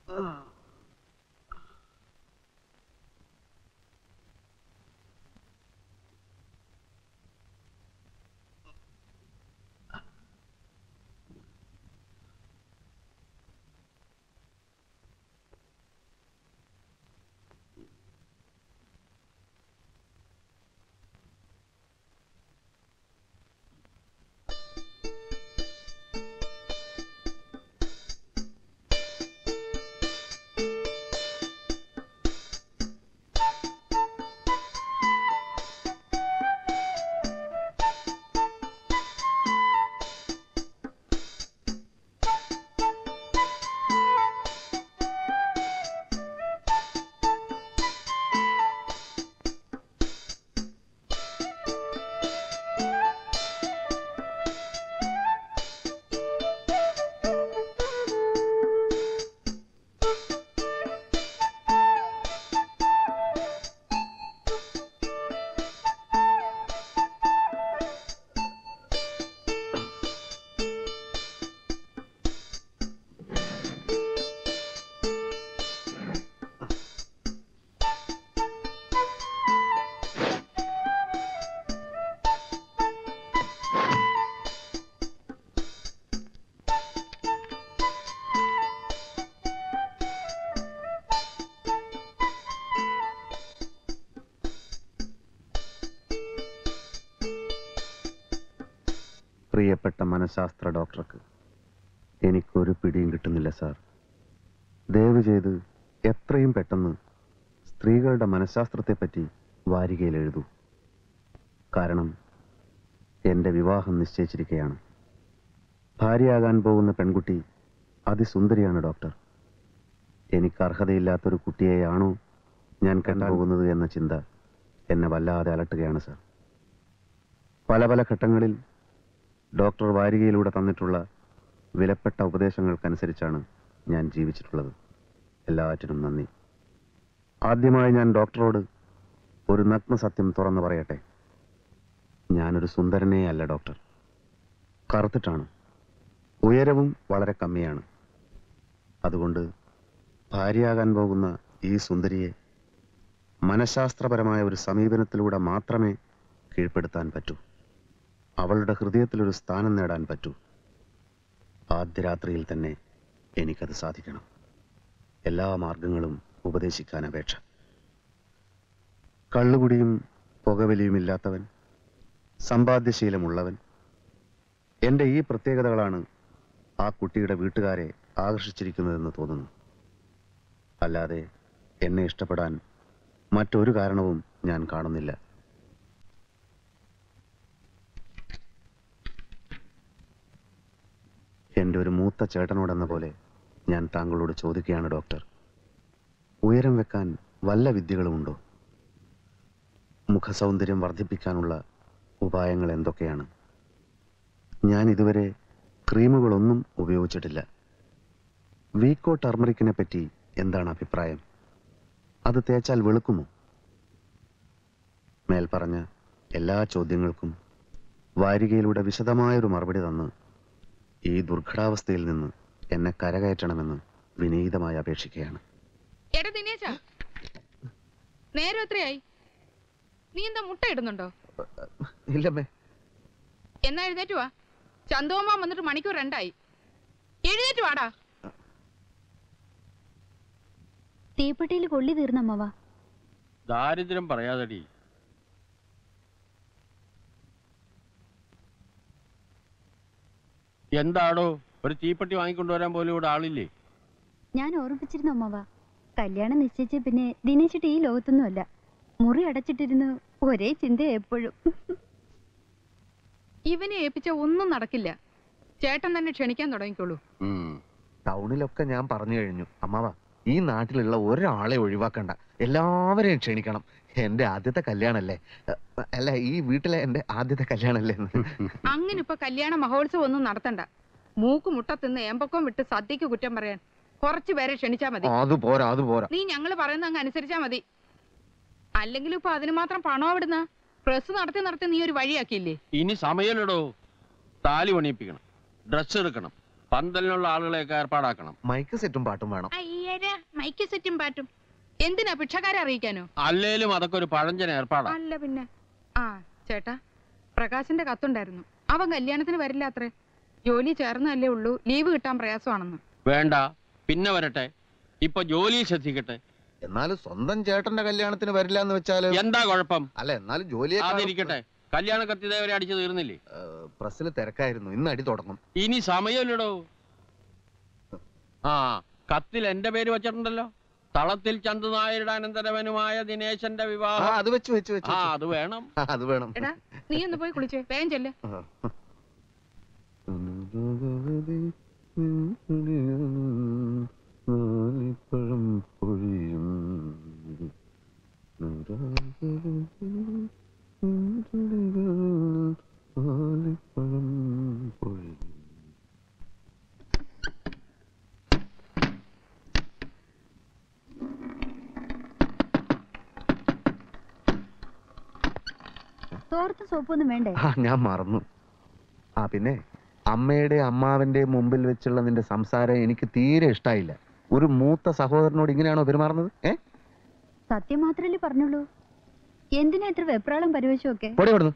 പ്രിയപ്പെട്ട മനഃശാസ്ത്ര ഡോക്ടർക്ക് എനിക്കൊരു പിടിയും കിട്ടുന്നില്ല സാർ ദയവ് ചെയ്ത് എത്രയും പെട്ടെന്ന് സ്ത്രീകളുടെ മനഃശാസ്ത്രത്തെപ്പറ്റി വാരികയിൽ എഴുതൂ കാരണം എൻ്റെ വിവാഹം നിശ്ചയിച്ചിരിക്കുകയാണ് ഭാര്യയാകാൻ പോകുന്ന പെൺകുട്ടി അതിസുന്ദരിയാണ് ഡോക്ടർ എനിക്ക് അർഹതയില്ലാത്തൊരു കുട്ടിയെയാണോ ഞാൻ കണ്ടാൻ പോകുന്നത് എന്ന ചിന്ത എന്നെ വല്ലാതെ അലട്ടുകയാണ് സാർ പല പല ഘട്ടങ്ങളിൽ ഡോക്ടർ വാരികയിലൂടെ തന്നിട്ടുള്ള വിലപ്പെട്ട ഉപദേശങ്ങൾക്കനുസരിച്ചാണ് ഞാൻ ജീവിച്ചിട്ടുള്ളത് എല്ലാറ്റിനും നന്ദി ആദ്യമായി ഞാൻ ഡോക്ടറോട് ഒരു നഗ്ന സത്യം തുറന്നു പറയട്ടെ ഞാനൊരു സുന്ദരനേ അല്ല ഡോക്ടർ കറുത്തിട്ടാണ് ഉയരവും വളരെ കമ്മിയാണ് അതുകൊണ്ട് ഭാര്യയാകാൻ പോകുന്ന ഈ സുന്ദരിയെ മനഃശാസ്ത്രപരമായ ഒരു സമീപനത്തിലൂടെ മാത്രമേ കീഴ്പ്പെടുത്താൻ പറ്റൂ അവളുടെ ഹൃദയത്തിലൊരു സ്ഥാനം നേടാൻ പറ്റൂ ആദ്യ രാത്രിയിൽ തന്നെ എനിക്കത് സാധിക്കണം എല്ലാ മാർഗങ്ങളും ഉപദേശിക്കാൻ അപേക്ഷ കള്ളുകുടിയും പുകവലിയുമില്ലാത്തവൻ സമ്പാദ്യശീലമുള്ളവൻ എൻ്റെ ഈ പ്രത്യേകതകളാണ് ആ കുട്ടിയുടെ വീട്ടുകാരെ ആകർഷിച്ചിരിക്കുന്നതെന്ന് തോന്നുന്നു അല്ലാതെ എന്നെ ഇഷ്ടപ്പെടാൻ മറ്റൊരു കാരണവും ഞാൻ കാണുന്നില്ല എൻ്റെ ഒരു മൂത്ത ചേട്ടനോടെന്ന പോലെ ഞാൻ താങ്കളോട് ചോദിക്കുകയാണ് ഡോക്ടർ ഉയരം വെക്കാൻ വല്ല വിദ്യകളുമുണ്ടോ മുഖസൗന്ദര്യം വർദ്ധിപ്പിക്കാനുള്ള ഉപായങ്ങൾ എന്തൊക്കെയാണ് ഞാൻ ഇതുവരെ ക്രീമുകളൊന്നും ഉപയോഗിച്ചിട്ടില്ല വീക്കോ ടർമറിക്കിനെ പറ്റി എന്താണ് അഭിപ്രായം അത് തേച്ചാൽ വെളുക്കുമോ മേൽ പറഞ്ഞ എല്ലാ ചോദ്യങ്ങൾക്കും വാരികയിലൂടെ വിശദമായൊരു മറുപടി തന്ന് ഈ ദുർഘടാവസ്ഥയിൽ നിന്ന് എന്നെ കരകയറ്റണമെന്ന് വിനീതമായി അപേക്ഷിക്കുകയാണ് എടാ ദിനേശ നേരം എത്രയായി നീ എന്താ മുട്ട ഇടുന്നുണ്ടോ ഇല്ലമ്മേ എന്നാ എഴുന്നേറ്റ് വാ ചന്തോമാൻ വന്നിട്ട് മണിക്കൂർ രണ്ടായി എഴുന്നേറ്റ് വാടാ തീപ്പെട്ടിയിൽ കൊള്ളി തീർന്നമ്മവ ദാരിദ്ര്യം പറയാതടി എന്താടോ ഒരു തീപ്പെട്ടി വാങ്ങിക്കൊണ്ടുവരാൻ പോലും ഇവിടെ ആളില്ലേ ഞാൻ ഓർമ്മിപ്പിച്ചിരുന്നു അമ്മവ കല്യാണം നിശ്ചയിച്ച പിന്നെ ദിനേശിട്ട് ഈ ലോകത്തൊന്നുമല്ല മുറി അടച്ചിട്ടിരുന്നു ഒരേ ചിന്ത എപ്പോഴും ഇവനെ ഏൽപ്പിച്ച ഒന്നും നടക്കില്ല ചേട്ടൻ തന്നെ ക്ഷണിക്കാൻ തുടങ്ങിക്കോളൂ ടൗണിലൊക്കെ ഞാൻ പറഞ്ഞു കഴിഞ്ഞു അമ്മാവ ഈ നാട്ടിലുള്ള ഒരാളെ ഒഴിവാക്കണ്ട എല്ലാവരെയും ക്ഷണിക്കണം എന്റെ ആദ്യത്തെ കല്യാണല്ലേ അഹ് അല്ല ഈ വീട്ടിലെ എന്റെ ആദ്യത്തെ കല്യാണല്ലേ അങ്ങനെ ഇപ്പൊ കല്യാണ മഹോത്സവം ഒന്നും നടത്തണ്ട മൂക്ക് മുട്ട തിന്ന് ഏമ്പക്കം വിട്ട് സദ്യക്ക് കുറ്റം പറയാൻ കുറച്ചു പേരെ ക്ഷണിച്ചാ മതി അത് പോരാ അത് പോരാ നീ ഞങ്ങള് പറയുന്ന അങ്ങ് അനുസരിച്ചാ മതി അല്ലെങ്കിൽ ഇപ്പൊ അതിന് മാത്രം പണം എവിടുന്ന പ്രസ് നടത്തി നടത്തി നീ ഒരു വഴിയാക്കിയില്ലേ ഇനി സമയമില്ലടോ താലി പണിയിപ്പിക്കണം ഡ്രസ് എടുക്കണം പന്തലിനുള്ള ആളുകളെയൊക്കെ ഏർപ്പാടാക്കണം മൈക്ക് സെറ്റും പാട്ടും വേണം അയ്യ അയ്യായിരം മൈക്ക് സെറ്റും പാട്ടും എന്തിനാ ഭിക്ഷക്കാരെ അറിയിക്കാനോ അല്ലേലും അതൊക്കെ ഒരു പഴഞ്ചൻ ഏർപ്പാടാ അല്ല പിന്നെ ആ ചേട്ടാ പ്രകാശിന്റെ കത്തുണ്ടായിരുന്നു അവൻ കല്യാണത്തിന് വരില്ല അത്രേ ജോലി ചേർന്നല്ലേ ഉള്ളൂ ലീവ് കിട്ടാൻ പ്രയാസമാണെന്ന് വേണ്ട പിന്നെ വരട്ടെ ഇപ്പൊ ജോലി ശ്രദ്ധിക്കട്ടെ എന്നാലും സ്വന്തം ചേട്ടന്റെ കല്യാണത്തിന് വരില്ല എന്ന് വെച്ചാല് എന്താ കുഴപ്പം അല്ല എന്നാലും ജോലിയെ അതിരിക്കട്ടെ കല്യാണ കത്തിതേവരെ അടിച്ചു തീർന്നില്ലേ പ്രസ്സിൽ തിരക്കായിരുന്നു ഇന്ന് അടി തുടങ്ങും ഇനി സമയമില്ലടോ ആ കത്തിൽ എന്റെ പേര് വച്ചിട്ടുണ്ടല്ലോ തളത്തിൽ ചന്തു നായരുടെ അനന്തരവനുമായ ദിനേശന്റെ ആ വിവാഹം അത് വെച്ച് വെച്ച് വെച്ച് ആ വെച്ച്. അത് വേണം ആ, അത് വേണം എടാ നീ ഒന്ന് പോയി കുളിച്ചേ വേഗം ചെല്ലേ ആ. ആലിപ്പഴം പൊഴിയും ആലിപ്പഴം പൊഴിയും തോർത്ത് സോപ്പൊന്നും വേണ്ടേ ആ ഞാൻ മറന്നു ആ പിന്നെ അമ്മയുടെ അമ്മാവന്റെ മുമ്പിൽ വെച്ചുള്ള നിന്റെ സംസാരം എനിക്ക് തീരെ ഇഷ്ടായില്ല ഒരു മൂത്ത സഹോദരനോട് ഇങ്ങനെയാണോ പെരുമാറുന്നത് ഏ സത്യം മാത്രല്ലേ പറഞ്ഞുള്ളൂ എന്തിനാ ഇത്ര വെപ്രാളം പരിവശമൊക്കെ പൊടി കൊടുന്നു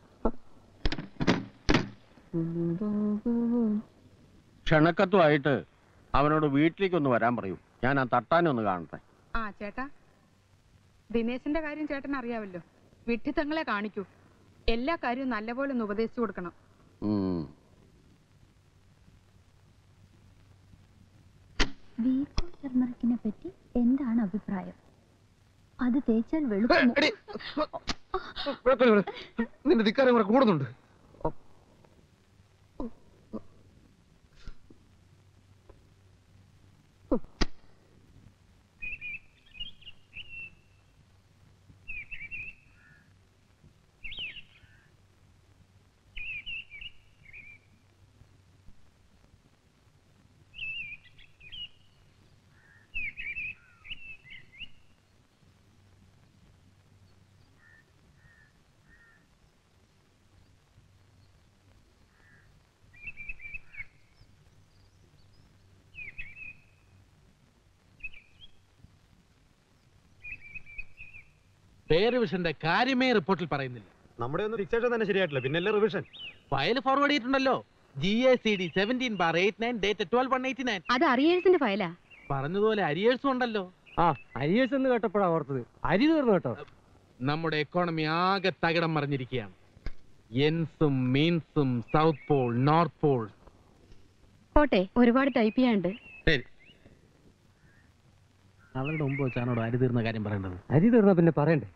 ക്ഷണക്കത്തുമായിട്ട് അവനോട് വീട്ടിലേക്കൊന്ന് വരാൻ പറയൂ ഞാൻ ആ തട്ടാനൊന്ന് കാണട്ടെ ആ ചേട്ടാ ദിനേശിന്റെ കാര്യം ചേട്ടൻ അറിയാവല്ലോ വിഡ്ഢിത്തങ്ങളെ കാണിക്കൂ എല്ലാ കാര്യവും നല്ലപോലെ ഒന്ന് ഉപദേശിച്ചു കൊടുക്കണം ഉം. വീക്കോ ടർമറിക്കിനെ പറ്റി എന്താണ് അഭിപ്രായം അത് തേച്ചാൽ വെളുക്കുമോ എടി, കുഴപ്പമില്ല, കുഴപ്പമില്ല. നിന്റെ ധിക്കാരം കൂടെ കൂടുന്നുണ്ട് പേ റിവിഷന്റെ കാര്യമേ റിപ്പോർട്ടിൽ പറയുന്നില്ല നമ്മുടെ ഒന്നും ഫിക്സേഷൻ തന്നെ ശരിയായിട്ടില്ല പിന്നല്ലേ റിവിഷൻ ഫയൽ ഫോർവേഡ് ചെയ്തിട്ടുണ്ടല്ലോ G A C D seventeen bar eight nine date twelve one eighty nine അത് അറിയേഴ്സിന്റെ ഫയലാ പറഞ്ഞതുപോലെ അരിയേഴ്സും ഉണ്ടല്ലോ ആ അരിയേഴ്സ് എന്ന് കേട്ടപ്പോഴാ ഓർത്തത് അരി തീർന്നു കേട്ടോ നമ്മുടെ എക്കോണമി ആകെ തകിടം മറിഞ്ഞിരിക്കുകയാണ് എൻസും മീൻസും സൗത്ത് പോൾ നോർത്ത് പോൾ പോട്ടെ ഒരുപാട് ടൈപ്പ് ചെയ്യാണ്ട് ശരി അവരുടെ മുമ്പ് വെച്ചാണോ അരി തീർന്ന കാര്യം പറയേണ്ടത് അരി തീർന്ന പിന്നെ പറയണ്ടേ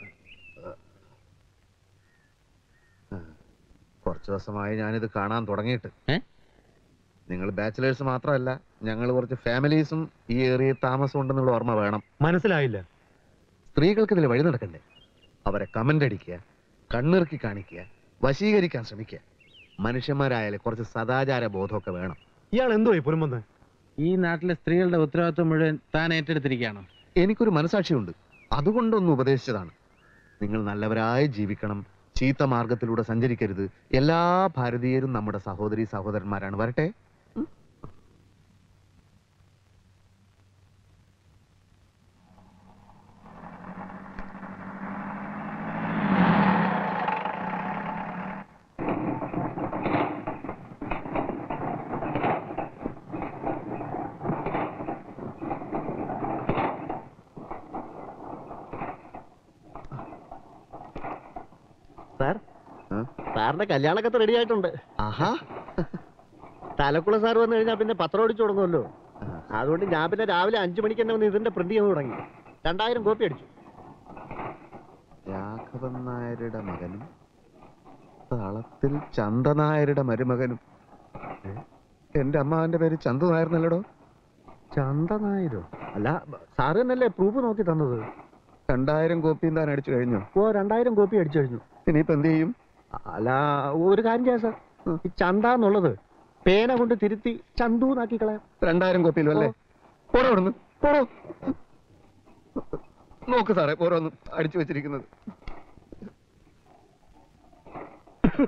കുറച്ച് ദിവസമായി ഞാനിത് കാണാൻ തുടങ്ങിയിട്ട് ഏ? നിങ്ങൾ ബാച്ചിലേഴ്സ് മാത്രമല്ല ഞങ്ങൾ കുറച്ച് ഫാമിലീസും ഈ ഏറിയ താമസം ഉണ്ടെന്നുള്ള ഓർമ്മ വേണം മനസ്സിലായില്ല സ്ത്രീകൾക്ക് ഇതിൽ വഴി നടക്കണ്ടേ അവരെ കമന്റ് അടിക്കുക കണ്ണിറുക്കി കാണിക്കുക വശീകരിക്കാൻ ശ്രമിക്കുക മനുഷ്യന്മാരായാലും കുറച്ച് സദാചാര ബോധമൊക്കെ വേണം ഇയാൾ എന്തോ ഈ പുലമ്പന്ന് ഈ നാട്ടിലെ സ്ത്രീകളുടെ ഉത്തരവാദിത്വം മുഴുവൻ താൻ ഏറ്റെടുത്തിരിക്കുകയാണോ എനിക്കൊരു മനസാക്ഷിയുണ്ട് അതുകൊണ്ടൊന്ന് ഉപദേശിച്ചതാണ് നിങ്ങൾ നല്ലവരായി ജീവിക്കണം ചീത്ത മാർഗത്തിലൂടെ സഞ്ചരിക്കരുത് എല്ലാ ഭാരതീയരും നമ്മുടെ സഹോദരി സഹോദരന്മാരാണ് വരട്ടെ സാർ ആ? സാറിന്റെ കല്യാണക്കത്ത് റെഡി ആയിട്ടുണ്ട് ആഹാ തലക്കുള സാർ വന്നു കഴിഞ്ഞാൽ പിന്നെ പത്രം അടിച്ചു തുടങ്ങുമല്ലോ അതുകൊണ്ട് ഞാൻ പിന്നെ രാവിലെ അഞ്ചു മണിക്ക് തന്നെ വന്ന് ഇതിന്റെ പ്രിന്റ് ചെയ്യാൻ തുടങ്ങി രണ്ടായിരം കോപ്പി അടിച്ചു രാഘവൻ നായരുടെ മകനും തളത്തിൽ ചന്ദനായരുടെ മരുമകനും ഏ? എന്റെ അമ്മാവന്റെ പേര് ചന്തു നായർന്നല്ലടോ ചന്ത നായരോ അല്ല സാറ് തന്നെയല്ലേ പ്രൂഫ് നോക്കി തന്നത് രണ്ടായിരം കോപ്പിയും താൻ അടിച്ചു കഴിഞ്ഞു ഓ രണ്ടായിരം കോപ്പി അടിച്ചു കഴിഞ്ഞു ഇനിയിപ്പോ എന്ത് ചെയ്യും അല്ല ഒരു കാര്യം ചെയ്യാം സാർ ഈ ചന്ത എന്നുള്ളത് പേന കൊണ്ട് തിരുത്തി ചന്തു എന്നാക്കി കളയാം രണ്ടായിരം കോപ്പിയിലും അല്ലേ പോടോ ഇവിടുന്ന് പോടോ നോക്ക് സാറേ ഓരോന്നും അടിച്ചു വെച്ചിരിക്കുന്നത്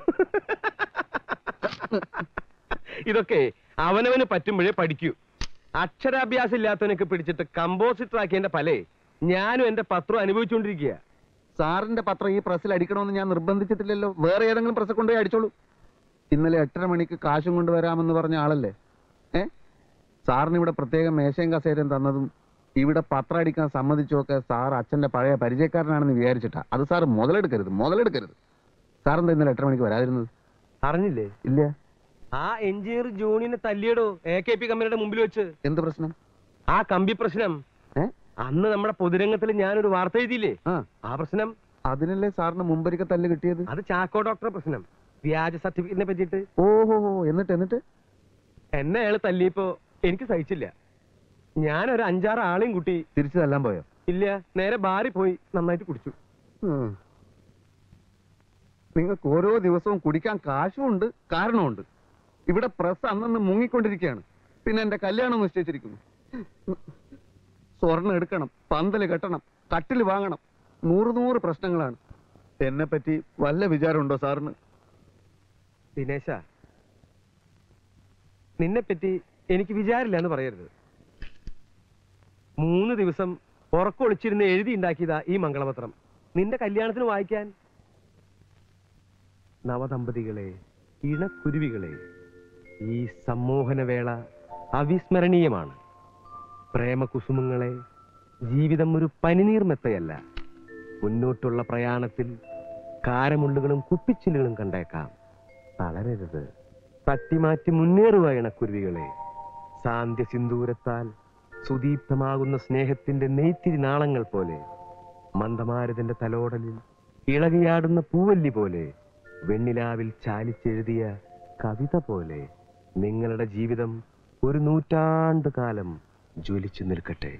ഇതൊക്കെ അവനവന് പറ്റുമ്പോഴേ പഠിക്കൂ അക്ഷരാഭ്യാസം ഇല്ലാത്തവനൊക്കെ പിടിച്ചിട്ട് കമ്പോസിറ്റർ ആക്കിയതിന്റെ ഫലേ ഞാനും എന്റെ പത്രം അനുഭവിച്ചുകൊണ്ടിരിക്കുക സാറിന്റെ പത്രം ഈ പ്രസ്സിൽ അടിക്കണമെന്ന് ഞാൻ നിർബന്ധിച്ചിട്ടില്ലല്ലോ വേറെ ഏതെങ്കിലും പ്രസ് കൊണ്ടുപോയി അടിച്ചോളൂ ഇന്നലെ എട്ടര മണിക്ക് കാശും കൊണ്ടുവരാമെന്ന് പറഞ്ഞ ആളല്ലേ ഏ സാറിന് ഇവിടെ പ്രത്യേകം മേശയും കസേരയും തന്നതും ഇവിടെ പത്രം അടിക്കാൻ സമ്മതിച്ചുമൊക്കെ സാർ അച്ഛന്റെ പഴയ പരിചയക്കാരനാണെന്ന് വിചാരിച്ചിട്ടാ അത് സാർ മുതലെടുക്കരുത് മുതലെടുക്കരുത് സാറെന്താ ഇന്നലെ എട്ടര മണിക്ക് വരാതിരുന്നത് അറിഞ്ഞില്ലേ ഇല്ല ആ എഞ്ചിനീയർ ജോണിനെ തല്ലിയടോ എ കെ പി കമ്പനിയുടെ മുമ്പിൽ വെച്ച് എന്ത് പ്രശ്നം ആ കമ്പി പ്രശ്നം ഏ? അന്ന് നമ്മുടെ പൊതുരംഗത്തിൽ ഞാനൊരു വാർത്ത എഴുതിയില്ലേ ആ ആ പ്രശ്നം അതിനല്ലേ സാറിന് മുമ്പരിക്ക തല്ല് കിട്ടിയത് അത് ചാക്കോ ഡോക്ടറെ പ്രശ്നം വ്യാജ സർട്ടിഫിക്കറ്റിനെ പറ്റിയിട്ട് ഓഹോ എന്നിട്ട് എന്നിട്ട് എന്നെ അയാൾ തല്ലിയപ്പോ എനിക്ക് സഹിച്ചില്ല ഞാൻ ഒരു അഞ്ചാറ് ആളെയും കൂട്ടി തിരിച്ചു തല്ലാൻ പോയോ ഇല്ല നേരെ ബാറി പോയി നന്നായിട്ട് കുടിച്ചു ഉം. നിങ്ങൾക്ക് ഓരോ ദിവസവും കുടിക്കാൻ കാശുമുണ്ട് കാരണമുണ്ട് ഇവിടെ പ്രസ് അന്നന്ന് മുങ്ങിക്കൊണ്ടിരിക്കുകയാണ് പിന്നെ എന്റെ കല്യാണം നിശ്ചയിച്ചിരിക്കുന്നു സ്വർണ്ണം എടുക്കണം പന്തല് കെട്ടണം കട്ടിൽ വാങ്ങണം നൂറ് നൂറ് പ്രശ്നങ്ങളാണ് എന്നെ പറ്റി വല്ല വിചാരമുണ്ടോ സാറിന് ദിനേശ നിന്നെ പറ്റി എനിക്ക് വിചാരില്ല എന്ന് പറയരുത് മൂന്ന് ദിവസം ഉറക്കൊളിച്ചിരുന്ന് എഴുതി ഉണ്ടാക്കിയതാ ഈ മംഗളപത്രം നിന്റെ കല്യാണത്തിന് വായിക്കാൻ നവദമ്പതികളെ ഇണക്കുരുവികളെ ഈ സമ്മോഹനവേള അവിസ്മരണീയമാണ് പ്രേമകുസുമങ്ങളെ ജീവിതം ഒരു പനിനീർമെത്തയല്ല മുന്നോട്ടുള്ള പ്രയാണത്തിൽ കാരമുള്ളുകളും കുപ്പിച്ചില്ലുകളും കണ്ടേക്കാം തളരരുത് തട്ടിമാറ്റി മുന്നേറുക ഇണക്കുരുവികളെ സാന്ധ്യ സിന്ദൂരത്താൽ സുദീപ്തമാകുന്ന സ്നേഹത്തിന്റെ നെയ്ത്തിരി നാളങ്ങൾ പോലെ മന്ദമാരുതന്റെ തലോടലിൽ ഇളകിയാടുന്ന പൂവല്ലി പോലെ വെണ്ണിലാവിൽ ചാലിച്ചെഴുതിയ കവിത പോലെ നിങ്ങളുടെ ജീവിതം ഒരു നൂറ്റാണ്ട് കാലം ജ്വലിച്ചു നിൽക്കട്ടെ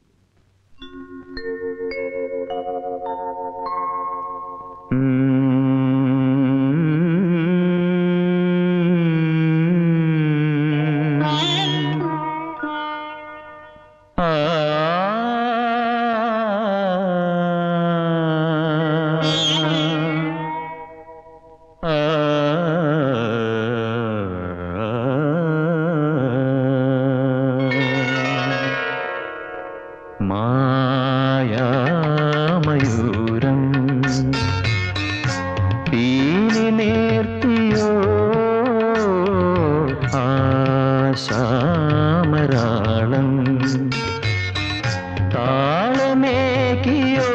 മായാമയൂരം പീലി നേർത്തിയോ ആശാമരാളം താളമേകിയോ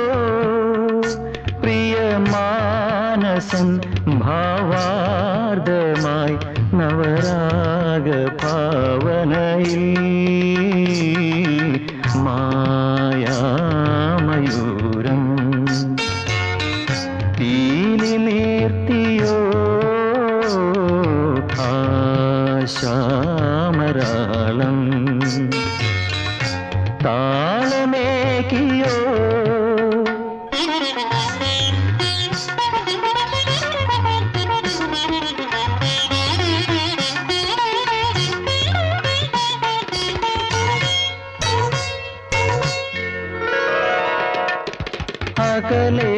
പ്രിയമാനസം ഭാവാർദ്ദമായി നവരാഗ ഭാവനയിൽ മായാമയൂരം പീലി നേർത്തിയോ ആശാമരാളം താളമേകിയോ അകലെ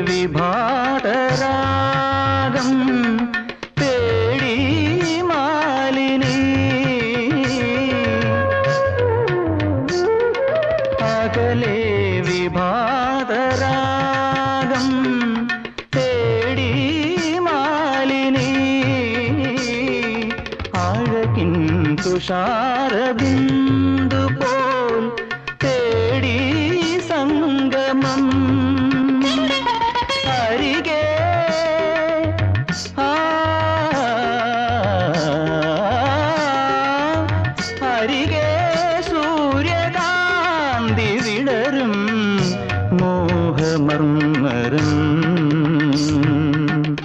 വിഭാടരാഗം തേടി മാലിനി അകലെ വിഭാടരാഗം തേടി മാലിനി അഴകിൻ തുഷാരബിന്ദു പോൽ തേടി സംഗമം അരികെ ആ, അരികെ സൂര്യകാന്തി വിടരും മോഹമർമ്മരം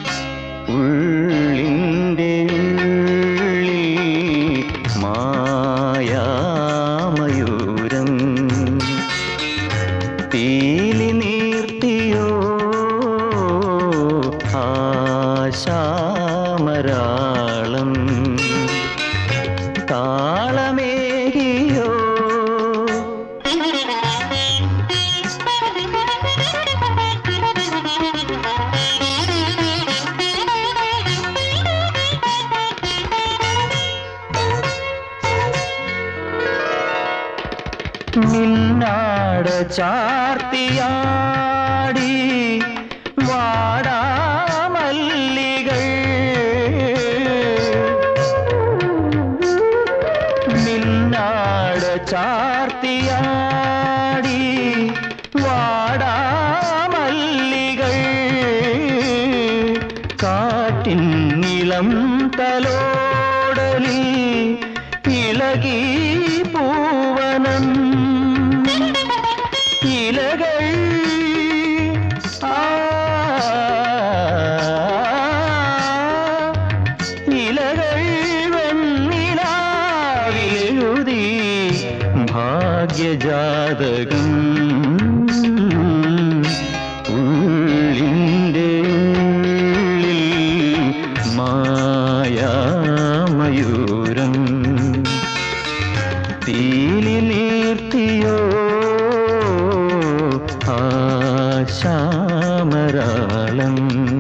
ഉള്ളിൻ്റെ ഉള്ളിൽ മായാമയൂരം മിന്നാട ചാർത്തിയാടി വാടാമല്ലികൾ മിന്നാട ചാർത്തിയാടി വാടാമല്ലികൾ കാറ്റിൻ നിളം തലോടലിൽ ഇളകി പൂവനം ഇലകൾ ആ ഇലകൾ വെണ്ണിലാവിലെഴുതി ഭാഗ്യജാതകം ഉള്ളിൻ്റെ ഉള്ളിൽ മായാമയൂരം തീലി നീർത്തിയോ ആശാമരാളം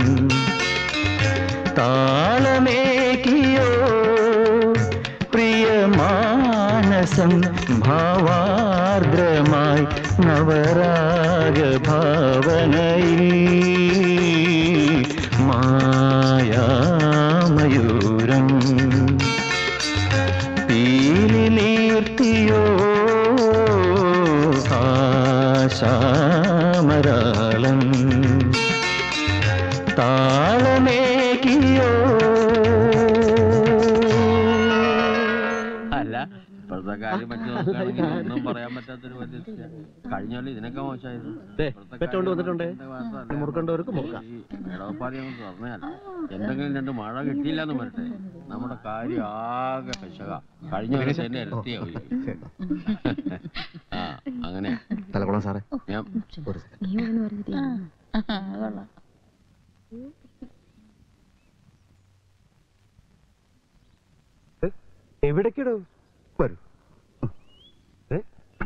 താളമേകിയോ പ്രിയമാനസം ഭാവാർദ്രമായി നവരാഗ ഭാവനയിൽ മായാമയൂരം പീലി നീർത്തിയോ ആശാമരാളം താളമേകിയോ അല്ല ഇപ്പോഴത്തെ കാര്യം വെച്ച് നോക്കുകയാണെങ്കിൽ ഒന്നും പറയാൻ പറ്റാത്തൊരു പരിസ്ഥിതി കഴിഞ്ഞാലും ഇതിനൊക്കെ മോശമായിരുന്നു ദേ, ഇപ്പോഴത്തെ പെറ്റോണ്ട് കാര്യം വന്നിട്ടുണ്ടേ. ഇതിന്റെ മാത്രമല്ല. മുറുക്കേണ്ടവർക്ക് മുറുക്കാം. ഈ ഇടവപ്പാതി അങ്ങ് തുറന്നതല്ല എന്തെങ്കിലും രണ്ട് മഴ കിട്ടിയില്ല എന്ന് വരട്ടെ നമ്മുടെ കാര്യം ആകെ കശക കഴിഞ്ഞ വർഷം തന്നെ ഇരട്ടിയാവും ആ അങ്ങനെ തലക്കുളം സാറേ ഞാൻ ഒരു second. എവിടേക്കിടോ വരൂ ഏ?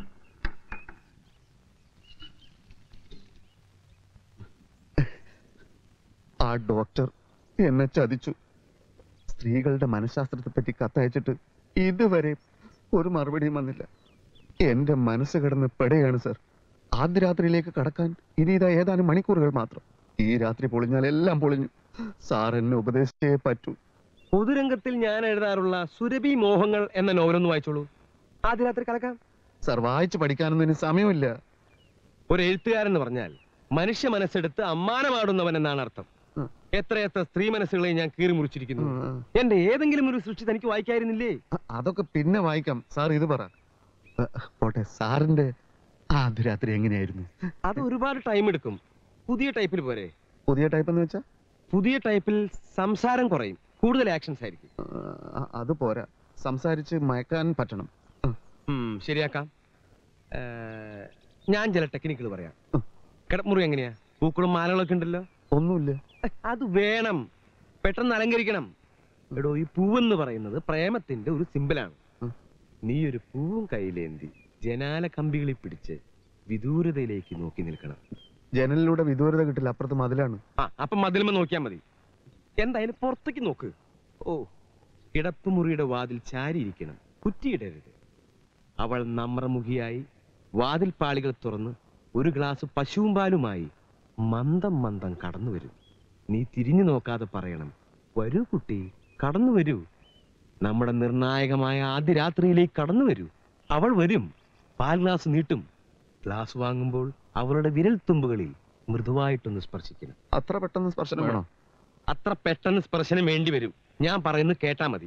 ആ ഡോക്ടർ എന്നെ ചതിച്ചു സ്ത്രീകളുടെ മനഃശാസ്ത്രത്തെ പറ്റി കത്തയച്ചിട്ട് ഇതുവരെ ഒരു മറുപടിയും വന്നില്ല എന്റെ മനസ്സ് കിടന്ന് പെടുകയാണ് സർ ആദ്യ രാത്രിയിലേക്ക് കടക്കാൻ ഇനി ഇതാ ഏതാനും മണിക്കൂറുകൾ മാത്രം ഈ രാത്രി പൊളിഞ്ഞാൽ എല്ലാം പൊളിഞ്ഞു സാർ എന്നെ ഉപദേശിച്ചേ പറ്റൂ പൊതുരംഗത്തിൽ ഞാൻ എഴുതാറുള്ള സുരഭി മോഹങ്ങൾ എന്ന നോവലൊന്ന് വായിച്ചോളൂ ആദ്യ രാത്രി കലക്കാം സാർ വായിച്ചു പഠിക്കാനൊന്നും ഇനി സമയമില്ല ഒരു എഴുത്തുകാരൻ എന്ന് പറഞ്ഞാൽ മനുഷ്യ മനസ്സെടുത്ത് അമ്മാനമാടുന്നവൻ എന്നാണ് അർത്ഥം ഉം. എത്രയെത്ര സ്ത്രീ മനസ്സുകളെ ഞാൻ കീറി മുറിച്ചിരിക്കുന്നു ഉം. എന്റെ ഏതെങ്കിലും ഒരു സൃഷ്ടി തനിക്ക് വായിക്കായിരുന്നില്ലേ അ- അതൊക്കെ പിന്നെ വായിക്കാം സാർ ഇത് പറ അ, പോട്ടെ സാറിന്റെ ആദ്യ രാത്രി എങ്ങനെയായിരുന്നു അത് ഒരുപാട് ടൈം എടുക്കും പുതിയ ടൈപ്പിൽ പോരെ പുതിയ ടൈപ്പ് എന്ന് വെച്ചാ പുതിയ ടൈപ്പിൽ സംസാരം കുറയും കൂടുതൽ ആക്ഷൻസ് ആയിരിക്കും ആ, അത് പോരാ സംസാരിച്ച് മയക്കാൻ പറ്റണം ഉം, ശരിയാക്കാം ഏ, ഞാൻ ചില ടെക്നിക്കുകൾ പറയാം ഉം. കിടമുറി എങ്ങനെയാ പൂക്കളും മാലകളൊക്കെ ഉണ്ടല്ലോ ഒന്നുമില്ല അത് വേണം പെട്ടെന്ന് അലങ്കരിക്കണം എടോ ഈ പൂവെന്ന് പറയുന്നത് പ്രേമത്തിന്റെ ഒരു സിമ്പിളാണ് ഉം. നീ ഒരു പൂവും കയ്യിലേന്തി ജനാല കമ്പികളിൽ പിടിച്ച് വിദൂരതയിലേക്ക് നോക്കി നിൽക്കണം ജനലിലൂടെ വിദൂരത കിട്ടില്ല അപ്പുറത്ത് മതിലാണ് ആ അപ്പൊ മതിലുമ നോക്കിയാ മതി എന്തായാലും പുറത്തേക്ക് നോക്ക് ഓ കിടപ്പുമുറിയുടെ വാതിൽ ചാരിയിരിക്കണം കുറ്റിയിടരുത് അവൾ നമ്രമുഖിയായി വാതിൽ പാളികൾ തുറന്ന് ഒരു ഗ്ലാസ് പശുവും പാലുമായി മന്ദം മന്ദം കടന്നു വരും നീ തിരിഞ്ഞു നോക്കാതെ പറയണം വരൂ കുട്ടി കടന്നു വരൂ നമ്മുടെ നിർണായകമായ ആദ്യ രാത്രിയിലേക്ക് കടന്നു വരൂ അവൾ വരും പാൽ ഗ്ലാസ് നീട്ടും ഗ്ലാസ് വാങ്ങുമ്പോൾ അവളുടെ വിരൽ തുമ്പുകളിൽ മൃദുവായിട്ടൊന്ന് സ്പർശിക്കണം അത്ര പെട്ടെന്ന് സ്പർശനം വേണോ അത്ര പെട്ടെന്ന് സ്പർശനം വേണ്ടി വരും ഞാൻ പറയുന്നത് കേട്ടാ മതി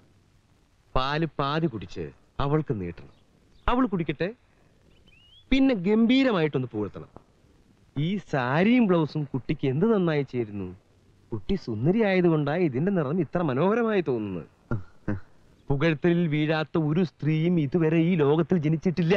പാല് പാതി കുടിച്ച് അവൾക്ക് നീട്ടണം അവൾ കുടിക്കട്ടെ പിന്നെ ഗംഭീരമായിട്ടൊന്ന് പുകഴ്ത്തണം ഈ സാരിയും ബ്ലൗസും കുട്ടിക്ക് എന്ത് നന്നായി ചേരുന്നു കുട്ടി സുന്ദരി ആയതുകൊണ്ടാണ് ഇതിന്റെ നിറം ഇത്ര മനോഹരമായി തോന്നുന്നത് പുകഴ്ത്തലിൽ വീഴാത്ത ഒരു സ്ത്രീയും ഇതുവരെ ഈ ലോകത്തിൽ ജനിച്ചിട്ടില്ല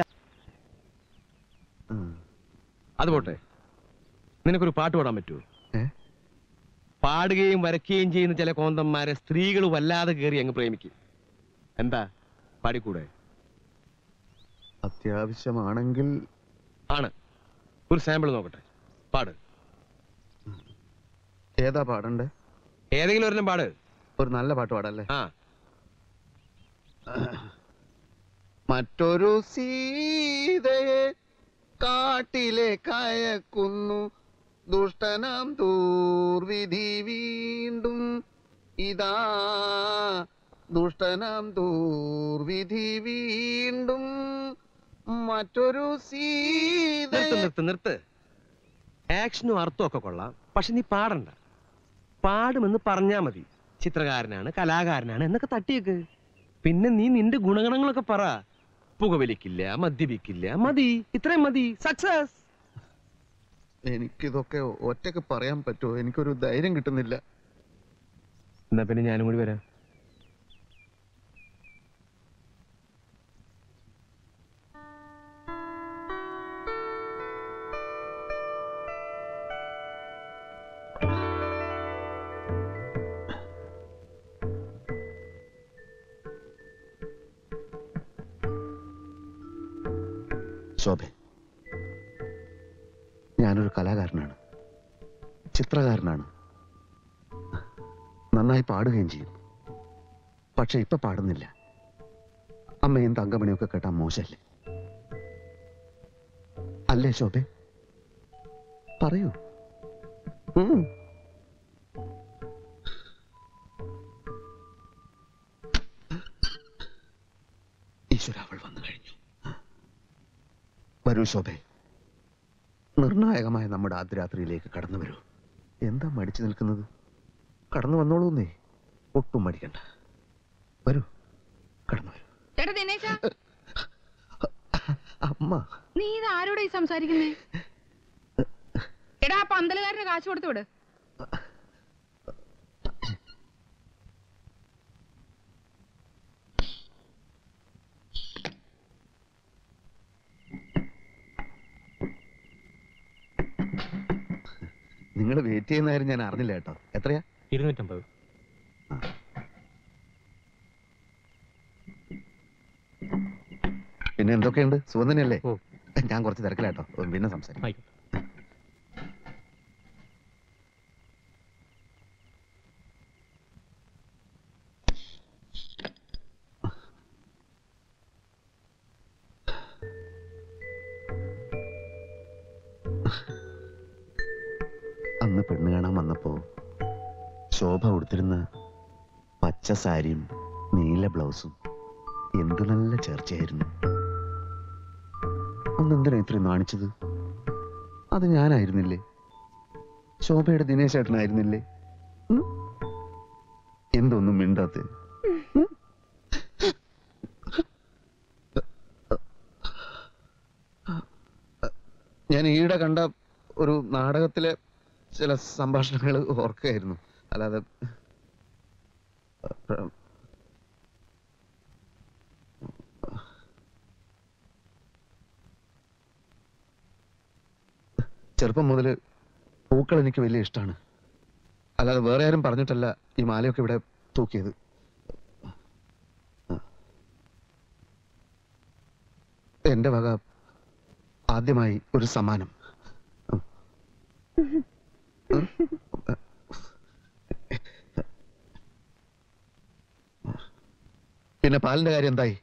ഉം. അത് പോട്ടെ നിനക്കൊരു പാട്ട് പാടാൻ പറ്റുമോ ഏ? പാടുകയും വരയ്ക്കുകയും ചെയ്യുന്ന ചില കോന്തന്മാരെ സ്ത്രീകൾ വല്ലാതെ കയറി അങ്ങ് പ്രേമിക്കും എന്താ പാടിക്കൂടെ അത്യാവശ്യമാണെങ്കിൽ ആണ് ഒരു സാമ്പിൾ നോക്കട്ടെ പാട് ഏതാ പാടണ്ടേ ഏതെങ്കിലും ഒരെണ്ണം പാട് ഒരു നല്ല പാട്ട് പാടല്ലേ ആ മറ്റൊരു സീതയെ കാട്ടിലെ കയക്കുന്നു ദുഷ്ടനാം ദൂർവിധി വീണ്ടും ഇതാ ദുഷ്ടനാം ദൂർവിധി വീണ്ടും മറ്റൊരു നിർത്ത് സീതയെ നിർത്ത് നിർത്ത് ആക്ഷനും അർത്ഥവും ഒക്കെ കൊള്ളാം പക്ഷെ നീ പാടണ്ട പാടുമെന്ന് പറഞ്ഞാ മതി ചിത്രകാരനാണ് കലാകാരനാണ് എന്നൊക്കെ തട്ടിയേക്ക് പിന്നെ നീ നിന്റെ ഗുണഗണങ്ങളൊക്കെ പറ പുകവലിക്കില്ല മദ്യപിക്കില്ല മതി ഇത്രയും മതി സക്സസ് എനിക്കിതൊക്കെ ഒറ്റക്ക് പറയാൻ പറ്റുമോ എനിക്കൊരു ധൈര്യം കിട്ടുന്നില്ല എന്നാ പിന്നെ ഞാനും കൂടി വരാം ശോഭെ ഞാനൊരു കലാകാരനാണ് ചിത്രകാരനാണ് നന്നായി പാടുകയും ചെയ്യും പക്ഷെ ഇപ്പൊ പാടുന്നില്ല അമ്മയും തങ്കമണിയൊക്കെ കേട്ടാ മോശമല്ലേ അല്ലേ ശോഭെ പറയൂ ഉം. ഈശ്വര അവൾ വന്നു കഴിഞ്ഞു വരൂ ശോഭെ നിർണായകമായ നമ്മുടെ ആദ്യരാത്രിയിലേക്ക് കടന്നു വരൂ എന്താ മടിച്ചു നിൽക്കുന്നത് കടന്നു വന്നോളൂന്നേ ഒട്ടും മടിക്കണ്ട വരൂ കടന്നു വരൂ എടാ ദിനേശ അമ്മ നീ ഇത് ആരോടാ ഈ സംസാരിക്കുന്നേ എടാ ആ പന്തലുകാരന് കാശ് കൊടുത്തു വിട് നിങ്ങൾ വെയിറ്റ് ചെയ്യുന്ന കാര്യം ഞാൻ അറിഞ്ഞില്ല കേട്ടോ എത്രയാ ഇരുന്നൂറ്റമ്പത് പിന്നെ എന്തൊക്കെയുണ്ട് സുഖം തന്നെയല്ലേ ഓ. ഞാൻ കുറച്ച് തിരക്കിലാട്ടോ പിന്നെ സംസാരിക്കാം ആയിക്കോട്ടെ അന്ന് പെണ്ണ് കാണാൻ വന്നപ്പോ ശോഭ ഉടുത്തിരുന്ന പച്ച സാരിയും നീല ബ്ലൗസും എന്ത് നല്ല ചേർച്ചയായിരുന്നു അന്ന് എന്തിനാ ഇത്രയും നാണിച്ചത് അത് ഞാനായിരുന്നില്ലേ ശോഭയുടെ ദിനേശ് ചേട്ടനായിരുന്നില്ലേ ഉം? എന്തൊന്നും മിണ്ടാത്ത ഞാൻ ഈയിടെ കണ്ട ഒരു നാടകത്തിലെ ചില സംഭാഷണങ്ങൾ ഓർക്കുകയായിരുന്നു അല്ലാതെ പ്ര- ചെറുപ്പം മുതൽ പൂക്കൾ എനിക്ക് വലിയ ഇഷ്ടമാണ് അല്ലാതെ വേറെ ആരും പറഞ്ഞിട്ടല്ല ഈ മാലയൊക്കെ ഇവിടെ തൂക്കിയത് എന്റെ വക ആദ്യമായി ഒരു സമ്മാനം പിന്നെ പാലിന്റെ കാര്യം എന്തായി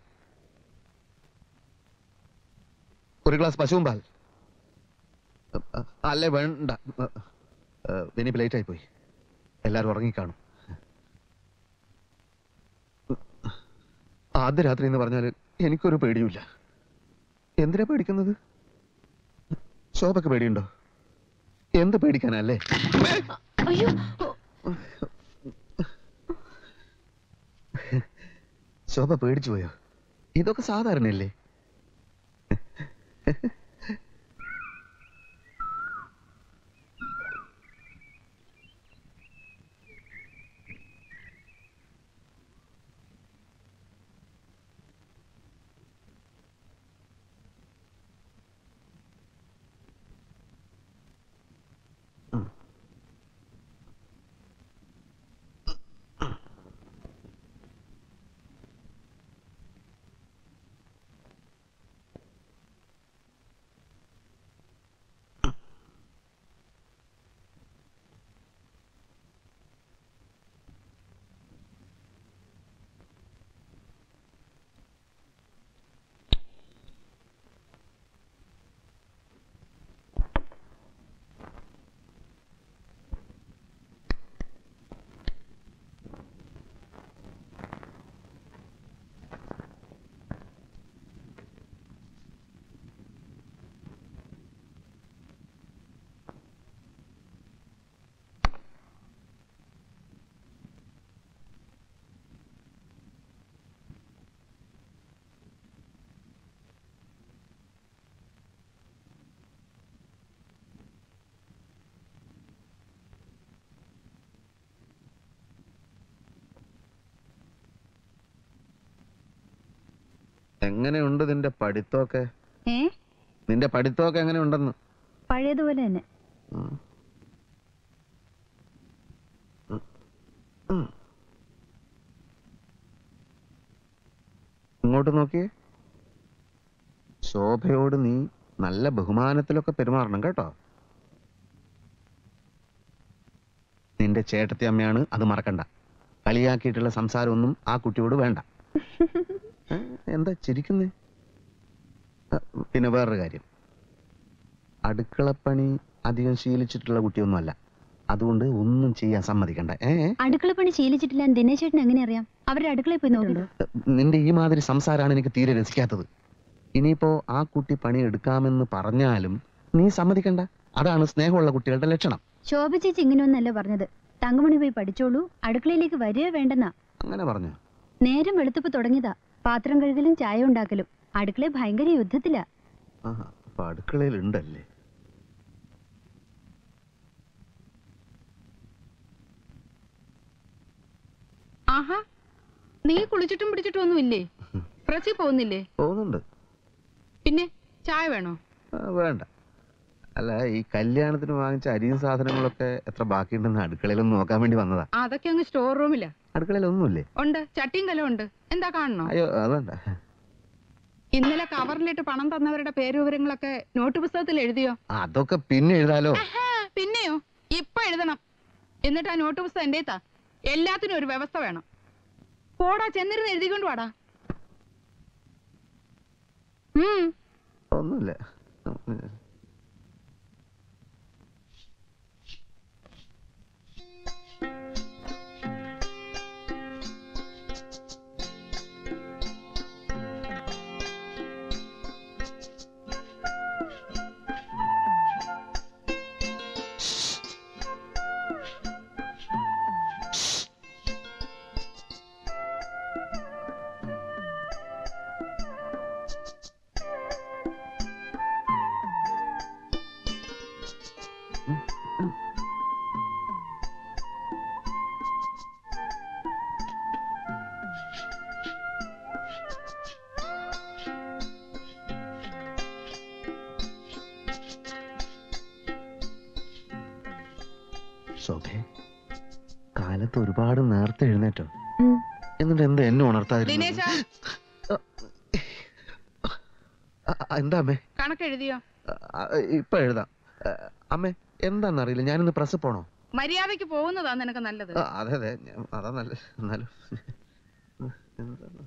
ഒരു ഗ്ലാസ് പശുവും പാൽ അ- അല്ലേ വേണ്ട ഇനിയിപ്പോ ലേറ്റ് ആയി പോയി എല്ലാരും ഉറങ്ങിക്കാണും ആദ്യ രാത്രി എന്ന് പറഞ്ഞാൽ എനിക്കൊരു പേടിയുമില്ല എന്തിനാ പേടിക്കുന്നത് ശോഭക്ക് പേടിയുണ്ടോ എന്ത് പേടിക്കാനല്ലേ അയ്യോ ശോഭ പേടിച്ചു പോയോ ഇതൊക്കെ സാധാരണയല്ലേ എങ്ങനെയുണ്ട് നിന്റെ പഠിത്തമൊക്കെ ഏ നിന്റെ പഠിത്തമൊക്കെ എങ്ങനെയുണ്ടെന്ന് പഴയതുപോലെ തന്നെ ഉം. ഉം. ഉം. ഇങ്ങോട്ട് നോക്കിയേ ശോഭയോട് നീ നല്ല ബഹുമാനത്തിലൊക്കെ പെരുമാറണം കേട്ടോ നിന്റെ ചേട്ടത്തി അമ്മയാണ് അത് മറക്കണ്ട കളിയാക്കിയിട്ടുള്ള സംസാരമൊന്നും ആ കുട്ടിയോട് വേണ്ട ഏ, എന്താ ചിരിക്കുന്നേ ആ, പിന്നെ വേറൊരു കാര്യം അടുക്കളപ്പണി അധികം ശീലിച്ചിട്ടുള്ള കുട്ടിയൊന്നുമല്ല അതുകൊണ്ട് ഒന്നും ചെയ്യാൻ സമ്മതിക്കണ്ട ഏ അടുക്കളപ്പണി ശീലിച്ചിട്ടില്ല ദിനേശ് ചേട്ടൻ എങ്ങനെ അറിയാം അവരുടെ അടുക്കളയിൽ പോയി നോക്കിയോ നിന്റെ ഈ മാതിരി സംസാരമാണ് എനിക്ക് തീരെ രസിക്കാത്തത് ഇനിയിപ്പോ ആ കുട്ടി പണി എടുക്കാമെന്ന് പറഞ്ഞാലും നീ സമ്മതിക്കണ്ട അതാണ് സ്നേഹമുള്ള കുട്ടികളുടെ ലക്ഷണം ശോഭ ചേച്ചി ഇങ്ങനെയൊന്നല്ല പറഞ്ഞത് തങ്കമണി പോയി പഠിച്ചോളൂ അടുക്കളയിലേക്ക് വരിക വേണ്ടെന്നാ അങ്ങനെ പറഞ്ഞു നേരം വെളുത്തപ്പ് തുടങ്ങിയതാ പാത്രം കഴുകലും ചായ ഉണ്ടാക്കലും അടുക്കളയിൽ ഭയങ്കര യുദ്ധത്തിലാ ആഹാ അപ്പൊ അടുക്കളയിൽ ഉണ്ടല്ലേ ആഹാ നീ കുളിച്ചിട്ടും പിടിച്ചിട്ടും ഒന്നും ഇല്ലേ പ്രസി പോകുന്നില്ലേ പോകുന്നുണ്ട് പിന്നെ ചായ വേണോ ആ, വേണ്ട അല്ല ഈ കല്യാണത്തിന് വാങ്ങിച്ച അരിയും സാധനങ്ങളൊക്കെ എത്ര ബാക്കിയുണ്ടെന്ന് അടുക്കളയിലൊന്ന് നോക്കാൻ വേണ്ടി വന്നതാ അതൊക്കെ അങ്ങ് സ്റ്റോർ റൂമിലാ അടുക്കളയിലൊന്നുമില്ലേ ഉണ്ട് ചട്ടിയും കലം ഉണ്ട് എന്താ കാണണോ അയ്യോ അത് വേണ്ട ഇന്നലെ കവറിലിട്ട് പണം തന്നവരുടെ പേര് വിവരങ്ങളൊക്കെ നോട്ട് പുസ്തകത്തിൽ എഴുതിയോ അതൊക്കെ പിന്നെ എഴുതാലോ ആഹാ, പിന്നെയോ ഇപ്പൊ എഴുതണം എന്നിട്ട് ആ നോട്ട് പുസ്തകം എന്റെ താ എല്ലാത്തിനും ഒരു വ്യവസ്ഥ വേണം പോടാ ചെന്നിരുന്ന് എഴുതിക്കൊണ്ട് വാടാ ഉം ഒന്നുമില്ല ശോഭേ കാലത്ത് ഒരുപാട് നേരത്തെ എഴുന്നേറ്റോ ഉം. എന്നിട്ട് എന്താ എന്നെ ഉണർത്താതിരുന്നത് ദിനേശ ആ, ആ, എന്താ അമ്മേ കണക്കെഴുതിയോ ആ, ആ, ഇപ്പൊ എഴുതാം ആ, അമ്മേ എന്താന്നറിയില്ല ഞാനിന്ന് പ്രസ് പോണോ മര്യാദയ്ക്ക് പോകുന്നതാ നിനക്ക് നല്ലത് ആ, അതെ അതെ ഞാൻ- അതാ നല്ല എന്നാലും എന്താന്ന്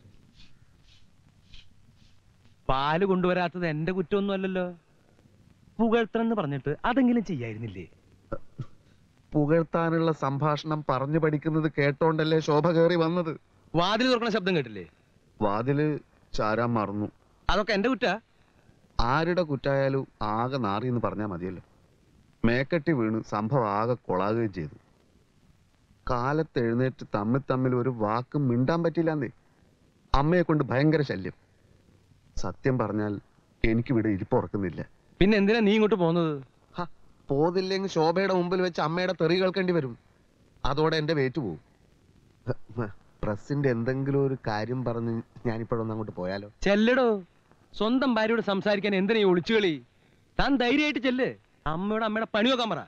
പാല് കൊണ്ടുവരാത്തത് എന്റെ കുറ്റമൊന്നും അല്ലല്ലോ പുകഴ്ത്തണമെന്ന് പറഞ്ഞിട്ട് അതെങ്കിലും ചെയ്യായിരുന്നില്ലേ പുകഴ്ത്താനുള്ള സംഭാഷണം പറഞ്ഞു പഠിക്കുന്നത് കേട്ടോണ്ടല്ലേ ശോഭ കയറി വന്നത് വാതിൽ തുറക്കണ ശബ്ദം കേട്ടില്ലേ വാതില് ചാരാൻ മറന്നു അതൊക്കെ എന്റെ കുറ്റാ ആരുടെ കുറ്റായാലും ആകെ നാറി എന്ന് പറഞ്ഞാൽ മതിയല്ലോ മേക്കെട്ടി വീണ് സംഭവം ആകെ കൊളാകുകയും ചെയ്തു കാലത്ത് എഴുന്നേറ്റ് തമ്മിൽ തമ്മിൽ ഒരു വാക്ക് മിണ്ടാൻ പറ്റില്ലാന്നേ അമ്മയെ കൊണ്ട് ഭയങ്കര ശല്യം സത്യം പറഞ്ഞാൽ എനിക്കിവിടെ ഇരിപ്പുറക്കുന്നില്ല പിന്നെ എന്തിനാ നീ ഇങ്ങോട്ട് പോകുന്നത് ഹ, പോതില്ലെങ്കിൽ ശോഭയുടെ മുമ്പിൽ വെച്ച് അമ്മയുടെ തെറി കേൾക്കേണ്ടി വരും അതോടെ എന്റെ വേറ്റ് പോവും ഹ, ഹ, പ്രസിന്റെ എന്തെങ്കിലും ഒരു കാര്യം പറഞ്ഞ് ഞാനിപ്പോഴൊന്ന് അങ്ങോട്ട് പോയാലോ ചെല്ലടോ സ്വന്തം ഭാര്യയോട് സംസാരിക്കാൻ എന്തിനാ ഈ ഒളിച്ചുകളി താൻ ധൈര്യമായിട്ട് ചെല്ല് അമ്മയോട് അമ്മയുടെ പണി നോക്കാൻ പറ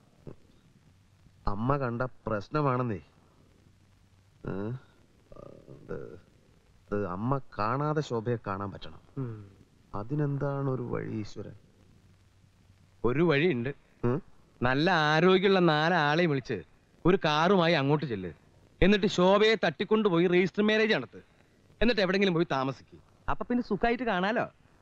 അമ്മ കണ്ട പ്രശ്നമാണെന്നേ ഏ? അത് അത് അമ്മ കാണാതെ ശോഭയെ കാണാൻ പറ്റണം അതിനെന്താണ് ഒരു വഴി ഈശ്വരൻ ഒരു വഴിയുണ്ട് ഉം? നല്ല ആരോഗ്യമുള്ള നാലാളെയും വിളിച്ച് ഒരു കാറുമായി അങ്ങോട്ട് ചെല്ല് എന്നിട്ട് ശോഭയെ തട്ടിക്കൊണ്ടുപോയി രജിസ്റ്റർ മാരേജ് നടത്ത് എന്നിട്ട് എവിടെങ്കിലും പോയി താമസിക്കും അപ്പൊ പിന്നെ സുഖമായിട്ട് കാണാലോ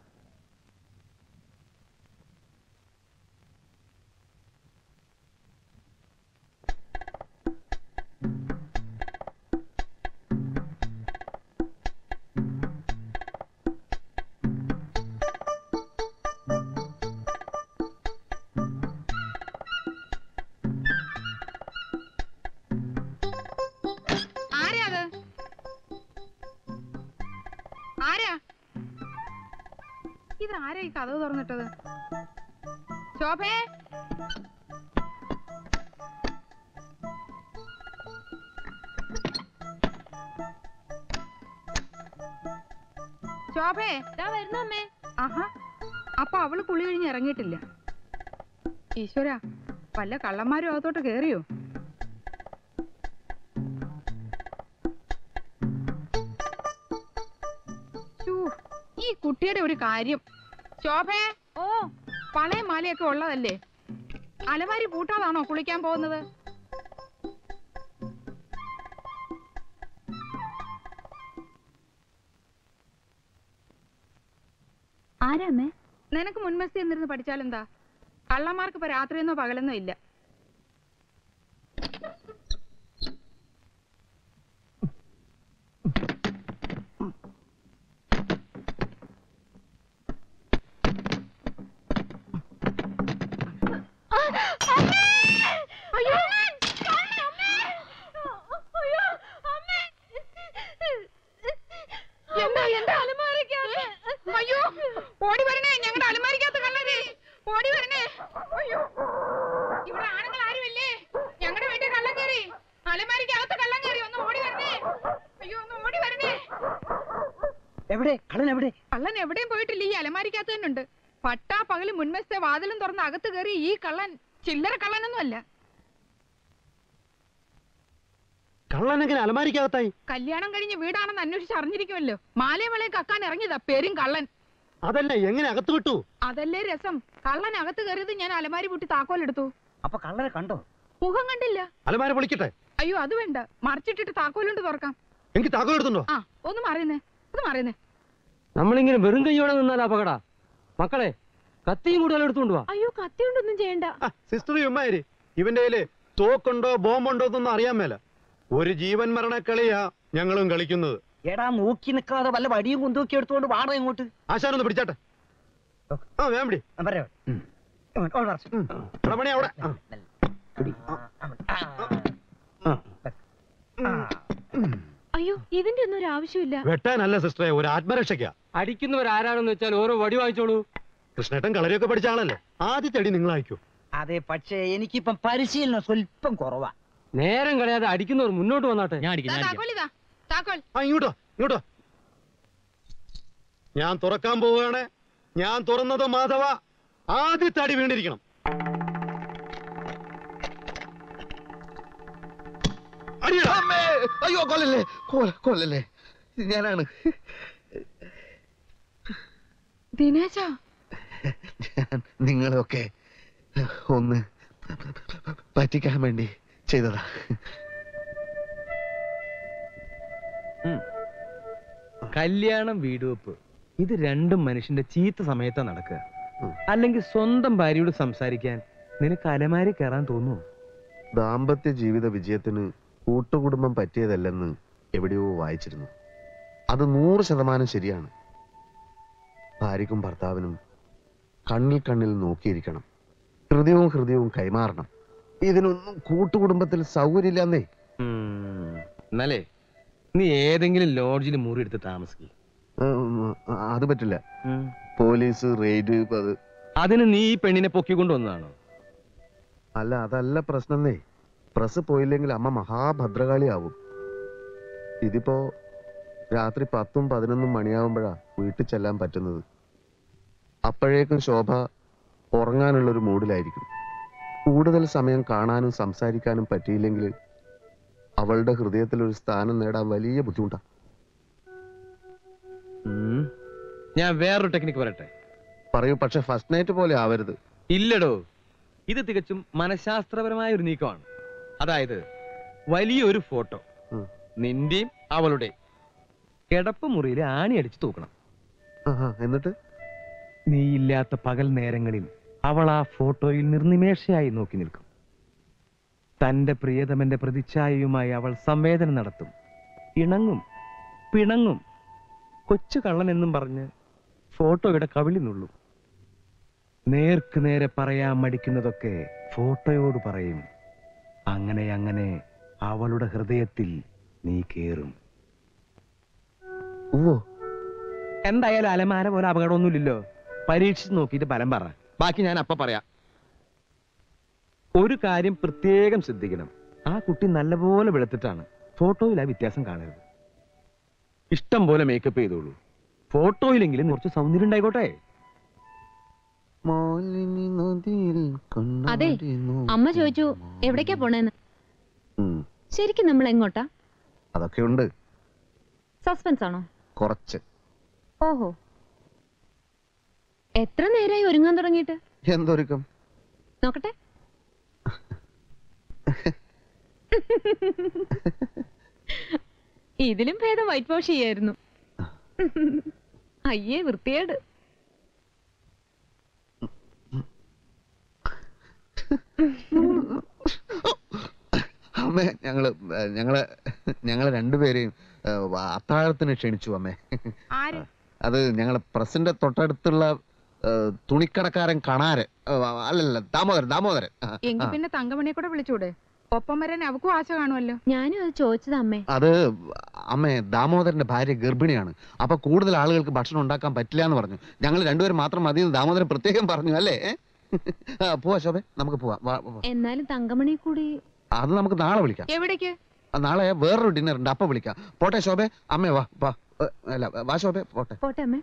ആരാ അത് ആരാ ഇത് ആരാ ഈ കഥവ് തുറന്നിട്ടത് ശോഭേ ശോഭേ വരുന്നമ്മേ ആഹാ അപ്പൊ അവള് കുളി കഴിഞ്ഞ് ഇറങ്ങിയിട്ടില്ല ഈശ്വര വല്ല കള്ളന്മാരും അകത്തോട്ട് കേറിയോ ശ്ശൂ, ഈ കുട്ടിയുടെ ഒരു കാര്യം ശോഭേ ഓ പണയം മാലയൊക്കെ ഉള്ളതല്ലേ അലമാരി പൂട്ടാതാണോ കുളിക്കാൻ പോകുന്നത് ആരാമ്മേ നിനക്ക് മുൻമസ്തി എന്നിരുന്ന് പഠിച്ചാലെന്താ കള്ളന്മാർക്ക് ഇപ്പൊ രാത്രിയെന്നോ പകലെന്നോ ഇല്ല അയ്യോ എന്താ എന്താ അയ്യോ ഓടി വരണേ ഞങ്ങളുടെ അലമാരിക്കകത്ത് കള്ളരെ ഓടി വരണേ അയ്യോ ഇവിടെ ആണുങ്ങൾ ആരുമില്ലേ ഞങ്ങളുടെ വീട്ടിൽ കള്ളം കയറി അലമാരിക്കകത്ത് കള്ളം കയറി ഒന്ന് ഓടി വരണേ അയ്യോ ഒന്ന് ഓടി വരണേ എവിടെ കള്ളൻ എവിടെ കള്ളൻ എവിടെയും പോയിട്ടില്ല ഈ അലമാരിക്കകത്ത് തന്നെ ഉണ്ട് പട്ടാ പകല് മുൻവശത്തെ വാതിലും തുറന്ന് അകത്ത് കയറി ഈ കള്ളൻ ചില്ലറ കള്ളനൊന്നും അല്ല കള്ളനെങ്ങനെ അലമാരിക്കകത്തായി കല്യാണം കഴിഞ്ഞ് വീടാണെന്ന് അന്വേഷിച്ച് അറിഞ്ഞിരിക്കുമല്ലോ മാലയമളയെ കക്കാൻ ഇറങ്ങിയതാ പേരും കള്ളൻ അതല്ല എങ്ങനെ അകത്ത് വിട്ടു അതല്ലേ രസം കള്ളൻ അകത്ത് കയറിയത് ഞാൻ അലമാരി പൂട്ടി താക്കോലെടുത്തു അപ്പൊ കള്ളനെ കണ്ടോ മുഖം കണ്ടില്ല അലമാര പൊളിക്കട്ടെ അയ്യോ അത് വേണ്ട മറിച്ചിട്ടിട്ട് താക്കോലുണ്ട് തുറക്കാം എനിക്ക് താക്കോൽ എടുത്തുണ്ടോ ആ ഒന്ന് മാറിയുന്നേ ഒന്ന് മാറിയുന്നേ നമ്മളിങ്ങനെ വെറും കൈയോടെ നിന്നാൽ അപകട മക്കളെ കത്തിയും കൂടുതൽ എടുത്തുകൊണ്ട് വാ അയ്യോ കത്തി കൊണ്ടൊന്നും ചെയ്യണ്ട സിസ്റ്റർ ഉമ്മാര് ഇവന്റെ കയ്യില് തോക്കുണ്ടോ ബോംബുണ്ടോ എന്നൊന്നും അറിയാൻ മേല ഒരു ജീവൻ മരണ കളിയാ ഞങ്ങളും കളിക്കുന്നത് എടാ നോക്കി നിൽക്കാതെ വല്ല വടിയും കുന്തൂക്കി എടുത്തുകൊണ്ട് വാട ഇങ്ങോട്ട് ആശാനൊന്ന് പിടിച്ചാട്ടെ ആ വേം പിടി പറയാ എടാ പണി അവിടെ ആ. അയ്യോ ഇതിന്റെ ഒന്നും ഒരു ആവശ്യമില്ല വെട്ടാനല്ല സിസ്റ്ററെ ഒരു ആത്മരക്ഷയ്ക്കാ അടിക്കുന്നവരാരാണെന്ന് വെച്ചാൽ ഓരോ വടി വാങ്ങിച്ചോളൂ കൃഷ്ണേട്ടൻ കളരിയൊക്കെ പഠിച്ച ആളല്ലേ ആദ്യത്തെ അടി നിങ്ങൾ അയക്കൂ അതെ പക്ഷേ എനിക്കിപ്പം പരിശീലനം സ്വല്പം കുറവാ നേരം കളയാതെ അടിക്കുന്നവർ മുന്നോട്ട് വന്നാട്ടെ ഞാൻ ദാ താക്കോലിതാ താക്കോൽ ആ ഇങ്ങോട്ടോ ഇങ്ങോട്ടോ ഞാൻ തുറക്കാൻ പോവുകയാണ് ഞാൻ തുറന്നത് മാധവ ആദ്യത്തെ അടി വീണ്ടിരിക്കണം അടിയടാ. അയ്യോ കൊല്ലല്ലേ കൊല്ല- കൊല്ലല്ലേ ഞാനാണ് ദിനേശ ഞാൻ നിങ്ങളെയൊക്കെ ഒന്ന് പറ്റിക്കാൻ വേണ്ടി ചെയ്തതാ കല്യാണം വീടുവെപ്പ് ഇത് രണ്ടും മനുഷ്യന്റെ ചീത്ത സമയത്താ നടക്കുക അല്ലെങ്കിൽ സ്വന്തം ഭാര്യയോട് സംസാരിക്കാൻ നിനക്ക് അലമാരി കയറാൻ തോന്നുന്നു ദാമ്പത്യ ജീവിത വിജയത്തിന് കൂട്ടുകുടുംബം പറ്റിയതല്ലെന്ന് എവിടെയോ വായിച്ചിരുന്നു അത് നൂറ് ശതമാനം ശരിയാണ് ഭാര്യക്കും ഭർത്താവിനും കണ്ണിൽ കണ്ണിൽ നോക്കിയിരിക്കണം ഹൃദയവും ഹൃദയവും കൈമാറണം ഇതിനൊന്നും കൂട്ടുകുടുംബത്തിൽ സൗകര്യമില്ലെന്നേ എന്നാലേ നീ ഏതെങ്കിലും ലോഡ്ജിൽ മുറി എടുത്ത് താമസിക്കും ഉം, അത് പറ്റില്ല പോലീസ് റെയ്ഡ് അത് അതിന് നീ ഈ പെണ്ണിനെ പൊക്കിക്കൊണ്ട് വന്നതാണോ അല്ല അതല്ല പ്രശ്നന്നേ പ്രസ് പോയില്ലെങ്കിൽ അമ്മ മഹാഭദ്രകാളിയാവും ഇതിപ്പോ രാത്രി പത്തും പതിനൊന്നും മണിയാവുമ്പോഴാ വീട്ടിൽ ചെല്ലാൻ പറ്റുന്നത് അപ്പോഴേക്കും ശോഭ ഉറങ്ങാനുള്ളൊരു മൂഡിലായിരിക്കും കൂടുതൽ സമയം കാണാനും സംസാരിക്കാനും പറ്റിയില്ലെങ്കിൽ അവളുടെ ഹൃദയത്തിൽ ഒരു സ്ഥാനം നേടാൻ വലിയ ബുദ്ധിമുട്ടാ ഉം. ഞാൻ വേറൊരു ടെക്നിക്ക് പറയട്ടെ പറയൂ പക്ഷെ ഫസ്റ്റ് നൈറ്റ് പോലെ ആവരുത് ഇല്ലടോ ഇത് തികച്ചും മനഃശാസ്ത്രപരമായ ഒരു നീക്കമാണ് അതായത് വലിയൊരു ഫോട്ടോ ഉം. നിന്റെയും അവളുടെ കിടപ്പ് മുറിയിൽ ആണി അടിച്ച് തൂക്കണം ആഹാ, എന്നിട്ട് നീ ഇല്ലാത്ത പകൽ നേരങ്ങളിൽ അവൾ ആ ഫോട്ടോയിൽ നിർനിമേഷയായി നോക്കി നിൽക്കും തന്റെ പ്രിയതമന്റെ പ്രതിച്ഛായയുമായി അവൾ സംവേദനം നടത്തും ഇണങ്ങും പിണങ്ങും കൊച്ചു കള്ളൻ എന്നും പറഞ്ഞ് ഫോട്ടോയുടെ കവിളി നുള്ളും നേർക്ക് നേരെ പറയാൻ മടിക്കുന്നതൊക്കെ ഫോട്ടോയോട് പറയും അങ്ങനെ അങ്ങനെ അവളുടെ ഹൃദയത്തിൽ നീ കേറും ഓ എന്തായാലും അലമാര പോലെ അപകടമൊന്നുമില്ലല്ലോ പരീക്ഷിച്ച് നോക്കിയിട്ട് ഫലം പറ ബാക്കി ഞാൻ അപ്പ പറയാം ഒരു കാര്യം പ്രത്യേകം ശ്രദ്ധിക്കണം ആ കുട്ടി നല്ലപോലെ വെളുത്തിട്ടാണ് ഫോട്ടോയിൽ ആ വ്യത്യാസം കാണരുത് ഇഷ്ടം പോലെ മേക്കപ്പ് ചെയ്തോളൂ ഫോട്ടോയിലെങ്കിലും കുറച്ച് സൗന്ദര്യം ഉണ്ടായിക്കോട്ടെ മാലിനി നദിയിൽ അതെ കണ്ണാടി നോക്കി അമ്മ ചോദിച്ചു എവിടേക്കാ പോണേന്ന് ഉം, ശരിക്കും നമ്മൾ എങ്ങോട്ടാ അതൊക്കെ ഉണ്ട് സസ്പെൻസ് ആണോ കുറച്ച് ഓഹോ എത്ര നേരമായി ഒരുങ്ങാൻ തുടങ്ങിയിട്ട് എന്തൊരുക്കം നോക്കട്ടെ ഇതിലും ഭേദം വൈറ്റ് വാഷ് ചെയ്യായിരുന്നു അയ്യേ വൃത്തിയേട് അമ്മേ ഞങ്ങള് ഏ, ഞങ്ങള് ഞങ്ങളെ രണ്ടുപേരെയും ഏ, അത്താഴത്തിന് ക്ഷണിച്ചു അമ്മേ ആര് അത് ഞങ്ങളെ പ്രസിന്റെ തൊട്ടടുത്തുള്ള ഏ, തുണിക്കടക്കാരൻ കണാരൻ ഏ, അല്ലല്ല ദാമോദരൻ ദാമോദരൻ ആ, എങ്കി ആ. പിന്നെ തങ്കമണിയെ കൂടെ വിളിച്ചൂടെ ഒപ്പം വരാൻ അവക്കും ആശ കാണുമല്ലോ ഞാനും അത് ചോദിച്ചത് അമ്മേ അത് അമ്മേ ദാമോദരന്റെ ഭാര്യ ഗർഭിണിയാണ് അപ്പൊ കൂടുതൽ ആളുകൾക്ക് ഭക്ഷണം ഉണ്ടാക്കാൻ പറ്റില്ല എന്ന് പറഞ്ഞു ഞങ്ങൾ രണ്ടുപേരും മാത്രം മതി എന്ന് ദാമോദരൻ പ്രത്യേകം പറഞ്ഞു അല്ലേ ആ, പോവാ ശോഭെ നമുക്ക് പോവാം വാ, വാ. എന്നാലും തങ്കമണി കൂടി അത് നമുക്ക് നാളെ വിളിക്കാം എവിടേക്ക് ആ, നാളെ വേറൊരു ഡിന്നർ ഉണ്ട് അപ്പൊ വിളിക്കാം പോട്ടെ ശോഭെ അമ്മേ വാ വാ ഏ, അല്ല വാ ശോഭെ പോട്ടെ പോട്ടെ അമ്മേ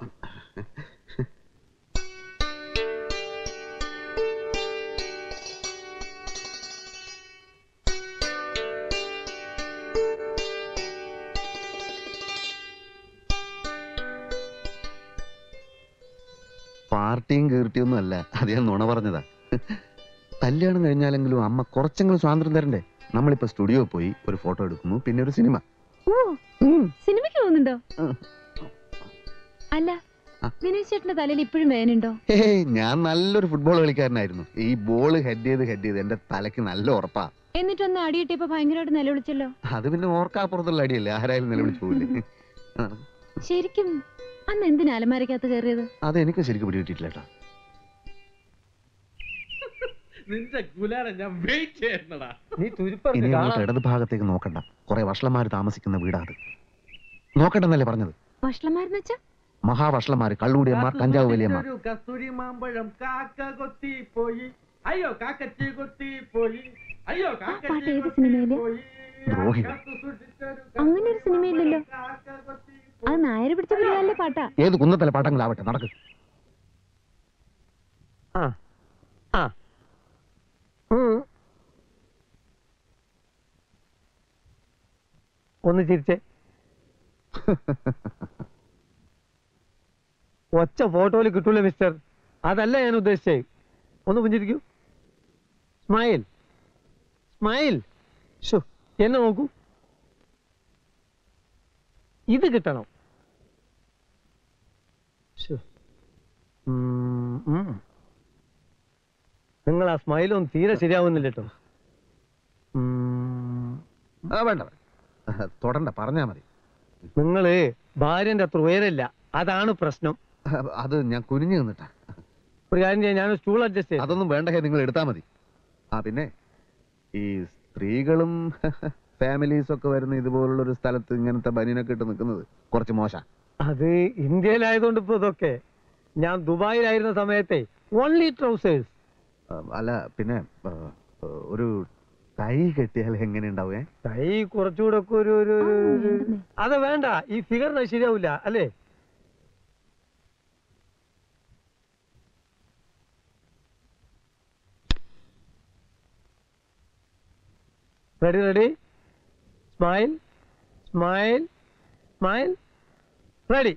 പാർട്ടിയും കീർത്തിയൊന്നും അല്ല അത് ഞാൻ നുണ പറഞ്ഞതാ കല്യാണം കഴിഞ്ഞാലെങ്കിലും അമ്മ കുറച്ചെങ്കിലും സ്വാതന്ത്ര്യം തരണ്ടേ നമ്മളിപ്പോ സ്റ്റുഡിയോ പോയി ഒരു ഫോട്ടോ എടുക്കുന്നു പിന്നെ ഒരു സിനിമ ഓ സിനിമയ്ക്ക് പോകുന്നുണ്ടോ അല്ല ദിനേശ് ചേട്ടന്റെ തലയിൽ ഇപ്പോഴും വേനുണ്ടോ ഏയ് ഞാൻ നല്ലൊരു ഫുട്ബോൾ കളിക്കാരനായിരുന്നു ഈ ബോൾ ഹെഡ് ചെയ്ത് ഹെഡ് ചെയ്ത് എന്റെ തലയ്ക്ക് നല്ല ഉറപ്പാ എന്നിട്ടൊന്ന് അടിയിട്ടിപ്പോ ഭയങ്കരമായിട്ട് നിലവിളിച്ചല്ലോ അത് പിന്നെ ഓർക്കാപ്പുറത്തുള്ള അടിയല്ലേ ആരായാലും നിലവിളിച്ചു പോവില്ലേ ആ, ശരിക്കും അന്ന് എന്തിനാ അലമാരക്കകത്ത് കയറിയത് അത് എനിക്ക് ശരിക്കും പിടികിട്ടിട്ടില്ല കേട്ടോ നിന്റെ ഗുലാല ഞാൻ വെയിറ്റ് ചെയ്യുന്നടാ നീ ഇനി തുരുപ്പറഞ്ഞ് അങ്ങോട്ട് കാണാൻ ഇടത് ഭാഗത്തേക്ക് നോക്കണ്ട കുറെ വഷളന്മാര് താമസിക്കുന്ന വീടാ അത് നോക്കണ്ടെന്നല്ലേ പറഞ്ഞത് വഷളന്മാരെന്ന് വെച്ചാ മഹാവഷളന്മാര് കള്ളൂടിയന്മാർ കഞ്ചാവ് വലിയന്മാർ ഒരു കസ്തൂരി മാമ്പഴം കാക്ക കൊത്തി പോയി അയ്യോ കാക്കച്ചി കൊത്തി പോയി അയ്യോ പാട്ട് കാക്കച്ചി ഏത് കൊത്തി സിനിമയില് പോയി ദ്രോഹികൾ കാത്തു സൂക്ഷിച്ചൊരു അങ്ങനെ ഒരു സിനിമയില്ലല്ലോ കാക്ക കൊത്തി അത് നായര് പിടിച്ച പിള്ളേരുടെ പാട്ടാ ഏത് കുന്നത്തല പാട്ടങ്ങളാവട്ടെ നടക്ക് ആ ആ ഉം. ഒന്ന് ചിരിച്ചേ ഒച്ച ഫോട്ടോയിൽ കിട്ടൂല മിസ്റ്റർ അതല്ല ഞാൻ ഉദ്ദേശിച്ചത് ഒന്ന് പുഞ്ചിരിക്കൂ സ്മൈൽ സ്മൈൽ ഷോ എന്നെ നോക്കൂ ഇത് കിട്ടണം ശ്ശോ. ഉം, ഉം. നിങ്ങൾ ആ സ്മൈലൊന്നും തീരെ ശരിയാവുന്നില്ല കേട്ടോ ആ വേണ്ട വേണ്ട. തൊടണ്ട പറഞ്ഞാ മതി നിങ്ങള് ഭാര്യന്റെ അത്ര ഉയരല്ല അതാണ് പ്രശ്നം അത് ഞാൻ കുനിഞ്ഞു നിന്നിട്ടാ ഒരു കാര്യം ചെയ്യാം ഞാൻ സ്റ്റൂൾ അഡ്ജസ്റ്റ് ചെയ്യാം അതൊന്നും വേണ്ട ഹേ നിങ്ങൾ എടുത്താ മതി ആ പിന്നെ ഈ സ്ത്രീകളും ഫാമിലീസ് ഒക്കെ വരുന്ന ഇതുപോലുള്ള ഒരു സ്ഥലത്ത് ഇങ്ങനത്തെ ബനിയനൊക്കെ ഇട്ട് നിൽക്കുന്നത് കുറച്ച് മോശ അത് ഇന്ത്യയിലായതുകൊണ്ട് ഇപ്പൊ ഇതൊക്കെ ഞാൻ ദുബായിലായിരുന്ന സമയത്തെ ഓൺലി ട്രൗസേഴ്സ് അല്ല പിന്നെ ആ, ഒരു ടൈ കെട്ടിയാൽ എങ്ങനെ ഉണ്ടാവേ കൈ കുറച്ചുകൂടെ ഒക്കെ ഒരു ഒരു ഒരു- ഒരു- അത് വേണ്ട ഈ ഫിഗറിന് ശരിയാവില്ല അല്ലേ ready ready smile smile smile ready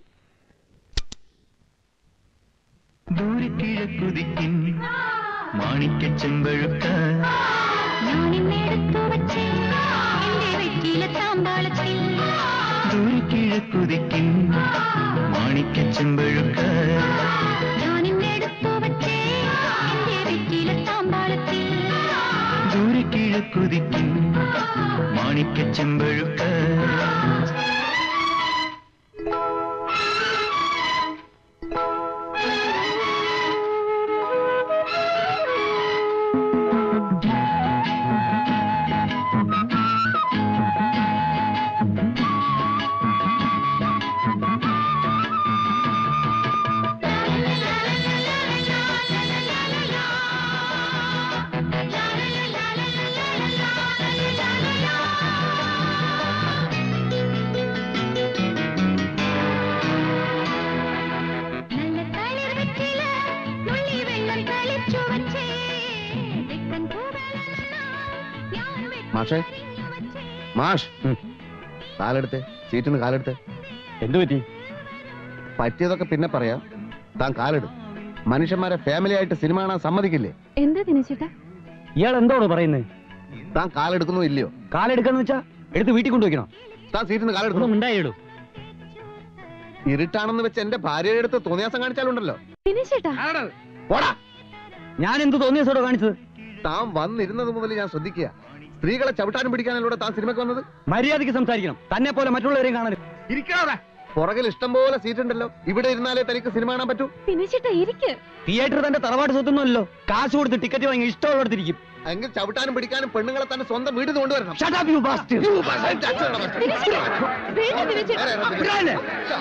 ദൂരക്കിഴക്കുതിക്കിൻ മാണിക്ക ചെമ്പഴുക്ക ദൂരക്കിഴക്കുതിക്കിൻ മാണിക്ക ചെമ്പഴുക്ക ദൂരക്കിഴക്കുതിക്കിൻ മാണിക്ക ചെമ്പഴുക്ക la la la la la la മാഷേ മാഷ് കാലെടുത്തേ സീറ്റിൽ നിന്ന് കാലെടുത്തേ എന്തു പറ്റി പറ്റിയതൊക്കെ പിന്നെ പറയാം താൻ കാലെടു മനുഷ്യന്മാരെ ഫാമിലി ആയിട്ട് സിനിമ കാണാൻ സമ്മതിക്കില്ലേ എന്താ ദിനേശേട്ടാ ഇയാൾ എന്തോടോ പറയുന്നത് താൻ കാലെടുക്കുന്നോ ഇല്ലയോ കാലെടുക്കാന്ന് വെച്ചാ എടുത്ത് വീട്ടിൽ കൊണ്ടുവയ്ക്കണോ താൻ സീറ്റിൽ നിന്ന് കാലെടുക്കുന്നു ഉണ്ടായിടൂ ഇരുട്ടാണെന്ന് വെച്ച് എന്റെ ഭാര്യയുടെ അടുത്ത് തോന്നിയാസം കാണിച്ചാലുണ്ടല്ലോ ദിനേശേട്ടാ പോടാ ഞാൻ എന്ത് തോന്നിയസോടോ കാണിച്ചത് താൻ വന്നിരുന്നത് മുതൽ ഞാൻ ശ്രദ്ധിക്കുക സ്ത്രീകളെ ചവിട്ടാനും പിടിക്കാനല്ലൂടെ താൻ സിനിമയ്ക്ക് വന്നത് മര്യാദയ്ക്ക് സംസാരിക്കണം തന്നെ പോലെ മറ്റുള്ളവരെയും കാണാനും ഇരിക്കാതെ പുറകിൽ ഇഷ്ടം പോലെ സീറ്റ് ഉണ്ടല്ലോ ഇവിടെ ഇരുന്നാലേ തനിക്ക് സിനിമ കാണാൻ പറ്റൂ ദിനേശേട്ടാ ഇരിക്ക് തിയേറ്റർ തന്റെ തറവാട് സ്വത്തൊന്നുമല്ലോ കാശ് കൊടുത്ത് ടിക്കറ്റ് വാങ്ങി ഇഷ്ടമുള്ളിടത്തിരിക്കും എങ്കിൽ ചവിട്ടാനും പിടിക്കാനും പെണ്ണുങ്ങളെ തന്നെ സ്വന്തം വീട്ടിൽ നിന്ന് കൊണ്ടുവരണം Shut up, you bastard. You bastard. വേണ്ട ദിനേശേട്ടാ അങ്ങനെ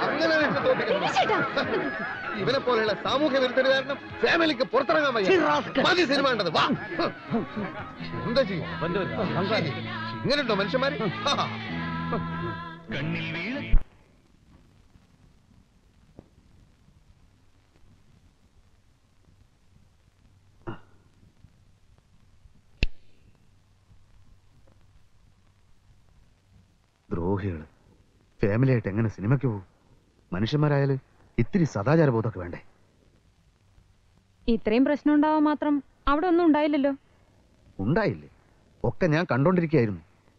ഇവനെ പോലെയുള്ള സാമൂഹ്യ വിരുദ്ധര് കാരണം ഫാമിലിക്ക് പുറത്തിറങ്ങാൻ വയ്യ മതി സിനിമ കണ്ടത് വാ എന്താ ചെയ്യും ഇങ്ങനെയുണ്ടോ മനുഷ്യന്മാര് ആ. ദ്രോഹികള് ഫാമിലി ആയിട്ട് എങ്ങനെ സിനിമയ്ക്ക് പോകും മനുഷ്യന്മാരായാല് ഇത്തിരി സദാചാര ബോധമൊക്കെ വേണ്ടേ ഇത്രയും പ്രശ്നം ഉണ്ടാവാൻ മാത്രം അവിടെ ഒന്നും ഉണ്ടായില്ലല്ലോ ഉണ്ടായില്ലേ ഒക്കെ ഞാൻ കണ്ടോണ്ടിരിക്കുകയായിരുന്നു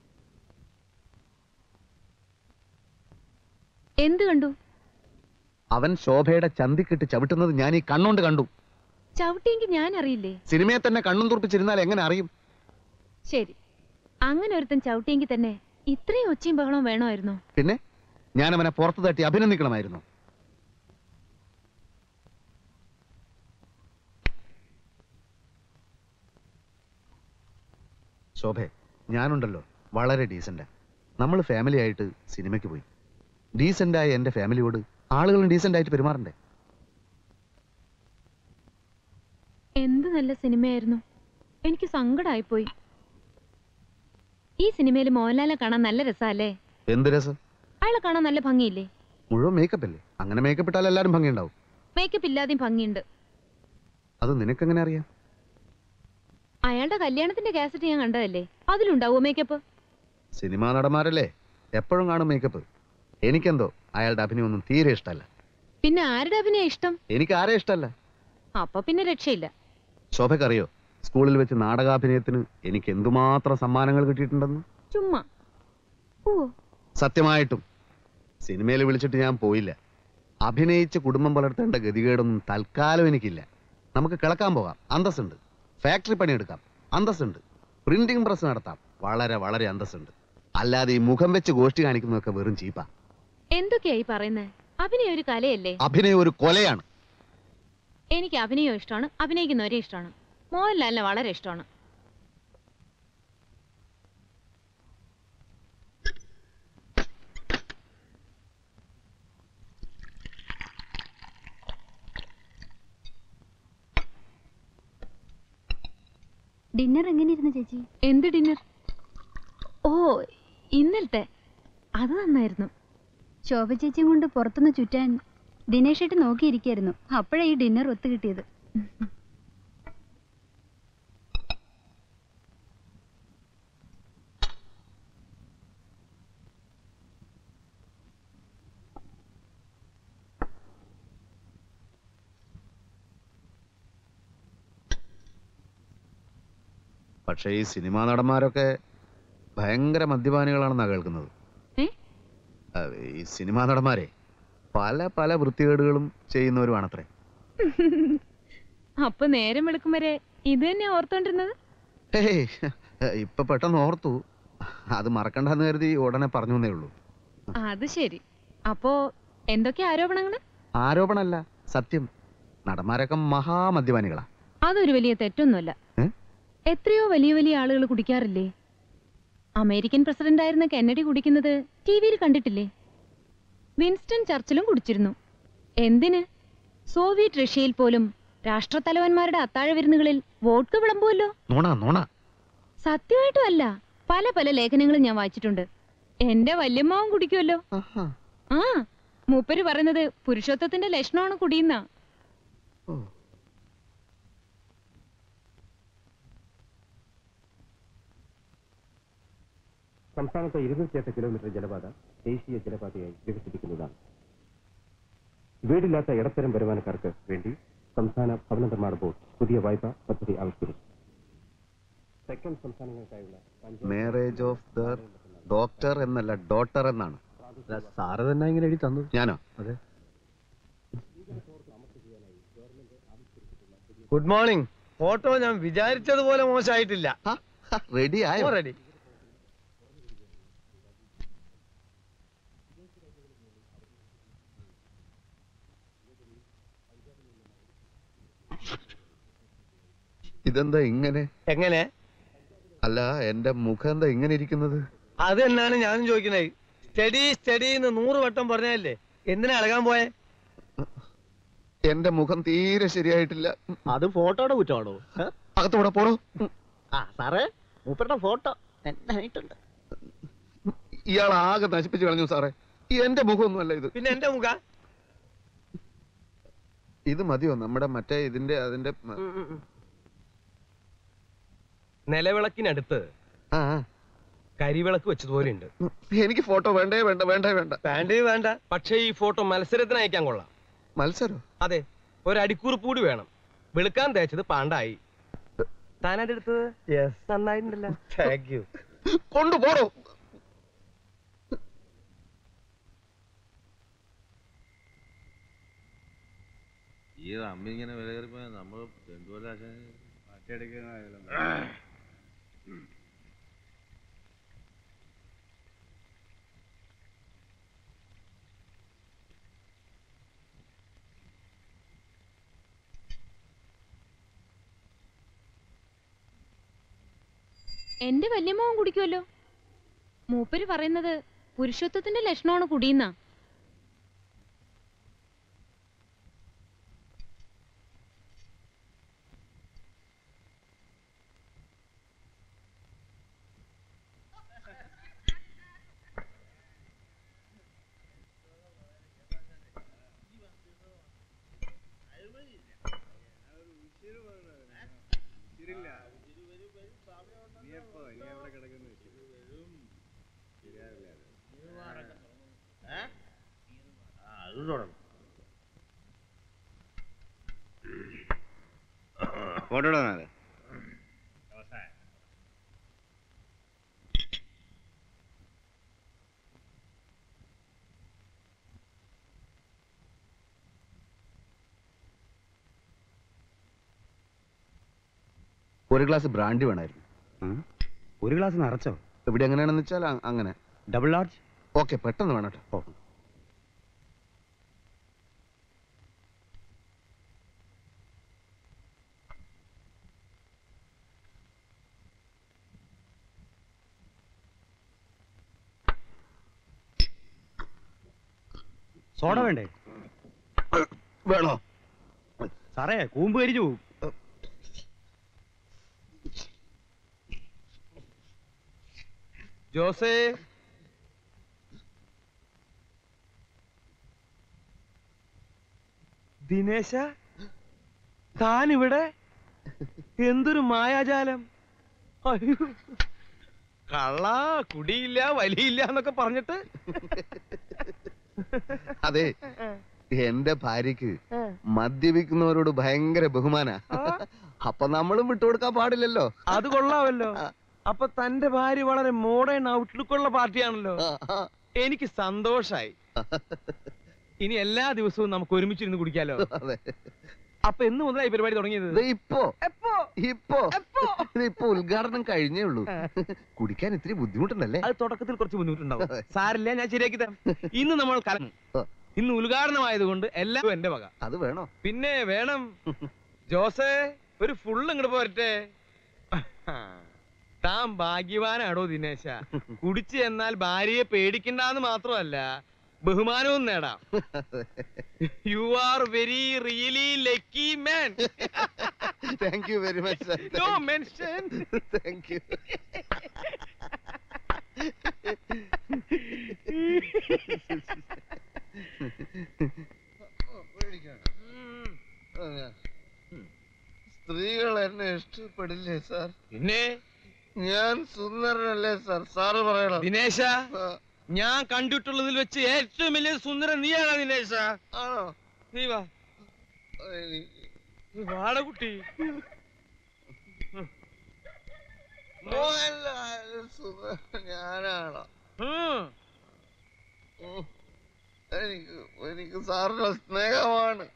എന്ത് കണ്ടു അവൻ ശോഭയുടെ ചന്തിക്കിട്ട് ചവിട്ടുന്നത് ഞാൻ ഈ കണ്ണോണ്ട് കണ്ടു ചവിട്ടിയെങ്കിൽ ഞാൻ അറിയില്ലേ സിനിമയെ തന്നെ കണ്ണും തുറപ്പിച്ചിരുന്നാൽ എങ്ങനെ അറിയും ശരി അങ്ങനെ ഒരുത്തൻ ചവിട്ടിയെങ്കിൽ തന്നെ ഇത്രയും ഒച്ചയും ബഹളവും വേണമായിരുന്നോ പിന്നെ ഞാൻ അവനെ പുറത്തു തട്ടി അഭിനന്ദിക്കണമായിരുന്നു ശോഭെ ഞാനുണ്ടല്ലോ വളരെ ഡീസൻ്റാ നമ്മൾ ഫാമിലി ആയിട്ട് സിനിമയ്ക്ക് പോയി ഡീസൻ്റായ എൻ്റെ ഫാമിലിയോട് ആളുകളും ഡീസൻ്റ് ആയിട്ട് പെരുമാറണ്ടേ എന്ത് നല്ല സിനിമയായിരുന്നു എനിക്ക് സങ്കടമായിപ്പോയി ഈ സിനിമയിൽ മോഹൻലാലിനെ കാണാൻ നല്ല രസമല്ലേ എന്ത് രസം അയാളെ കാണാൻ നല്ല ഭംഗിയില്ലേ മുഴുവൻ മേക്കപ്പ് അല്ലേ അങ്ങനെ മേക്കപ്പ് ഇട്ടാൽ എല്ലാവരും ഭംഗിയുണ്ടാവും മേക്കപ്പ് ഇല്ലാതെയും ഭംഗിയുണ്ട് അത് നിനക്കെങ്ങനെ അറിയാം അയാളുടെ കല്യാണത്തിന്റെ കാസറ്റ് ഞാൻ കണ്ടതല്ലേ അതിലുണ്ടാവോ മേക്കപ്പ് സിനിമാ നടന്മാരല്ലേ എപ്പോഴും കാണും മേക്കപ്പ് എനിക്കെന്തോ അയാളുടെ അഭിനയമൊന്നും തീരെ ഇഷ്ടമല്ല പിന്നെ ആരുടെ അഭിനയം ഇഷ്ടം എനിക്ക് ആരെ ഇഷ്ടമല്ല അപ്പൊ പിന്നെ രക്ഷയില്ല ശോഭക്കറിയോ സ്കൂളിൽ വെച്ച് നാടകാഭിനയത്തിന് എനിക്ക് എന്തുമാത്രം സമ്മാനങ്ങൾ കിട്ടിയിട്ടുണ്ടെന്ന് ചുമ്മാ ഓ സത്യമായിട്ടും സിനിമയിൽ വിളിച്ചിട്ട് ഞാൻ പോയില്ല അഭിനയിച്ച് കുടുംബം പുലർത്തേണ്ട ഗതികേടൊന്നും തൽക്കാലം എനിക്കില്ല നമുക്ക് കിളക്കാൻ പോകാം അന്തസ്സുണ്ട് ഫാക്ടറി പണിയെടുക്കാം അന്തസ്സുണ്ട് പ്രിന്റിംഗ് പ്രസ് നടത്താം വളരെ വളരെ അന്തസ്സുണ്ട് അല്ലാതെ ഈ മുഖം വെച്ച് ഗോഷ്ടി കാണിക്കുന്നതൊക്കെ വെറും ചീപ്പാ എന്തൊക്കെയായി പറയുന്നത് അഭിനയം ഒരു കലയല്ലേ അഭിനയം ഒരു കൊലയാണ് എനിക്ക് അഭിനയം ഇഷ്ടമാണ് അഭിനയിക്കുന്നവരെ ഇഷ്ടമാണ് മോഹൻലാലിനെ വളരെ ഇഷ്ടമാണ് ഡിന്നർ എങ്ങനെയിരുന്നു ചേച്ചി എന്ത് ഡിന്നർ ഓ ഇന്നലത്തെ അത് നന്നായിരുന്നു ശോഭ ചേച്ചിയും കൊണ്ട് പുറത്തുനിന്ന് ചുറ്റാൻ ദിനേഷേട്ട് നോക്കിയിരിക്കായിരുന്നു അപ്പോഴാ ഈ ഡിന്നർ ഒത്തു കിട്ടിയത് പക്ഷേ ഈ സിനിമാ നടന്മാരൊക്കെ ഭയങ്കര മദ്യപാനികളാണെന്നാണ് കേൾക്കുന്നത് ഏ? അഹ് ഈ സിനിമാ നടന്മാരെ പല പല വൃത്തികേടുകളും ചെയ്യുന്നവരുമാണത്രേ അപ്പൊ നേരം വെളുക്കും വരെ ഇത് തന്നെ ഓർത്തോണ്ടിരുന്നത് ഹേയ്, ഇപ്പൊ പെട്ടെന്ന് ഓർത്തു അത് മറക്കണ്ടെന്ന് കരുതി ഉടനെ പറഞ്ഞു എന്നേ ഉള്ളൂ അത് ശരി അപ്പോ എന്തൊക്കെ ആരോപണങ്ങള് ആരോപണമല്ല സത്യം നടന്മാരൊക്കെ മഹാമദ്യപാനികളാ അതൊരു വലിയ തെറ്റൊന്നുമല്ല ഏ? എത്രയോ വലിയ വലിയ ആളുകൾ കുടിക്കാറില്ലേ അമേരിക്കൻ പ്രസിഡന്റ് ആയിരുന്ന കെന്നഡി കുടിക്കുന്നത് ടി വിയിൽ കണ്ടിട്ടില്ലേ വിൻസ്റ്റൺ ചർച്ചിലും കുടിച്ചിരുന്നു എന്തിന് സോവിയറ്റ് റഷ്യയിൽ പോലും രാഷ്ട്രത്തലവന്മാരുടെ അത്താഴ വിരുന്നുകളിൽ വോട്ട്ക വിളമ്പുമല്ലോ നോണ നോണ സത്യമായിട്ടും അല്ല പല പല ലേഖനങ്ങളും ഞാൻ വായിച്ചിട്ടുണ്ട് എന്റെ വല്യമ്മാവും കുടിക്കുമല്ലോ ആ മൂപ്പര് പറയുന്നത് പുരുഷത്വത്തിന്റെ ലക്ഷണമാണ് കുടിയുന്ന സംസ്ഥാനത്തെ ഇരുന്നൂറ്റിയെട്ട് കിലോമീറ്റർ ജലപാത ദേശീയ ജലപാതയായി വികസിപ്പിക്കുന്നതാണ് വീടില്ലാത്ത ഇടത്തരം വരുമാനക്കാർക്ക് വേണ്ടി സംസ്ഥാന ഭവന നിർമ്മാണ ബോർഡ് പുതിയ വായ്പാ പദ്ധതി ആവിഷ്കരിച്ചു തെക്കൻ സംസ്ഥാനങ്ങൾക്കായുള്ള panchayat marriage of the doctor എന്നല്ല ഡോട്ടർ എന്നാണ് സാറ് തന്നെ ഇങ്ങനെ എഴുതി തന്നു ഞാനോ അതെ ഗുഡ് മോർണിംഗ് ഫോട്ടോ ഞാൻ വിചാരിച്ചതുപോലെ മോശമായിട്ടില്ല റെഡി ആയോ റെഡി ഇതെന്താ ഇങ്ങനെ എങ്ങനെ അല്ല എന്റെ മുഖം എന്താ ഇങ്ങനെ ഇരിക്കുന്നത് അത് തന്നെയാണ് ഞാനും ചോദിക്കുന്നത് സ്റ്റഡി സ്റ്റഡി എന്ന് നൂറ് വട്ടം പറഞ്ഞല്ലേ എന്തിനാ ഇളകാൻ പോയെ എന്റെ മുഖം തീരെ ശരിയായിട്ടില്ല അത് ഫോട്ടോയുടെ കുറ്റമാണോ അകത്തോടെ പോടോ ആ സാറേ മൂപ്പരുടെ ഫോട്ടോ എന്നായിട്ടുണ്ട് ഇയാൾ ആകെ നശിപ്പിച്ചു കളഞ്ഞു സാറേ ഈ എന്റെ മുഖമൊന്നുമല്ല ഇത് പിന്നെ എന്റെ മുഖ ഇത് മതിയോ നമ്മുടെ മറ്റേ ഇതിന്റെ അതിന്റെ മ- നിലവിളക്കിനടുത്ത് ആ ആ. കരിവിളക്ക് വെച്ചതുപോലെ ഉണ്ട് എനിക്ക് ഫോട്ടോ വേണ്ടേ വേണ്ട വേണ്ടേ വേണ്ട പാൻറ് വേണ്ട പക്ഷേ ഈ ഫോട്ടോ മത്സരത്തിന് അയക്കാൻ കൊള്ളാം മത്സരം അതെ ഒരു അടിക്കുറിപ്പ് കൂടി വേണം വെളുക്കാൻ തേച്ചത് പാണ്ടായി താനതെടുത്തത് യെസ് നന്നായിട്ടുണ്ടല്ലോ താങ്ക് യു കൊണ്ടുപോടോ ഈ റമ്മി ഇങ്ങനെ വില കയറിപ്പോ നമ്മൾ രണ്ടുപോലെ എന്റെ വല്യമ്മാവൻ കുടിക്കുമല്ലോ മൂപ്പര് പറയുന്നത് പുരുഷത്വത്തിന്റെ ലക്ഷണമാണ് കുടിയുന്ന അത് തുടങ്ങും ഫോട്ടോ ഇടാനാണ് ഒരു ഗ്ലാസ് ബ്രാൻഡി വേണമായിരുന്നു ഒരു ഗ്ലാസ് നിറച്ചോ ഇവിടെ എങ്ങനെയാണെന്ന് വെച്ചാൽ അ- അങ്ങനെ ഡബിൾ ലാർജ് ഓക്കെ പെട്ടെന്ന് വേണം കേട്ടോ സോഡ വേണ്ടേ വേണോ സാറേ കൂമ്പ് കരിച്ചു പോവും ജോസേ ദിനേശ താൻ ഇവിടെ എന്തൊരു മായാജാലം അയ്യോ കള്ള കുടിയില്ല വലിയില്ല എന്നൊക്കെ പറഞ്ഞിട്ട് അതെ എന്റെ ഭാര്യക്ക് മദ്യപിക്കുന്നവരോട് ഭയങ്കര ബഹുമാന അപ്പൊ നമ്മളും വിട്ടുകൊടുക്കാൻ പാടില്ലല്ലോ അത് കൊള്ളാമല്ലോ അപ്പൊ തന്റെ ഭാര്യ വളരെ മോഡേൺ ഔട്ട്ലുക്ക് ഉള്ള പാർട്ടിയാണല്ലോ എനിക്ക് സന്തോഷായി ഇനി എല്ലാ ദിവസവും നമുക്ക് ഒരുമിച്ചിരുന്ന് കുടിക്കാലോ അതെ അപ്പൊ എന്ന് മുതലായി പരിപാടി തുടങ്ങിയത് ദേ ഇപ്പോ ഇപ്പോ ഇത് ഇപ്പൊ ഉദ്ഘാടനം കഴിഞ്ഞേ ഉള്ളൂ കുടിക്കാൻ ഇത്തിരി ബുദ്ധിമുട്ടുണ്ടല്ലേ അത് തുടക്കത്തിൽ കുറച്ച് ബുദ്ധിമുട്ടുണ്ടാവും സാരില്ല ഞാൻ ശരിയാക്കി തരാം ഇന്ന് നമ്മൾ കലങ്ങും ഇന്ന് ഉദ്ഘാടനമായതുകൊണ്ട് എല്ലാം എന്റെ വക അത് വേണോ പിന്നെ വേണം ജോസേ ഒരു ഫുള്ള് ഇങ്ങോട്ട് പോരട്ടെ താൻ ഭാഗ്യവാനാടോ ദിനേശ കുടിച്ചു എന്നാൽ ഭാര്യയെ പേടിക്കണ്ടെന്ന് മാത്രമല്ല ബഹുമാനവും നേടാം you are very really lucky man thank you very much no mention thank you സ്ത്രീകൾ എന്നെ ഇഷ്ടപ്പെടില്ലേ സാർ പിന്നെ ഞാൻ സുന്ദരനല്ലേ സാർ സാറ് പറയണം ദിനേശ ഞാൻ കണ്ടിട്ടുള്ളതിൽ വെച്ച് ഏറ്റവും വലിയ സുന്ദരൻ നീയാണ് ദിനേശ ആണോ നീ വാ നീ വാട കുട്ടി മോഹൻലാൽ സുന്ദരൻ ഞാനാണോ ഉം. എനിക്ക് എനിക്ക് സാറിന്റെ സ്നേഹമാണ്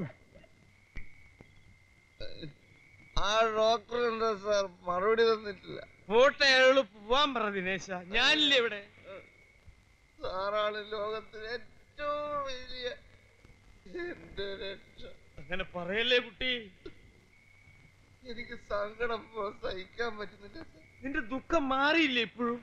ആ ഡോക്ടർ എന്താ സാർ മറുപടി തന്നിട്ടില്ല പോട്ടെ അയാളോട് പോവാൻ പറ ദിനേശ ഞാനില്ലേ ഇവിടെ സാറാണ് ലോകത്തിലെ ഏറ്റവും വലിയ എന്റെ രക്ഷ അങ്ങനെ പറയല്ലേ കുട്ടി എനിക്ക് സങ്കടം ഇപ്പോ സഹിക്കാൻ പറ്റുന്നില്ല സാർ. നിന്റെ ദുഃഖം മാറിയില്ലേ ഇപ്പോഴും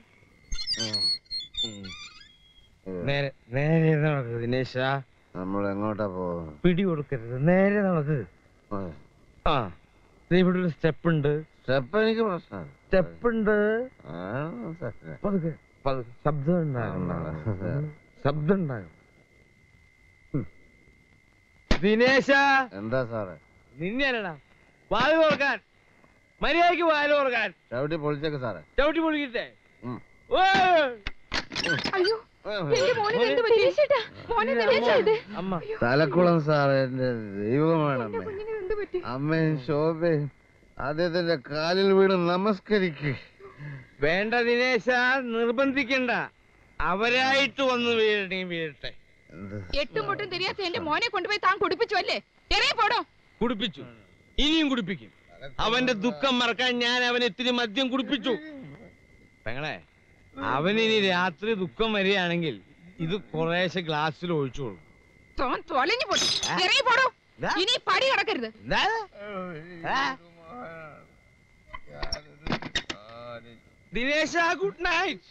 നേരെ നേരെ നടക്ക് ദിനേശ നമ്മൾ എങ്ങോട്ടാ പോകുന്നത് പിടി കൊടുക്കരുത് നേരെ നടക്ക് ആ ദേ ഇവിടെ ഒരു സ്റ്റെപ്പ് ഉണ്ട് സ്റ്റെപ്പ് എനിക്ക് പ്രശ്നമാണ് സ്റ്റെപ്പ് ഉണ്ട് പതുക്കെ പതുക്കെ ശബ്ദം ഉണ്ടാകും ശബ്ദം ഉണ്ടാകും ദിനേശ എന്താ സാറേ നിന്നെയല്ലടാ വാല് തുറക്കാൻ മര്യാദക്ക് വാല് തുറക്കാൻ ചവിട്ടി പൊളിച്ചേക്ക് സാറേ ചവിട്ടി പൊളിക്കട്ടെ ഉം. ഓ! അയ്യോ എന്റെ മോനെ എന്ത് പറ്റി ദിനേശേട്ടാ മോനെ ദിനേശാ ഇത് അമ്മ തലക്കുളം സാറേ എന്റെ ദൈവമാണ് അമ്മേ കുഞ്ഞിന് എന്ത് പറ്റി അമ്മയും ശോഭയും അദ്ദേഹത്തിന്റെ കാലിൽ വീണ് നമസ്കരിക്ക് വേണ്ട ദിനേശ നിർബന്ധിക്കണ്ട അവരായിട്ട് വന്ന് വീഴണേ വീഴട്ടെ എട്ടും പൊട്ടും തിരിയാത്ത എന്റെ മോനെ കൊണ്ടുപോയി താൻ കുടിപ്പിച്ചു അല്ലേ ഇറങ്ങി പോടോ കുടിപ്പിച്ചു ഇനിയും കുടിപ്പിക്കും അവന്റെ ദുഃഖം മറക്കാൻ ഞാൻ അവന് ഇത്തിരി മദ്യം കുടിപ്പിച്ചു പെങ്ങളെ അവനിനി രാത്രി ദുഃഖം വരികയാണെങ്കിൽ ഇത് കുറേശ്ശെ ഗ്ലാസ്സിൽ ഒഴിച്ചോളൂ തോൻ തൊലഞ്ഞു പൊട്ടി ഇറങ്ങി പോടോ ഇനി ഈ പടി കിടക്കരുത് ദിനേശ ഗുഡ് നൈറ്റ്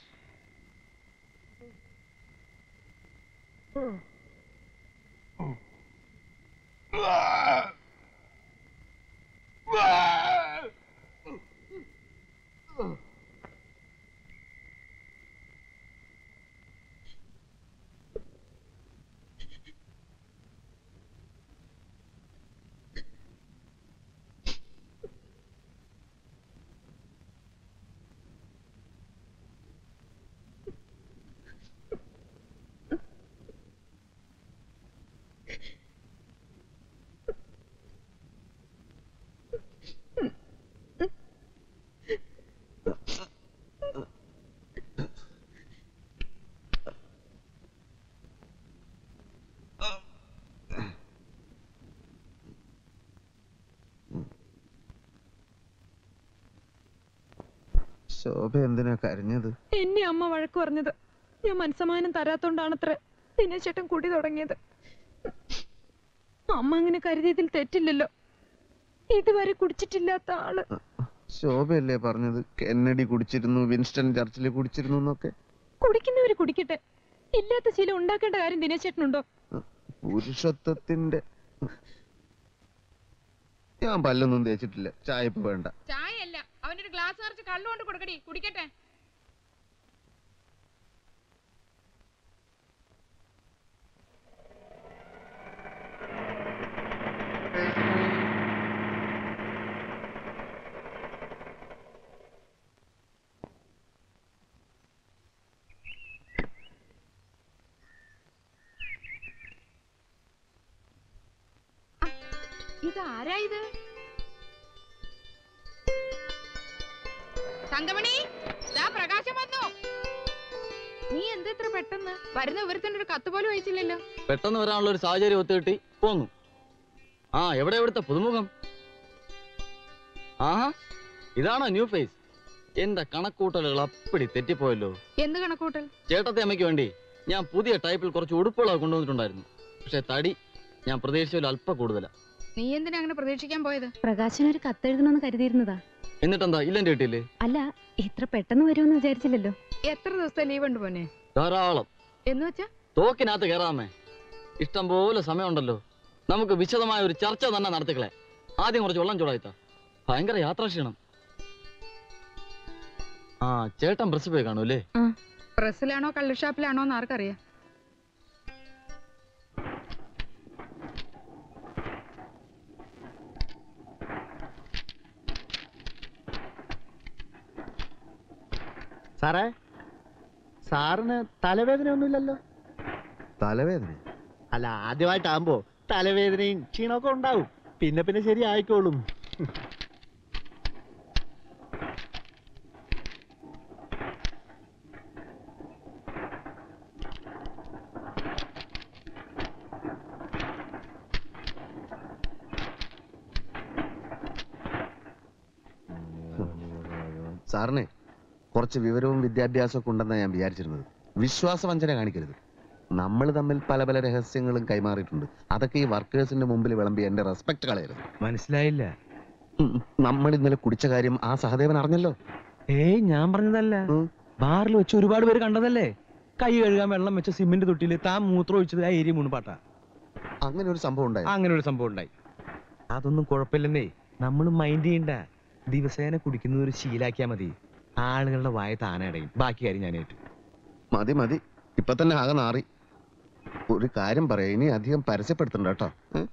ശോഭ എന്തിനാ കരഞ്ഞത് എന്നെ അമ്മ വഴക്ക് പറഞ്ഞത് ഞാൻ മനസ്സമാനം തരാത്തോണ്ടാണത്ര ദിനേശേട്ടൻ കുടി തുടങ്ങിയത് അമ്മ അങ്ങനെ കരുതിയതിൽ തെറ്റില്ലല്ലോ ഇതുവരെ കുടിച്ചിട്ടില്ലാത്ത ആള് ശോഭയല്ലേ പറഞ്ഞത് കെന്നഡി കുടിച്ചിരുന്നു വിൻസ്റ്റൺ ചർച്ചിൽ കുടിച്ചിരുന്നു എന്നൊക്കെ കുടിക്കുന്നവര് കുടിക്കട്ടെ ഇല്ലാത്ത ശീലം ഉണ്ടാക്കേണ്ട കാര്യം ദിനേശേട്ടനുണ്ടോ പുരുഷത്വത്തിന്റെ ഞാൻ പല്ലൊന്നും തേച്ചിട്ടില്ല ചായ ഇപ്പൊ വേണ്ട ചായ അല്ല അവനൊരു ഗ്ലാസ് നിറച്ച് കള്ളു കൊണ്ട് കൊടുക്കടി കുടിക്കട്ടെ ഇതാരാ ഇത് തങ്കമണി ദാ പ്രകാശം വന്നു നീ എന്താ ഇത്ര പെട്ടെന്ന് വരുന്ന വിവരത്തിന്റെ ഒരു കത്ത് പോലും അയച്ചില്ലല്ലോ പെട്ടെന്ന് വരാനുള്ള ഒരു സാഹചര്യം ഒത്തുകിട്ടി പോന്നു ആ എവിടെ എവിടുത്തെ പുതുമുഖം ആഹാ ഇതാണോ ന്യൂ ഫേസ് എന്റെ കണക്കൂട്ടലുകൾ അപ്പടി തെറ്റിപ്പോയല്ലോ എന്ത് കണക്കൂട്ടൽ ചേട്ടത്തെ അമ്മയ്ക്ക് വേണ്ടി ഞാൻ പുതിയ ടൈപ്പിൽ കുറച്ച് ഉടുപ്പുകളൊക്കെ കൊണ്ടുവന്നിട്ടുണ്ടായിരുന്നു പക്ഷെ തടി ഞാൻ പ്രതീക്ഷിച്ച അല്പ കൂടുതലാ നീ എന്തിനാ അങ്ങനെ പ്രതീക്ഷിക്കാൻ പോയത് പ്രകാശൻ ഒരു കത്തെഴുതണമെന്ന് കരുതിയിരുന്നതാ എന്നിട്ടെന്താ ഇല്ലെന്റെ കിട്ടിയില്ലേ അല്ല ഇത്ര പെട്ടെന്ന് വരുമെന്ന് വിചാരിച്ചില്ലല്ലോ എത്ര ദിവസത്തെ ലീവ് ഉണ്ട് പോനെ ധാരാളം എന്ന് വെച്ചാ തോക്കിനകത്ത് കയറാമേ ഇഷ്ടം പോലെ സമയമുണ്ടല്ലോ നമുക്ക് വിശദമായ ഒരു ചർച്ച തന്നെ നടത്തിക്കളെ ആദ്യം കുറച്ച് വെള്ളം ചൂടായിത്ത ഭയങ്കര യാത്രാക്ഷീണം ആ ചേട്ടൻ പ്രസ് പോയി കാണൂല്ലേ പ്രസ്സിലാണോ കള്ളുഷാപ്പിലാണോ എന്ന് ആർക്കറിയാം സാറേ സാറിന് തലവേദന ഒന്നുമില്ലല്ലോ തലവേദന അല്ല ആദ്യമായിട്ടാകുമ്പോ തലവേദനയും ക്ഷീണമൊക്കെ ഉണ്ടാവും പിന്നെ പിന്നെ ശരി ആയിക്കോളും സാറിന് കുറച്ച് വിവരവും വിദ്യാഭ്യാസവും ഒക്കെ ഉണ്ടെന്നാണ് ഞാൻ വിചാരിച്ചിരുന്നത് വിശ്വാസവഞ്ചന കാണിക്കരുത് നമ്മൾ തമ്മിൽ പല പല രഹസ്യങ്ങളും കൈമാറിയിട്ടുണ്ട് അതൊക്കെ ഈ വർക്കേഴ്സിന്റെ മുമ്പിൽ വിളമ്പി എന്റെ റെസ്പെക്ട് കളയരുത് മനസ്സിലായില്ല നമ്മൾ ഇന്നലെ കുടിച്ച കാര്യം ആ സഹദേവൻ അറിഞ്ഞല്ലോ ഏയ് ഞാൻ പറഞ്ഞതല്ല ബാറിൽ വെച്ച് ഒരുപാട് പേര് കണ്ടതല്ലേ കൈ കഴുകാൻ വെള്ളം വെച്ച സിമെന്റ് തൊട്ടിയിൽ താൻ മൂത്രം ഒഴിച്ചത് ആ ഏരിയ മുൻപാട്ടാ അങ്ങനെ ഒരു സംഭവം ഉണ്ടായി അങ്ങനെ ഒരു സംഭവം ഉണ്ടായി അതൊന്നും കുഴപ്പമില്ലെന്നേ നമ്മൾ മൈൻഡ് ചെയ്യണ്ട ദിവസേന കുടിക്കുന്നത് ഒരു ശീലാക്കിയാ മതി ആളുകളുടെ വായ താനടയും ബാക്കി കാര്യം ഞാൻ ഏറ്റു മതി മതി ഇപ്പൊ തന്നെ ആകെ നാറി ഒരു കാര്യം പറയാം ഇനി അധികം പരസ്യപ്പെടുത്തണ്ട കേട്ടോ ഉം?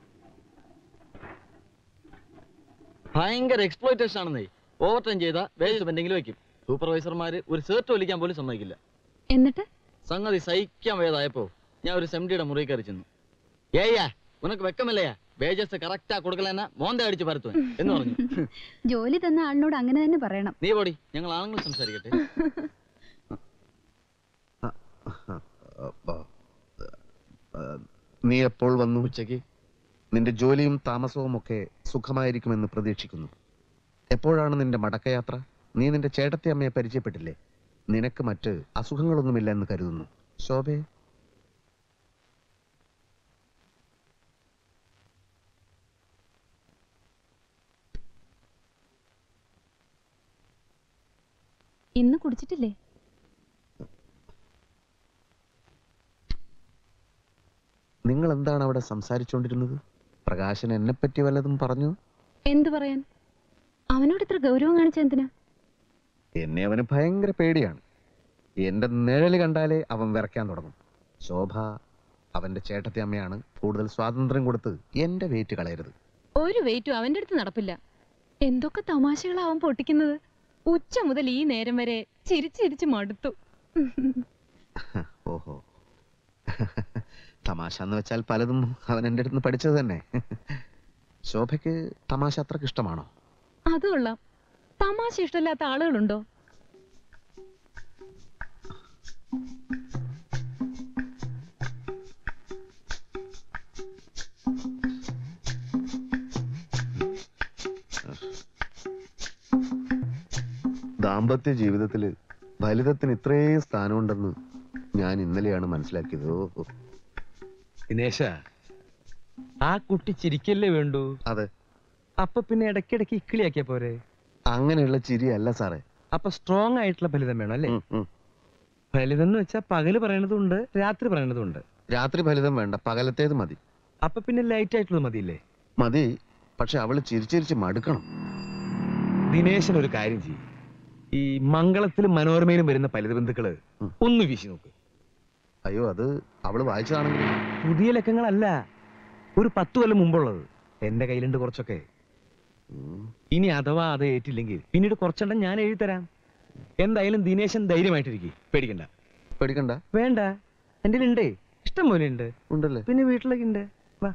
ഭയങ്കര എക്സ്പ്ലോയിറ്റേഷൻ ആണെന്നേ ഓവർ ടൈം ചെയ്താൽ വേജസ് എന്തെങ്കിലും വെക്കും സൂപ്പർവൈസർമാര് ഒരു സേർട്ട് വലിക്കാൻ പോലും സമ്മതിക്കില്ല എന്നിട്ട് സംഗതി സഹിക്കാൻ വേദായപ്പോ ഞാൻ ഒരു സെംഡിയുടെ മുറി കയറി ചെന്നു ഏയ്യാ ഉനക്ക് വെക്കമല്ലയാ വേജസ് കറക്റ്റാ കൊടുക്കലെന്ന മോന്ത അടിച്ച് പരത്തുവൻ എന്ന് പറഞ്ഞു ജോലി തന്ന ആളിനോട് അങ്ങനെ തന്നെ പറയണം നീ പോടി ഞങ്ങൾ ആണുങ്ങൾ സംസാരിക്കട്ടെ അപ്പൊ, ആ, നീ എപ്പോൾ വന്നു ഉച്ചയ്ക്ക് നിന്റെ ജോലിയും താമസവും ഒക്കെ സുഖമായിരിക്കുമെന്ന് പ്രതീക്ഷിക്കുന്നു എപ്പോഴാണ് നിന്റെ മടക്കയാത്ര നീ നിന്റെ ചേട്ടത്തി അമ്മയെ പരിചയപ്പെട്ടില്ലേ നിനക്ക് മറ്റ് അസുഖങ്ങളൊന്നുമില്ല എന്ന് കരുതുന്നു ശോഭേ ഇന്ന് കുടിച്ചിട്ടില്ലേ നിങ്ങൾ എന്താണ് അവിടെ സംസാരിച്ചുകൊണ്ടിരുന്നത് പ്രകാശൻ എന്നെപ്പറ്റി വല്ലതും പറഞ്ഞു എന്തു പറയാൻ അവനോട് ഇത്ര ഗൗരവം കാണിച്ച എന്തിനാ എന്നെ അവന് ഭയങ്കര പേടിയാണ് എന്റെ നിഴല് കണ്ടാലേ അവൻ വിറയ്ക്കാൻ തുടങ്ങും ശോഭ അവന്റെ ചേട്ടത്തി അമ്മയാണ് കൂടുതൽ സ്വാതന്ത്ര്യം കൊടുത്ത് എന്റെ വെയിറ്റ് കളയരുത് ഒരു വെയിറ്റും അവന്റെ അടുത്ത് നടപ്പില്ല എന്തൊക്കെ തമാശകളാ അവൻ പൊട്ടിക്കുന്നത് ഉച്ച മുതൽ ഈ നേരം വരെ ചിരിച്ചിരിച്ച് മടുത്തു ഓഹോ തമാശ എന്ന് വെച്ചാൽ പലതും അവൻ എൻ്റെ അടുത്ത് പഠിച്ചത് തന്നെ ശോഭയ്ക്ക് തമാശ അത്രക്ക് ഇഷ്ടമാണോ അത് കൊള്ളാം തമാശ ഇഷ്ടമില്ലാത്ത ആളുകളുണ്ടോ ദാമ്പത്യ ജീവിതത്തിൽ ഫലിതത്തിന് ഇത്രയും സ്ഥാനമുണ്ടെന്ന് ഞാൻ ഇന്നലെയാണ് മനസ്സിലാക്കിയത് ഓ ദിനേശ ആ കുട്ടി ചിരിക്കല്ലേ വേണ്ടു അതെ അപ്പൊ പിന്നെ ഇടയ്ക്കിടയ്ക്ക് ഇക്കിളിയാക്കിയ പോരെ അങ്ങനെയുള്ള ചിരിയല്ല സാറേ അപ്പൊ സ്ട്രോങ് ആയിട്ടുള്ള ഫലിതം വേണം അല്ലേ ഫലിതം എന്ന് വെച്ചാൽ പകല് പറയണതുണ്ട് രാത്രി പറയണതുണ്ട് രാത്രി ഫലിതം വേണ്ട പകലത്തേത് മതി അപ്പൊ പിന്നെ ലൈറ്റ് ആയിട്ടുള്ളത് മതിയില്ലേ മതി പക്ഷെ അവള് ചിരിച്ചിരിച്ച് മടുക്കണം ദിനേശൻ ഒരു കാര്യം ചെയ്യും ഈ മംഗളത്തിലും മനോരമയിലും വരുന്ന ഫലിത ബന്ധുക്കള് ഒന്ന് വീശി നോക്ക് അയ്യോ അത് അവള് വായിച്ചതാണെങ്കിൽ പുതിയ ലക്കങ്ങളല്ല ഒരു പത്ത് കൊല്ലം മുമ്പുള്ളത് എന്റെ കയ്യിലുണ്ട് കുറച്ചൊക്കെ ഇനി അഥവാ അത് ഏറ്റില്ലെങ്കിൽ പിന്നീട് കുറച്ചെണ്ണം ഞാൻ എഴുതി തരാം എന്തായാലും ദിനേശൻ ധൈര്യമായിട്ടിരിക്കും പേടിക്കണ്ട പേടിക്കണ്ട വേണ്ട എന്റെ ഉണ്ടേ ഇഷ്ടം പോലെ ഉണ്ട് ഉണ്ടല്ലേ പിന്നെ വീട്ടിലൊക്കെ ഉണ്ട് വാ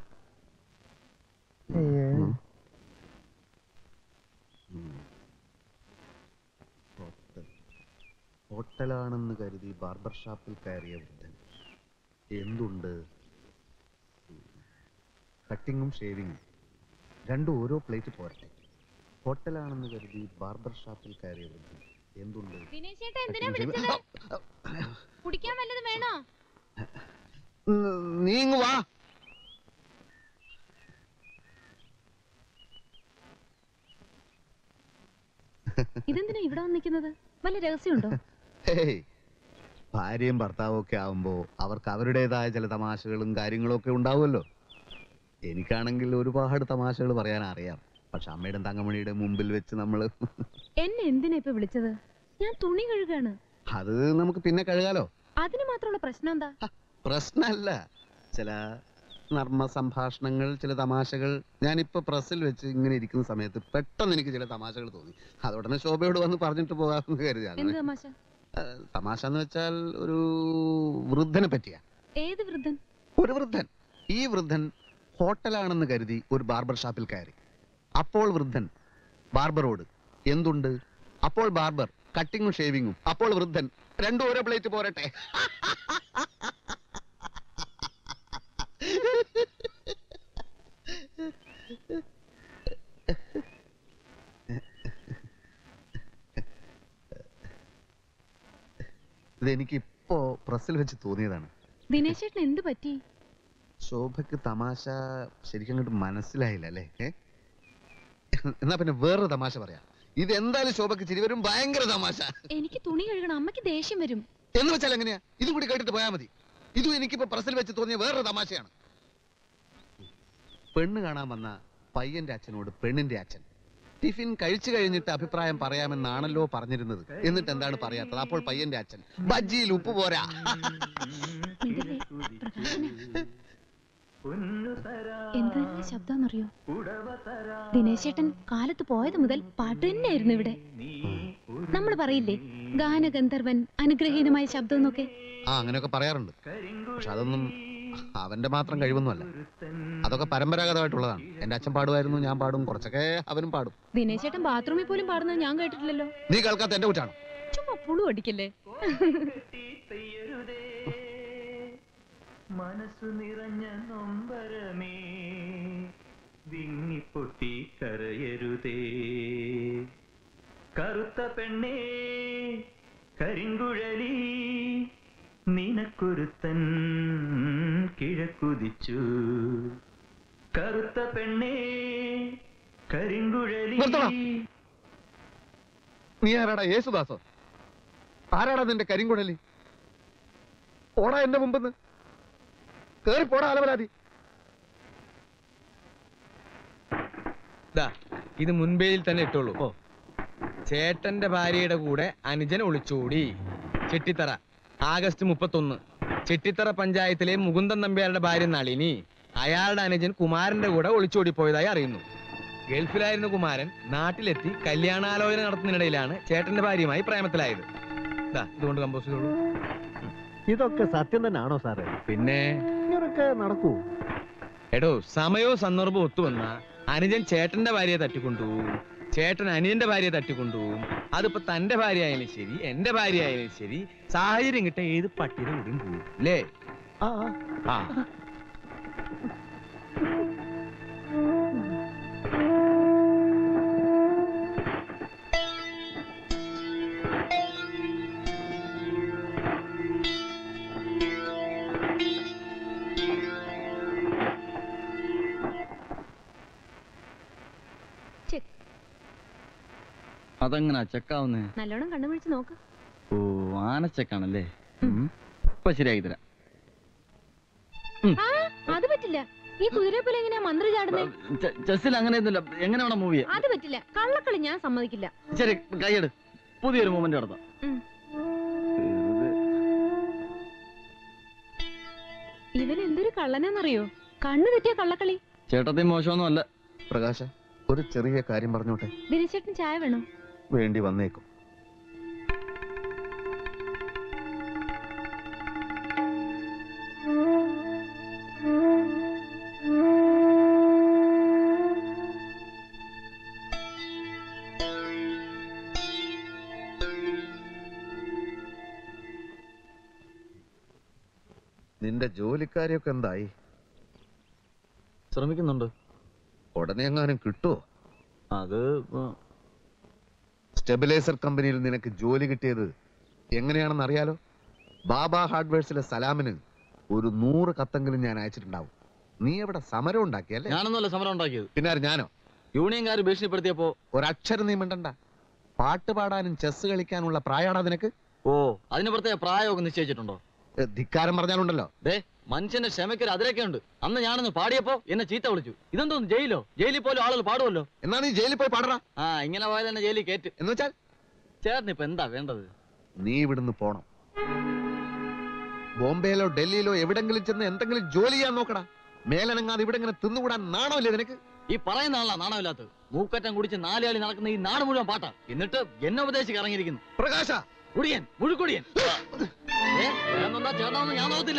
ഹോട്ടലാണെന്ന് കരുതി ബാർബർ ഷാപ്പിൽ കയറിയ വൃദ്ധൻ എന്തുണ്ട് കട്ടിങ്ങും ഷേവിങ്ങും രണ്ടും ഓരോ പ്ലേറ്റ് പോരട്ടെ ഹോട്ടലാണെന്ന് കരുതി ബാർബർ ഷാപ്പിൽ കയറിയ വൃദ്ധൻ എന്തുണ്ട് ദിനേശേട്ടാ എന്തിനാ കട്ടിങ്ങും വിളിച്ചത് ഷേവിങ്ങും- കുടിക്കാൻ വല്ലതും വേണോ നീ ഇങ്ങ് വാ ഇതെന്തിനാ ഇവിടെ വന്നിരിക്കുന്നത് വല്ല രഹസ്യമുണ്ടോ ഹേയ് ഭാര്യയും ഭർത്താവും ഒക്കെ ആവുമ്പോ അവർക്ക് അവരുടേതായ ചില തമാശകളും കാര്യങ്ങളും ഒക്കെ ഉണ്ടാവുമല്ലോ എനിക്കാണെങ്കിൽ ഒരുപാട് തമാശകൾ പറയാൻ അറിയാം പക്ഷെ അമ്മയുടെ തങ്കമണിയുടെ മുമ്പിൽ വെച്ച് നമ്മൾ എന്നെ എന്തിനാ ഇപ്പൊ വിളിച്ചത് ഞാൻ തുണി കഴുകാണ് അത് നമുക്ക് പിന്നെ കഴുകാലോ അതിന് മാത്രമുള്ള പ്രശ്നം എന്താ പ്രശ്നമല്ല ചില നർമ്മ സംഭാഷണങ്ങൾ ചില തമാശകൾ ഞാനിപ്പോ പ്രസ്സിൽ വെച്ച് ഇങ്ങനെ ഇരിക്കുന്ന സമയത്ത് പെട്ടെന്ന് എനിക്ക് ചില തമാശകൾ തോന്നി അതുടനെ ശോഭയോട് വന്ന് പറഞ്ഞിട്ട് പോകാമെന്ന് കരുതി എന്ത് അങ്ങനെ തമാശ ഏഹ്, തമാശ എന്ന് വെച്ചാൽ ഒരു വൃദ്ധനെ പറ്റിയ ഏത് വൃദ്ധൻ ഒരു വൃദ്ധൻ ഈ വൃദ്ധൻ ഹോട്ടലാണെന്ന് കരുതി ഒരു ബാർബർ ഷാപ്പിൽ കയറി അപ്പോൾ വൃദ്ധൻ ബാർബറോട് എന്തുണ്ട് അപ്പോൾ ബാർബർ കട്ടിങ്ങും ഷേവിങ്ങും അപ്പോൾ വൃദ്ധൻ രണ്ടും ഓരോ പ്ലേറ്റ് പോരട്ടെ ഇതെനിക്ക് ഇപ്പോ പ്രസ്സിൽ വെച്ച് തോന്നിയതാണ് ദിനേശ് ചേട്ടൻ എന്ത് പറ്റി ശോഭയ്ക്ക് തമാശ ശരിക്കും അങ്ങോട്ട് മനസ്സിലായില്ല അല്ലേ ഏ? എന്നാ പിന്നെ വേറൊരു തമാശ പറയാം ഇത് എന്തായാലും ശോഭയ്ക്ക് ചിരി വരും ഭയങ്കര തമാശ എനിക്ക് തുണി കഴുകണം അമ്മയ്ക്ക് ദേഷ്യം വരും എന്ന് വെച്ചാൽ എങ്ങനെയാ ഇതും കൂടി കേട്ടിട്ട് പോയാൽ മതി ഇതും എനിക്കിപ്പോ പ്രസിൽ വെച്ച് തോന്നിയ വേറൊരു തമാശയാണ് പെണ്ണ് കാണാൻ വന്ന പയ്യന്റെ അച്ഛനോട് പെണ്ണിന്റെ അച്ഛൻ ടിഫിൻ കഴിച്ചു കഴിഞ്ഞിട്ട് അഭിപ്രായം പറയാമെന്നാണല്ലോ പറഞ്ഞിരുന്നത് എന്നിട്ട് എന്താണ് പറയാത്തത് അപ്പോൾ പയ്യന്റെ അച്ഛൻ ബജ്ജിയിൽ ഉപ്പ് പോരാ എന്ത് നല്ല ശബ്ദമെന്നറിയോ ദിനേശ് ചേട്ടൻ കാലത്ത് പോയത് മുതൽ പാട്ട് തന്നെയായിരുന്നു ഇവിടെ നമ്മൾ പറയില്ലേ ഗാനഗന്ധർവൻ അനുഗ്രഹീതമായ ശബ്ദം എന്നൊക്കെ ആ അങ്ങനെയൊക്കെ പറയാറുണ്ട് പക്ഷെ അതൊന്നും അവന്റെ മാത്രം കഴിവൊന്നുമല്ല അതൊക്കെ പരമ്പരാഗതമായിട്ടുള്ളതാണ് എന്റെ അച്ഛൻ പാടുമായിരുന്നു ഞാൻ പാടും കുറച്ചൊക്കെ അവനും പാടും ദിനേശ് ചേട്ടൻ ബാത്റൂമിൽ പോലും പാടുന്നത് ഞാൻ കേട്ടിട്ടില്ലല്ലോ നീ കേൾക്കാത്ത എന്റെ കുറ്റാണ് ചുമ്മാ പുളു അടിക്കല്ലേ മനസ്സു നിറഞ്ഞ നൊമ്പരമേ വിങ്ങിപ്പൊട്ടി കരയരുതേ കറുത്ത പെണ്ണേ കരിങ്കുഴലി നിനക്കൊരുത്തൻ കിഴക്കുതിച്ചു കറുത്ത പെണ്ണേ കരിങ്കുഴലി നിർത്തണം. നീ ആരാടാ യേശുദാസോ ആരാടാ നിന്റെ കരിങ്കുഴലി ഓടാ എന്റെ മുമ്പെന്ന് കേറി പോടാ അലവലാതി ദാ ഇത് മുൻപേയിൽ തന്നെ ഇട്ടോളൂ ചേട്ടന്റെ ഭാര്യയുടെ കൂടെ അനുജൻ ഒളിച്ചോടി ചെട്ടിത്തറ ആഗസ്റ്റ് മുപ്പത്തൊന്ന് ചെട്ടിത്തറ പഞ്ചായത്തിലെ മുകുന്ദൻ നമ്പ്യാരുടെ ഭാര്യ നളിനി അയാളുടെ അനുജൻ കുമാരന്റെ കൂടെ ഒളിച്ചോടിപ്പോയതായി അറിയുന്നു ഗൾഫിലായിരുന്ന കുമാരൻ നാട്ടിലെത്തി കല്യാണാലോചന നടത്തുന്നതിനിടയിലാണ് ചേട്ടന്റെ ഭാര്യയുമായി പ്രേമത്തിലായത് ദാ ഇതുകൊണ്ട് കമ്പോസ് ചെയ്തോളൂ ഇതൊക്കെ സത്യം തന്നെയാണോ സാറേ പിന്നെ ഇങ്ങനൊക്കെ നടക്കൂ എടോ സമയവും സന്ദർഭവും ഒത്തുവന്ന അനുജൻ ചേട്ടന്റെ ഭാര്യയെ തട്ടിക്കൊണ്ടുപോകും ചേട്ടൻ അനിയന്റെ ഭാര്യയെ തട്ടിക്കൊണ്ടുപോകും അതിപ്പോ തന്റെ ഭാര്യ ആയാലും ശരി എന്റെ ഭാര്യ ആയാലും ശരി സാഹചര്യം കിട്ട ഏത് പട്ടിയുടെ കൂടെയും പോകും അല്ലേ ആ ചെക്ക് അതെങ്ങനാ ചെക്കാവുന്നേ നല്ലോണം കണ്ണുപിടിച്ച് നോക്ക് ഓ ആനച്ചക്കാണല്ലേ ഉം. ഇപ്പൊ ശരിയാക്കി തരാം ആ അത് പറ്റില്ല ഈ കുതിരയെ പോലെ എങ്ങനെയാ മന്ത്രി ചാടുന്നേ ചെ- ചെസ്സിൽ അങ്ങനെയൊന്നുമില്ല എങ്ങനെ വേണം മൂവി അത് പറ്റില്ല കള്ളക്കളി ഞാൻ സമ്മതിക്കില്ല ശരി കൈയെടു പുതിയൊരു മൂമെന്റ് നടത്താം ഉം. ഇവൻ എന്തൊരു കള്ളനാന്നറിയോ കണ്ണു തെറ്റിയ കള്ളക്കളി ചേട്ടത്തി മോശമൊന്നും അല്ല പ്രകാശ ഒരു ചെറിയ കാര്യം പറഞ്ഞോട്ടെ ദിനേശേട്ടൻ ചായ വേണോ വേണ്ടി വന്നേക്കും നിന്റെ ജോലിക്കാരിയൊക്കെ എന്തായി ശ്രമിക്കുന്നുണ്ട് ഉടനെ എങ്ങാനും കിട്ടുമോ അത് സ്റ്റെബിലൈസർ കമ്പനിയിൽ നിനക്ക് ജോലി കിട്ടിയത് എങ്ങനെയാണെന്ന് അറിയാലോ ബാബ ഹാർഡ്വെയർസിലെ സലാമിന് ഒരു നൂറ് കത്തെങ്കിലും ഞാൻ അയച്ചിട്ടുണ്ടാവും നീ എവിടെ സമരം ഉണ്ടാക്കിയല്ലേ ഞാനൊന്നുമല്ല സമരം ഉണ്ടാക്കിയത് പിന്നെ ആര് ഞാനോ യൂണിയൻകാർ ഭീഷണിപ്പെടുത്തിയപ്പോ ഒരക്ഷരം നീ മിണ്ടണ്ട പാട്ട് പാടാനും ചെസ് കളിക്കാനുള്ള പ്രായമാണോ നിനക്ക് ഓ അതിന് പ്രത്യേക പ്രായമൊക്കെ നിശ്ചയിച്ചിട്ടുണ്ടോ ഏ, ധിക്കാരം പറഞ്ഞാലുണ്ടല്ലോ ദേ മനുഷ്യന്റെ ക്ഷമയ്ക്കൊരു അതിരൊക്കെ ഉണ്ട് അന്ന് ഞാനൊന്ന് പാടിയപ്പോ എന്നെ ചീത്ത വിളിച്ചു ഇതെന്തോന്ന് ജയിലോ ജയിലിൽ പോലും ആളുകൾ പാടുമല്ലോ എന്നാ നീ ജയിലിൽ പോയി പാടറാ ആ ഇങ്ങനെ പോയാൽ തന്നെ ജയിലിൽ കയറ്റ് എന്ന് വെച്ചാൽ ചേട്ടന് ഇപ്പൊ എന്താ വേണ്ടത് നീ ഇവിടുന്ന് പോണം ബോംബെയിലോ ഡൽഹിയിലോ എവിടെങ്കിലും ചെന്ന് എന്തെങ്കിലും ജോലി ചെയ്യാൻ നോക്കടാ മേലനങ്ങാതെ ഇവിടെ ഇങ്ങനെ തിന്നുകൂടാൻ നാണമില്ലേ നിനക്ക് ഈ പറയുന്ന ആളാ നാണമില്ലാത്തത് മൂക്കറ്റം കുടിച്ച് നാലാളി നടക്കുന്ന ഈ നാട് മുഴുവൻ പാട്ടാ എന്നിട്ട് എന്നെ ഉപദേശിച്ച് ഇറങ്ങിയിരിക്കുന്നു പ്രകാശ കുടിയൻ മുഴുക്കുടിയൻ ഏ, വേറൊന്നെന്താ ചേർന്നാന്ന് ഞാൻ നോക്കത്തില്ല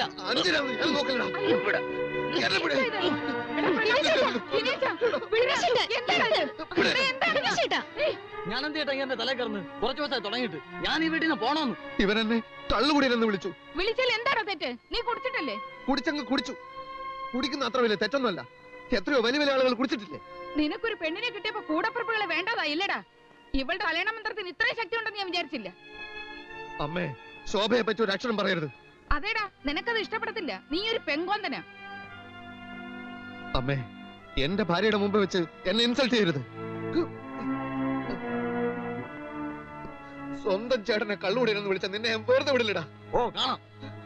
ഞാൻ എന്ത് ചെയ്യട്ടെ എന്റെ തലേ കയറുന്നു കുറച്ച് ദിവസമായി തുടങ്ങിയിട്ട് ഞാൻ ഈ വീട്ടിൽ നിന്ന് പോണോന്ന് ഇവനെന്നെ തള്ളുകൂടിയെന്ന് വിളിച്ചു വിളിച്ചാൽ എന്താണോ തെറ്റ് നീ കുടിച്ചിട്ടല്ലേ കുടിച്ചങ്ങ് കുടിച്ചു കുടിക്കുന്ന അത്ര വലിയ തെറ്റൊന്നുമല്ല എത്രയോ വലിയ വലിയ ആളുകൾ കുടിച്ചിട്ടില്ലേ നിനക്കൊരു പെണ്ണിനെ കിട്ടിയപ്പോ കൂടപ്പിറപ്പുകളെ വേണ്ടതാ ഇല്ലടാ ഇവളുടെ കല്യാണ മന്ത്രത്തിന് ഇത്രയും ശക്തി ഉണ്ടെന്ന് ഞാൻ വിചാരിച്ചില്ല അമ്മേ ശോഭയെ പറ്റി ഒരു അക്ഷരം പറയരുത് അതേടാ നിനക്കത് ഇഷ്ടപ്പെടത്തില്ല നീ ഒരു പെങ്കോന്തനാ അമ്മേ എന്റെ ഭാര്യയുടെ മുമ്പ് വെച്ച് എന്നെ ഇൻസൾട്ട് ചെയ്യരുത് സ്വന്തം ചേട്ടനെ കള്ളുകൂടിയെന്ന് വിളിച്ച നിന്നെ ഞാൻ വെറുതെ വിടില്ലടാ ഓ കാണാം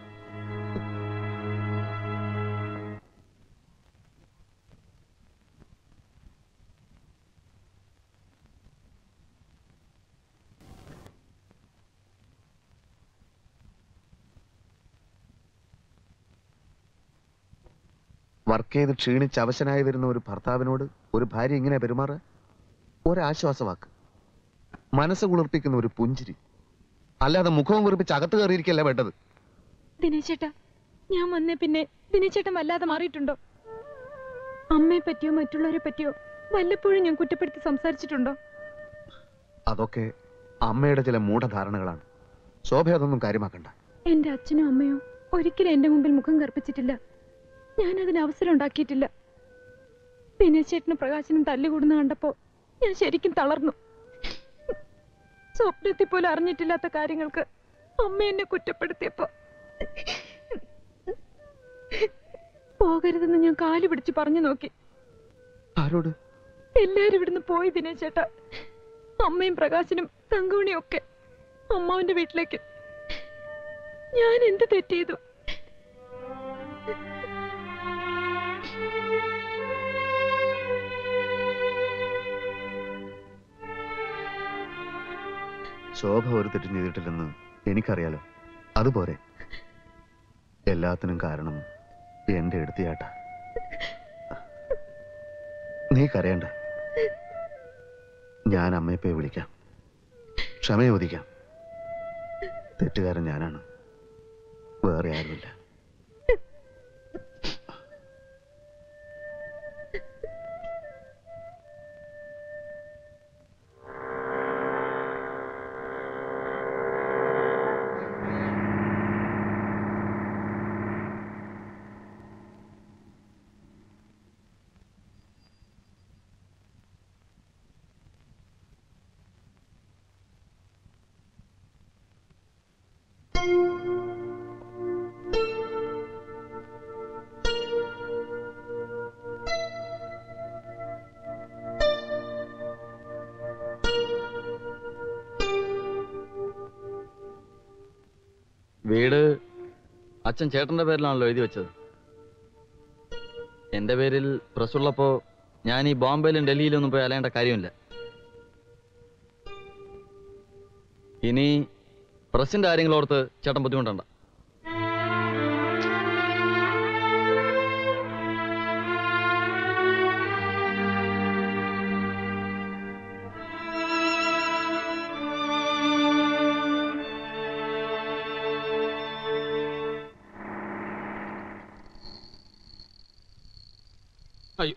വർക്ക് ചെയ്ത് ക്ഷീണിച്ച് അവശനായി വരുന്ന ഒരു ഭർത്താവിനോട് ഒരു ഭാര്യ ഇങ്ങനെ പെരുമാറുക ഒരാശ്വാസവാക്ക് മനസ്സ് കുളിർപ്പിക്കുന്ന ഒരു പുഞ്ചിരി അല്ലാതെ മുഖവും കുറിപ്പിച്ച് അകത്ത് കയറിയിരിക്കല്ല വേണ്ടത് ദിനേശേട്ടാ ഞാൻ വന്നേ പിന്നെ ദിനേശേട്ടൻ വല്ലാതെ മാറിയിട്ടുണ്ടോ അമ്മയെ പറ്റിയോ മറ്റുള്ളവരെ പറ്റിയോ വല്ലപ്പോഴും ഞാൻ കുറ്റപ്പെടുത്തി സംസാരിച്ചിട്ടുണ്ടോ അതൊക്കെ അമ്മയുടെ ചില മൂഢധാരണകളാണ് ശോഭ അതൊന്നും കാര്യമാക്കണ്ട എന്റെ അച്ഛനും അമ്മയോ ഒരിക്കലും എന്റെ മുമ്പിൽ മുഖം കറുപ്പിച്ചിട്ടില്ല ഞാൻ അതിന് അവസരം ഉണ്ടാക്കിയിട്ടില്ല ദിനേശേട്ടനും പ്രകാശനും തല്ലുകൂടുന്ന കണ്ടപ്പോ ഞാൻ ശരിക്കും തളർന്നു സ്വപ്നത്തിൽ പോലും അറിഞ്ഞിട്ടില്ലാത്ത കാര്യങ്ങൾക്ക് അമ്മ എന്നെ കുറ്റപ്പെടുത്തിയപ്പോ പോകരുതെന്ന് ഞാൻ കാല് പിടിച്ച് പറഞ്ഞു നോക്കി ആരോട് എല്ലാരും ഇവിടുന്ന് പോയി ദിനേശേട്ടാ അമ്മയും പ്രകാശനും തങ്കമണിയും ഒക്കെ അമ്മാവിന്റെ വീട്ടിലേക്ക് ഞാൻ എന്ത് തെറ്റ് ചെയ്തു ശോഭ ഒരു തെറ്റും ചെയ്തിട്ടില്ലെന്ന് എനിക്കറിയാലോ അതുപോരെ എല്ലാത്തിനും കാരണം എന്റെ എടുത്തിയാട്ട നീ കരയണ്ട ഞാൻ അമ്മയെ പോയി വിളിക്കാം ക്ഷമ ചോദിക്കാം തെറ്റുകാരൻ ഞാനാണ് വേറെ ആരുമില്ല വീട് അച്ഛൻ ചേട്ടന്റെ പേരിലാണല്ലോ എഴുതി വെച്ചത് എന്റെ പേരിൽ പ്രസ് ഉള്ളപ്പോ ഞാൻ ഈ ബോംബെയിലും ഡൽഹിയിലും ഒന്നും പോയി അലയേണ്ട കാര്യമില്ല ഇനി പ്രസിന്റെ കാര്യങ്ങളോർത്ത് ചേട്ടൻ ബുദ്ധിമുട്ടണ്ട അയ്യോ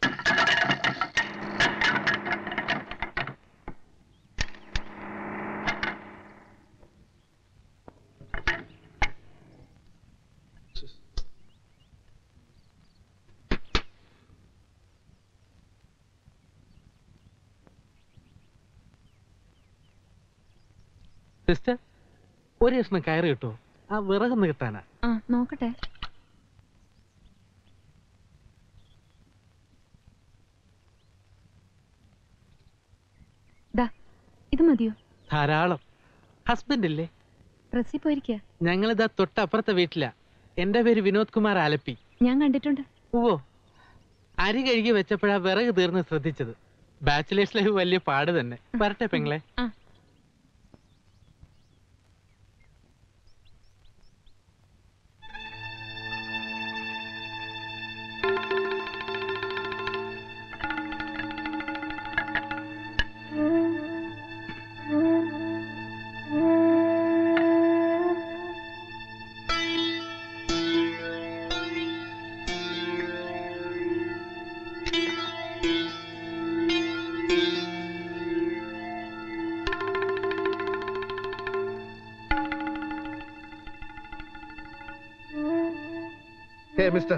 സിസ്റ്റർ ഒരു കഷ്ണം കയറി കിട്ടോ ആ വിറകൊന്ന് കിട്ടാനാ ആ നോക്കട്ടെ ദാ ഇത് മതിയോ ധാരാളം ഹസ്ബൻഡ് ഇല്ലേ പ്രസ്സിൽ പോയിരിക്കുക ഞങ്ങളിതാ തൊട്ടപ്പുറത്തെ വീട്ടിലാ എന്റെ പേര് വിനോദ് കുമാർ ആലപ്പി ഞാൻ കണ്ടിട്ടുണ്ട് ഓ അരി കഴുകി വെച്ചപ്പോഴാ വിറക് തീർന്ന് ശ്രദ്ധിച്ചത് ബാച്ചിലേഴ്സ് ലൈഫ് വലിയ പാട് തന്നെ വരട്ടെ പെങ്ങളെ ആ ഹേ മിസ്റ്റർ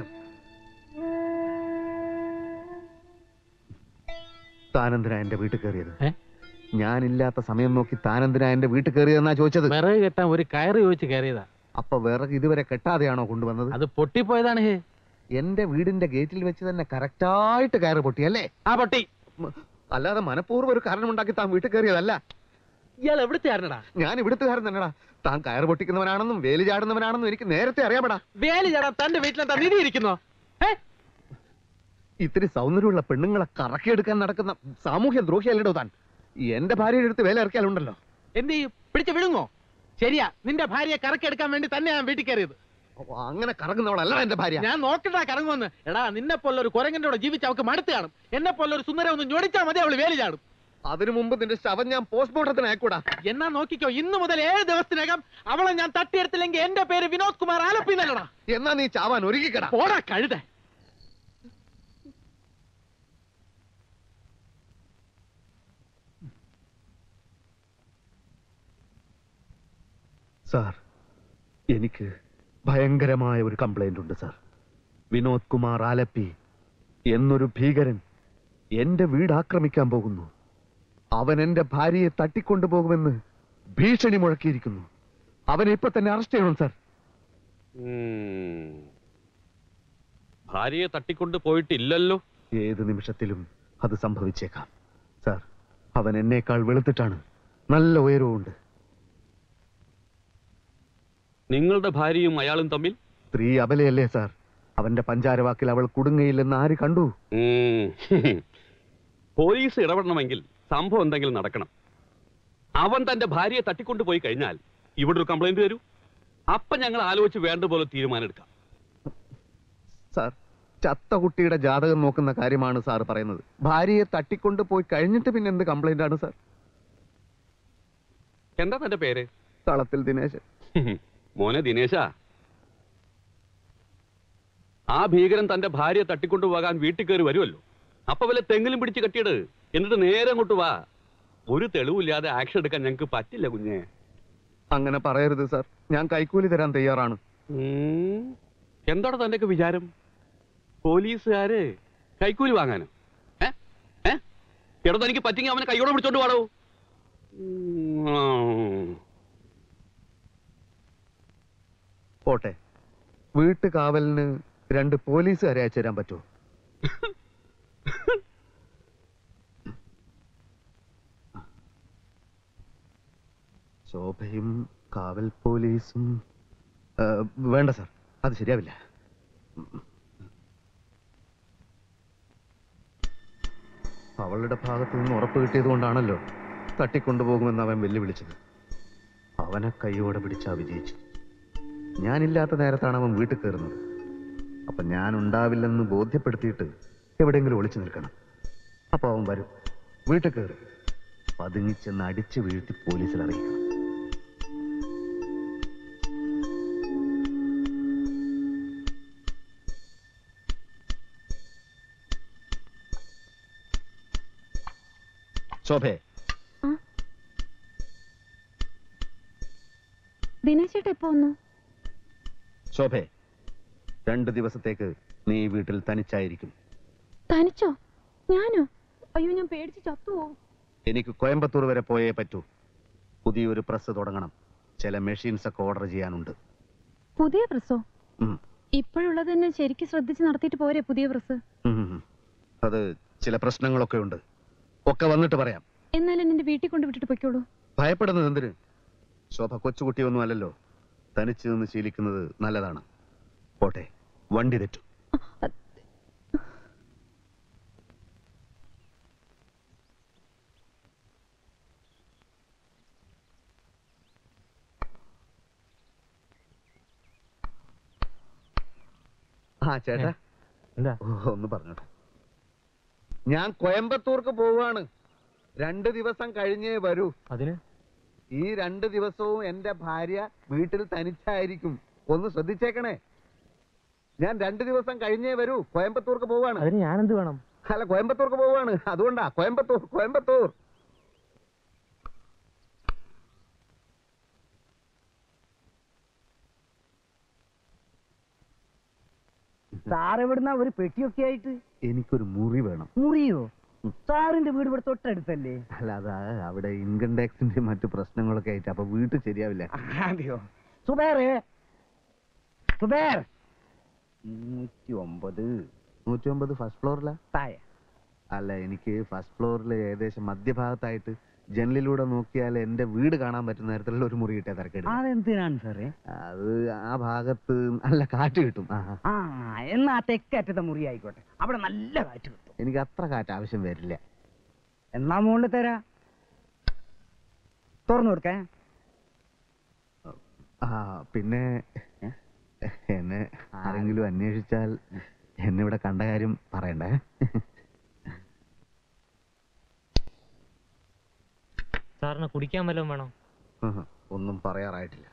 താനെന്തിനാ എന്റെ വീട്ടിൽ കയറിയത് ഞാനില്ലാത്ത സമയം നോക്കി താനെന്തിനാ എന്റെ വീട്ടിൽ കയറിയതെന്നാ ചോദിച്ചത് വിറക് കെട്ടാൻ ഒരു കയറ് ചോദിച്ച് കയറിയതാ അപ്പൊ വിറക് ഇതുവരെ കെട്ടാതെയാണോ കൊണ്ടുവന്നത് അത് പൊട്ടിപ്പോയതാണ് ഹേ എന്റെ വീടിന്റെ ഗേറ്റിൽ വെച്ച് തന്നെ കറക്റ്റായിട്ട് കയറ് പൊട്ടി അല്ലേ ആ പൊട്ടി അല്ലാതെ മനഃപൂർവ്വം ഒരു കാരണമുണ്ടാക്കി താൻ വീട്ടിൽ കയറിയതല്ല ഇയാൾ എവിടുത്തെ ആരണടാ ഞാൻ ഇവിടുത്തുകാരൻ തന്നെടാ താൻ കയറ് പൊട്ടിക്കുന്നവനാണെന്നും വേലി ചാടുന്നവനാണെന്നും എനിക്ക് നേരത്തെ അറിയാമടാ വേലി ചാടാൻ തന്റെ വീട്ടിലെന്താ നിധി ഇരിക്കുന്നോ ഇത്തിരി സൗന്ദര്യമുള്ള പെണ്ണുങ്ങളെ കറക്കിയെടുക്കാൻ നടക്കുന്ന സാമൂഹ്യ ദ്രോഹിയല്ലടോ താൻ എന്റെ ഭാര്യയുടെ അടുത്ത് വേല ഇറക്കിയാലുണ്ടല്ലോ എന്ത് ചെയ്യും പിടിച്ച് വിഴുങ്ങോ ശരിയാ നിന്റെ ഭാര്യയെ കറക്കെടുക്കാൻ വേണ്ടി തന്നെ ഞാൻ വീട്ടിൽ കയറിയത് അങ്ങനെ കറങ്ങുന്നവളല്ല എന്റെ ഭാര്യ ഞാൻ നോക്കട്ടാ കറങ്ങുമെന്ന് എടാ നിന്നെ പോലെ ഒരു കുരങ്ങന്റെ കൂടെ ജീവിച്ച് അവൾക്ക് മടുത്ത് കാണും എന്നെ പോലെ ഒരു സുന്ദരം ഒന്ന് ഞൊടിച്ചാ മതി അവള് വേലി ചാടും അതിനു മുമ്പ് നിന്റെ ശവം ഞാൻ പോസ്റ്റ്മോർട്ടത്തിന് അയക്കൂടാ എന്നാ നോക്കിക്കോ ഇന്ന് മുതൽ ഏഴ് ദിവസത്തിനകം അവളെ ഞാൻ തട്ടിയെടുത്തില്ലെങ്കിൽ എന്റെ പേര് വിനോദ് കുമാർ ആലപ്പി എന്നല്ലടാ എന്നാ നീ ചാവാൻ ഒരുക്കിക്കടാ പോടാ കഴുത സാർ എനിക്ക് ഭയങ്കരമായ ഒരു കംപ്ലൈന്റ് ഉണ്ട് സാർ വിനോദ് കുമാർ ആലപ്പി എന്നൊരു ഭീകരൻ എന്റെ വീട് ആക്രമിക്കാൻ പോകുന്നു അവൻ എന്റെ ഭാര്യയെ തട്ടിക്കൊണ്ടുപോകുമെന്ന് ഭീഷണി മുഴക്കിയിരിക്കുന്നു അവനെ ഇപ്പൊ തന്നെ അറസ്റ്റ് ചെയ്യണം സാർ ഭാര്യയെ തട്ടിക്കൊണ്ട് പോയിട്ടില്ലല്ലോ ഏത് നിമിഷത്തിലും അത് സംഭവിച്ചേക്കാം സാർ അവൻ എന്നേക്കാൾ വെളുത്തിട്ടാണ് നല്ല ഉയരവുമുണ്ട് നിങ്ങളുടെ ഭാര്യയും അയാളും തമ്മിൽ സ്ത്രീ അബലയല്ലേ സാർ അവന്റെ പഞ്ചാരവാക്കിൽ അവൾ കുടുങ്ങയില്ലെന്ന് ആര് കണ്ടു ഉം. പോലീസ് ഇടപെടണമെങ്കിൽ സംഭവം എന്തെങ്കിലും നടക്കണം അവൻ തന്റെ ഭാര്യയെ തട്ടിക്കൊണ്ട് പോയി കഴിഞ്ഞാൽ ഇവിടെ ഒരു കംപ്ലൈന്റ് വരൂ അപ്പൊ ഞങ്ങൾ ആലോചിച്ച് വേണ്ട പോലെ തീരുമാനം എടുക്കാം സാർ ചത്ത കുട്ടിയുടെ ജാതകം നോക്കുന്ന കാര്യമാണ് സാർ പറയുന്നത് ഭാര്യയെ തട്ടിക്കൊണ്ട് പോയി കഴിഞ്ഞിട്ട് പിന്നെ എന്ത് കംപ്ലൈന്റ് ആണ് സാർ എന്താ തന്റെ പേര് തളത്തിൽ ദിനേശൻ മോനെ ദിനേശ ആ ഭീകരൻ തന്റെ ഭാര്യയെ തട്ടിക്കൊണ്ടു പോകാൻ വീട്ടിൽ കയറി വരുമല്ലോ അപ്പൊ വല്ല തെങ്ങിലും പിടിച്ച് കെട്ടിയിട് എന്നിട്ട് നേരെ അങ്ങോട്ട് വാ ഒരു തെളിവില്ലാതെ ആക്ഷൻ എടുക്കാൻ ഞങ്ങൾക്ക് പറ്റില്ല കുഞ്ഞെ അങ്ങനെ പറയരുത് സാർ ഞാൻ കൈക്കൂലി തരാൻ തയ്യാറാണ് ഉം. എന്താണ് തന്റെയൊക്കെ വിചാരം പോലീസുകാര് കൈക്കൂലി വാങ്ങാനോ ഏ ഏ എടോ തനിക്ക് പറ്റിങ്ങി അവനെ കൈയോടെ പിടിച്ചോണ്ട് പാടോ പോട്ടെ വീട്ടു കാവലിന് രണ്ട് പോലീസുകാരെ അയച്ചു തരാൻ പറ്റുമോ ശോഭയും കാവൽ പോലീസും ആ, വേണ്ട സാർ അത് ശരിയാവില്ല അവളുടെ ഭാഗത്തു നിന്ന് ഉറപ്പ് കിട്ടിയത് കൊണ്ടാണല്ലോ തട്ടിക്കൊണ്ടുപോകുമെന്ന് അവൻ വെല്ലുവിളിച്ചത് അവനെ കൈയോടെ പിടിച്ചാ വിജയിച്ചു ഞാനില്ലാത്ത നേരത്താണ് അവൻ വീട്ടിൽ കയറുന്നത് അപ്പൊ ഞാൻ ഉണ്ടാവില്ലെന്ന് ബോധ്യപ്പെടുത്തിയിട്ട് എവിടെയെങ്കിലും ഒളിച്ചു നിൽക്കണം അപ്പൊ അവൻ വരും വീട്ടിൽ കയറും പതുങ്ങിച്ചെന്ന് അടിച്ചു വീഴ്ത്തി പോലീസിൽ അറിയിക്കണം ശോഭേ ദിനേശേട്ട എപ്പോ വന്നു ശോഭേ രണ്ട് ദിവസത്തേക്ക് നീ ഈ വീട്ടിൽ തനിച്ചായിരിക്കും തനിച്ചോ ഞാനോ അയ്യോ ഞാൻ പേടിച്ച് ചത്തുപോകും എനിക്ക് കോയമ്പത്തൂർ വരെ പോയേ പറ്റൂ പുതിയൊരു പ്രസ് തുടങ്ങണം ചില മെഷീൻസ് ഒക്കെ ഓർഡർ ചെയ്യാനുണ്ട് പുതിയ പ്രസ്സോ ഉം. ഇപ്പോഴുള്ളത് തന്നെ ശരിക്കും ശ്രദ്ധിച്ച് നടത്തിയിട്ട് പോരെ പുതിയ പ്രസ് ഉം, ഉം, ഉം. അത് ചില പ്രശ്നങ്ങളൊക്കെ ഉണ്ട് ഒക്കെ വന്നിട്ട് പറയാം എന്നാലും എന്റെ വീട്ടിൽ കൊണ്ട് വിട്ടിട്ട് പൊയ്ക്കോളൂ ഭയപ്പെടുന്നത് എന്തിന് ശോഭ കൊച്ചുകുട്ടിയൊന്നും അല്ലല്ലോ തനിച്ച് നിന്ന് ശീലിക്കുന്നത് നല്ലതാണ് പോട്ടെ വണ്ടി തെറ്റും ആ ചേട്ടാ എന്താ ഓ, ഒന്ന് പറഞ്ഞോട്ടെ ഞാൻ കോയമ്പത്തൂർക്ക് പോവാണ് രണ്ട് ദിവസം കഴിഞ്ഞേ വരൂ അതിന് ഈ രണ്ട് ദിവസവും എന്റെ ഭാര്യ വീട്ടിൽ തനിച്ചായിരിക്കും ഒന്ന് ശ്രദ്ധിച്ചേക്കണേ ഞാൻ രണ്ട് ദിവസം കഴിഞ്ഞേ വരൂ കോയമ്പത്തൂർക്ക് പോവാണ് അതിന് ഞാനെന്ത് വേണം അല്ല കോയമ്പത്തൂർക്ക് പോവാണ് അതുകൊണ്ടാ കോയമ്പത്തൂർ കോയമ്പത്തൂർ സാർ എവിടുന്ന ഒരു പെട്ടിയൊക്കെ ആയിട്ട് എനിക്കൊരു മുറി വേണം മുറിയോ സാറിന്റെ വീട് ഇവിടെ തൊട്ടടുത്തല്ലേ അല്ല അതാ അവിടെ ഇൻകം ടാക്സിന്റെ മറ്റു പ്രശ്നങ്ങളൊക്കെ ആയിട്ട് അപ്പൊ വീട്ടിൽ ശരിയാവില്ല അതെയോ സുബേറേ സുബേർ നൂറ്റി ഒമ്പത് നൂറ്റി ഒമ്പത് ഫസ്റ്റ് ഫ്ലോറിലാ താഴെ അല്ല എനിക്ക് ഫസ്റ്റ് ഫ്ലോറിൽ ഏകദേശം മധ്യഭാഗത്തായിട്ട് ജനലിലൂടെ നോക്കിയാൽ എന്റെ വീട് കാണാൻ പറ്റുന്ന തരത്തിലുള്ള ഒരു മുറി കിട്ടിയ തിരക്കേട് അതെന്തിനാണ് സാറേ അത് ആ ഭാഗത്ത് നല്ല കാറ്റ് കിട്ടും ആ, ആ. ആ എന്നാ തെക്കറ്റത്തെ മുറി ആയിക്കോട്ടെ അവിടെ നല്ല കാറ്റ് കിട്ടും എനിക്ക് അത്ര കാറ്റ് ആവശ്യം വരില്ല എന്നാ മുകളിൽ തരാ തുറന്നു കൊടുക്കേ ആ പിന്നെ എന്നെ ആരെങ്കിലും അന്വേഷിച്ചാൽ എന്നെ ഇവിടെ കണ്ട കാര്യം പറയണ്ടേ സാറിന് കുടിക്കാൻ വല്ലതും വേണോ ഉഹ്, ഒന്നും പറയാറായിട്ടില്ല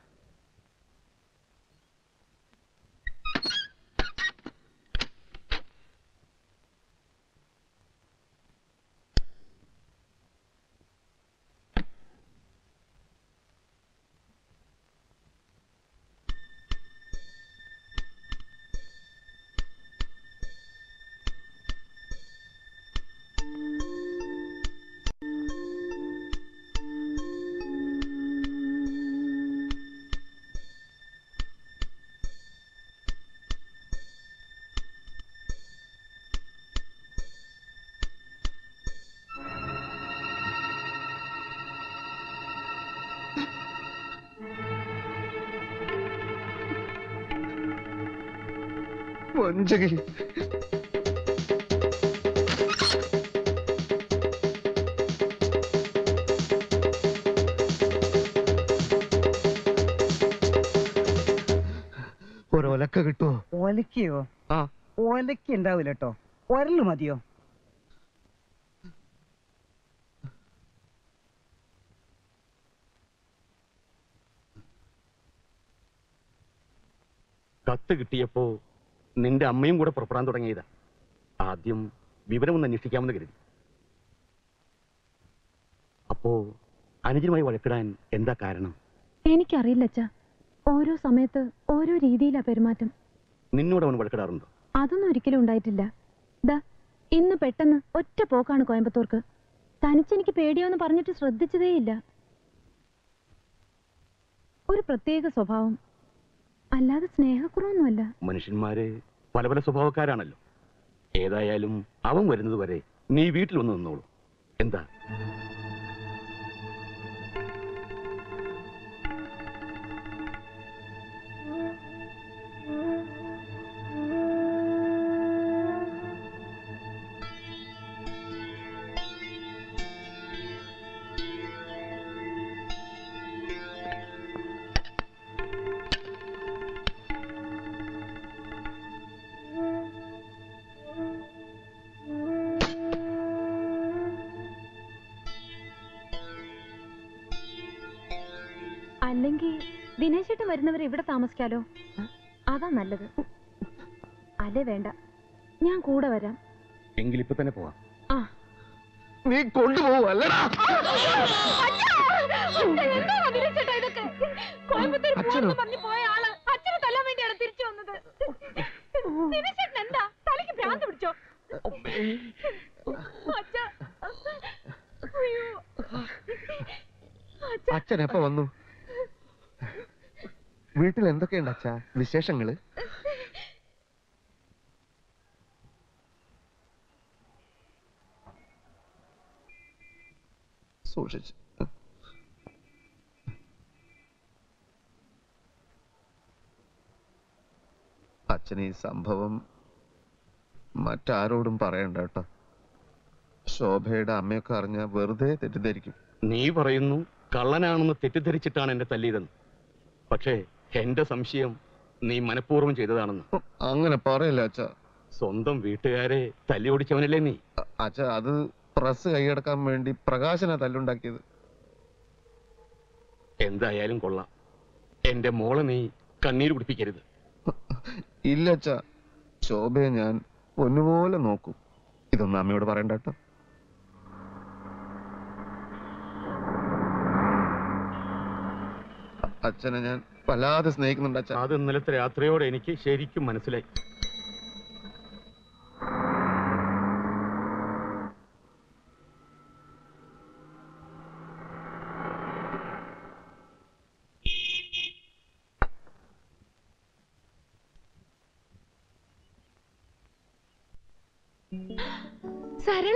വഞ്ചകി ഒരൊലക്ക കിട്ടുമോ ഒലക്കയോ ആ ഒലക്ക ഉണ്ടാവില്ല കേട്ടോ ഒരല് മതിയോ കത്ത് കിട്ടിയപ്പോ നിന്റെ അമ്മയും കൂടെ പുറപ്പെടാൻ തുടങ്ങിയതാ ആദ്യം വിവരമൊന്ന് അന്വേഷിക്കാമെന്ന് കരുതി അപ്പോ അനുജനുമായി വഴക്കിടാൻ എന്താ കാരണം എനിക്കറിയില്ല അച്ഛാ ഓരോ സമയത്ത് ഓരോ രീതിയിലാ പെരുമാറ്റം നിന്നോട് അവൻ വഴക്കിടാറുണ്ടോ അതൊന്നും ഒരിക്കലും ഉണ്ടായിട്ടില്ല ദാ ഇന്ന് പെട്ടെന്ന് ഒറ്റ പോക്കാണ് കോയമ്പത്തൂർക്ക് തനിച്ചെനിക്ക് പേടിയോന്ന് പറഞ്ഞിട്ട് ശ്രദ്ധിച്ചതേയില്ല ഒരു പ്രത്യേക സ്വഭാവം അല്ലാതെ സ്നേഹക്കുറവൊന്നുമല്ല മനുഷ്യന്മാര് പല പല സ്വഭാവക്കാരാണല്ലോ ഏതായാലും അവൻ വരുന്നത് വരെ നീ വീട്ടിൽ വന്ന് നിന്നോളൂ എന്താ അല്ലെങ്കിൽ ദിനേശേട്ടൻ വരുന്നവരെ ഇവിടെ താമസിക്കാലോ അതാ നല്ലത് അല്ലേ വേണ്ട ഞാൻ കൂടെ വരാം എങ്കിൽ ഇപ്പൊ തന്നെ പോവാം ആ നീ കൊണ്ടുപോവല്ലടാ അച്ഛനോ? പോയ ആള് അച്ഛനെ തല്ലാൻ വേണ്ടിയാണ് തിരിച്ചു വന്നത് ദിനേശേട്ടൻ എന്താ തലയ്ക്ക് ഭ്രാന്ത് പിടിച്ചോ അച്ഛാ. അയ്യോ. അച്ഛാ. അച്ഛൻ എപ്പോ വന്നു വീട്ടിൽ എന്തൊക്കെയുണ്ട് അച്ഛാ വിശേഷങ്ങള് സൂക്ഷിച്ച് അച്ഛൻ ഈ സംഭവം മറ്റാരോടും പറയണ്ട കേട്ടോ ശോഭയുടെ അമ്മയൊക്കെ അറിഞ്ഞ വെറുതെ തെറ്റിദ്ധരിക്കും നീ പറയുന്നു കള്ളനാണെന്ന് തെറ്റിദ്ധരിച്ചിട്ടാണ് എന്നെ തല്ലിയതെന്ന് പക്ഷേ എന്റെ സംശയം നീ മനഃപൂർവ്വം ചെയ്തതാണെന്ന് അങ്ങനെ പറയല്ല അച്ഛ സ്വന്തം വീട്ടുകാരെ തല്ലി ഓടിച്ചവനല്ലേ നീ അച്ഛ അത് പ്രസ് കൈയടക്കാൻ വേണ്ടി പ്രകാശന തല്ലുണ്ടാക്കിയത് എന്തായാലും കൊള്ളാം എന്റെ മോളെ നീ കണ്ണീര് കുടിപ്പിക്കരുത് ഇല്ല അച്ഛ ശോഭയെ ഞാൻ പൊന്നുപോലെ നോക്കും ഇതൊന്നും അമ്മയോട് പറയണ്ട കേട്ടോ അ- അച്ഛനെ ഞാൻ വല്ലാതെ സ്നേഹിക്കുന്നുണ്ട് അച്ഛ അത് ഇന്നലത്തെ രാത്രിയോടെ എനിക്ക് ശരിക്കും മനസ്സിലായി സരള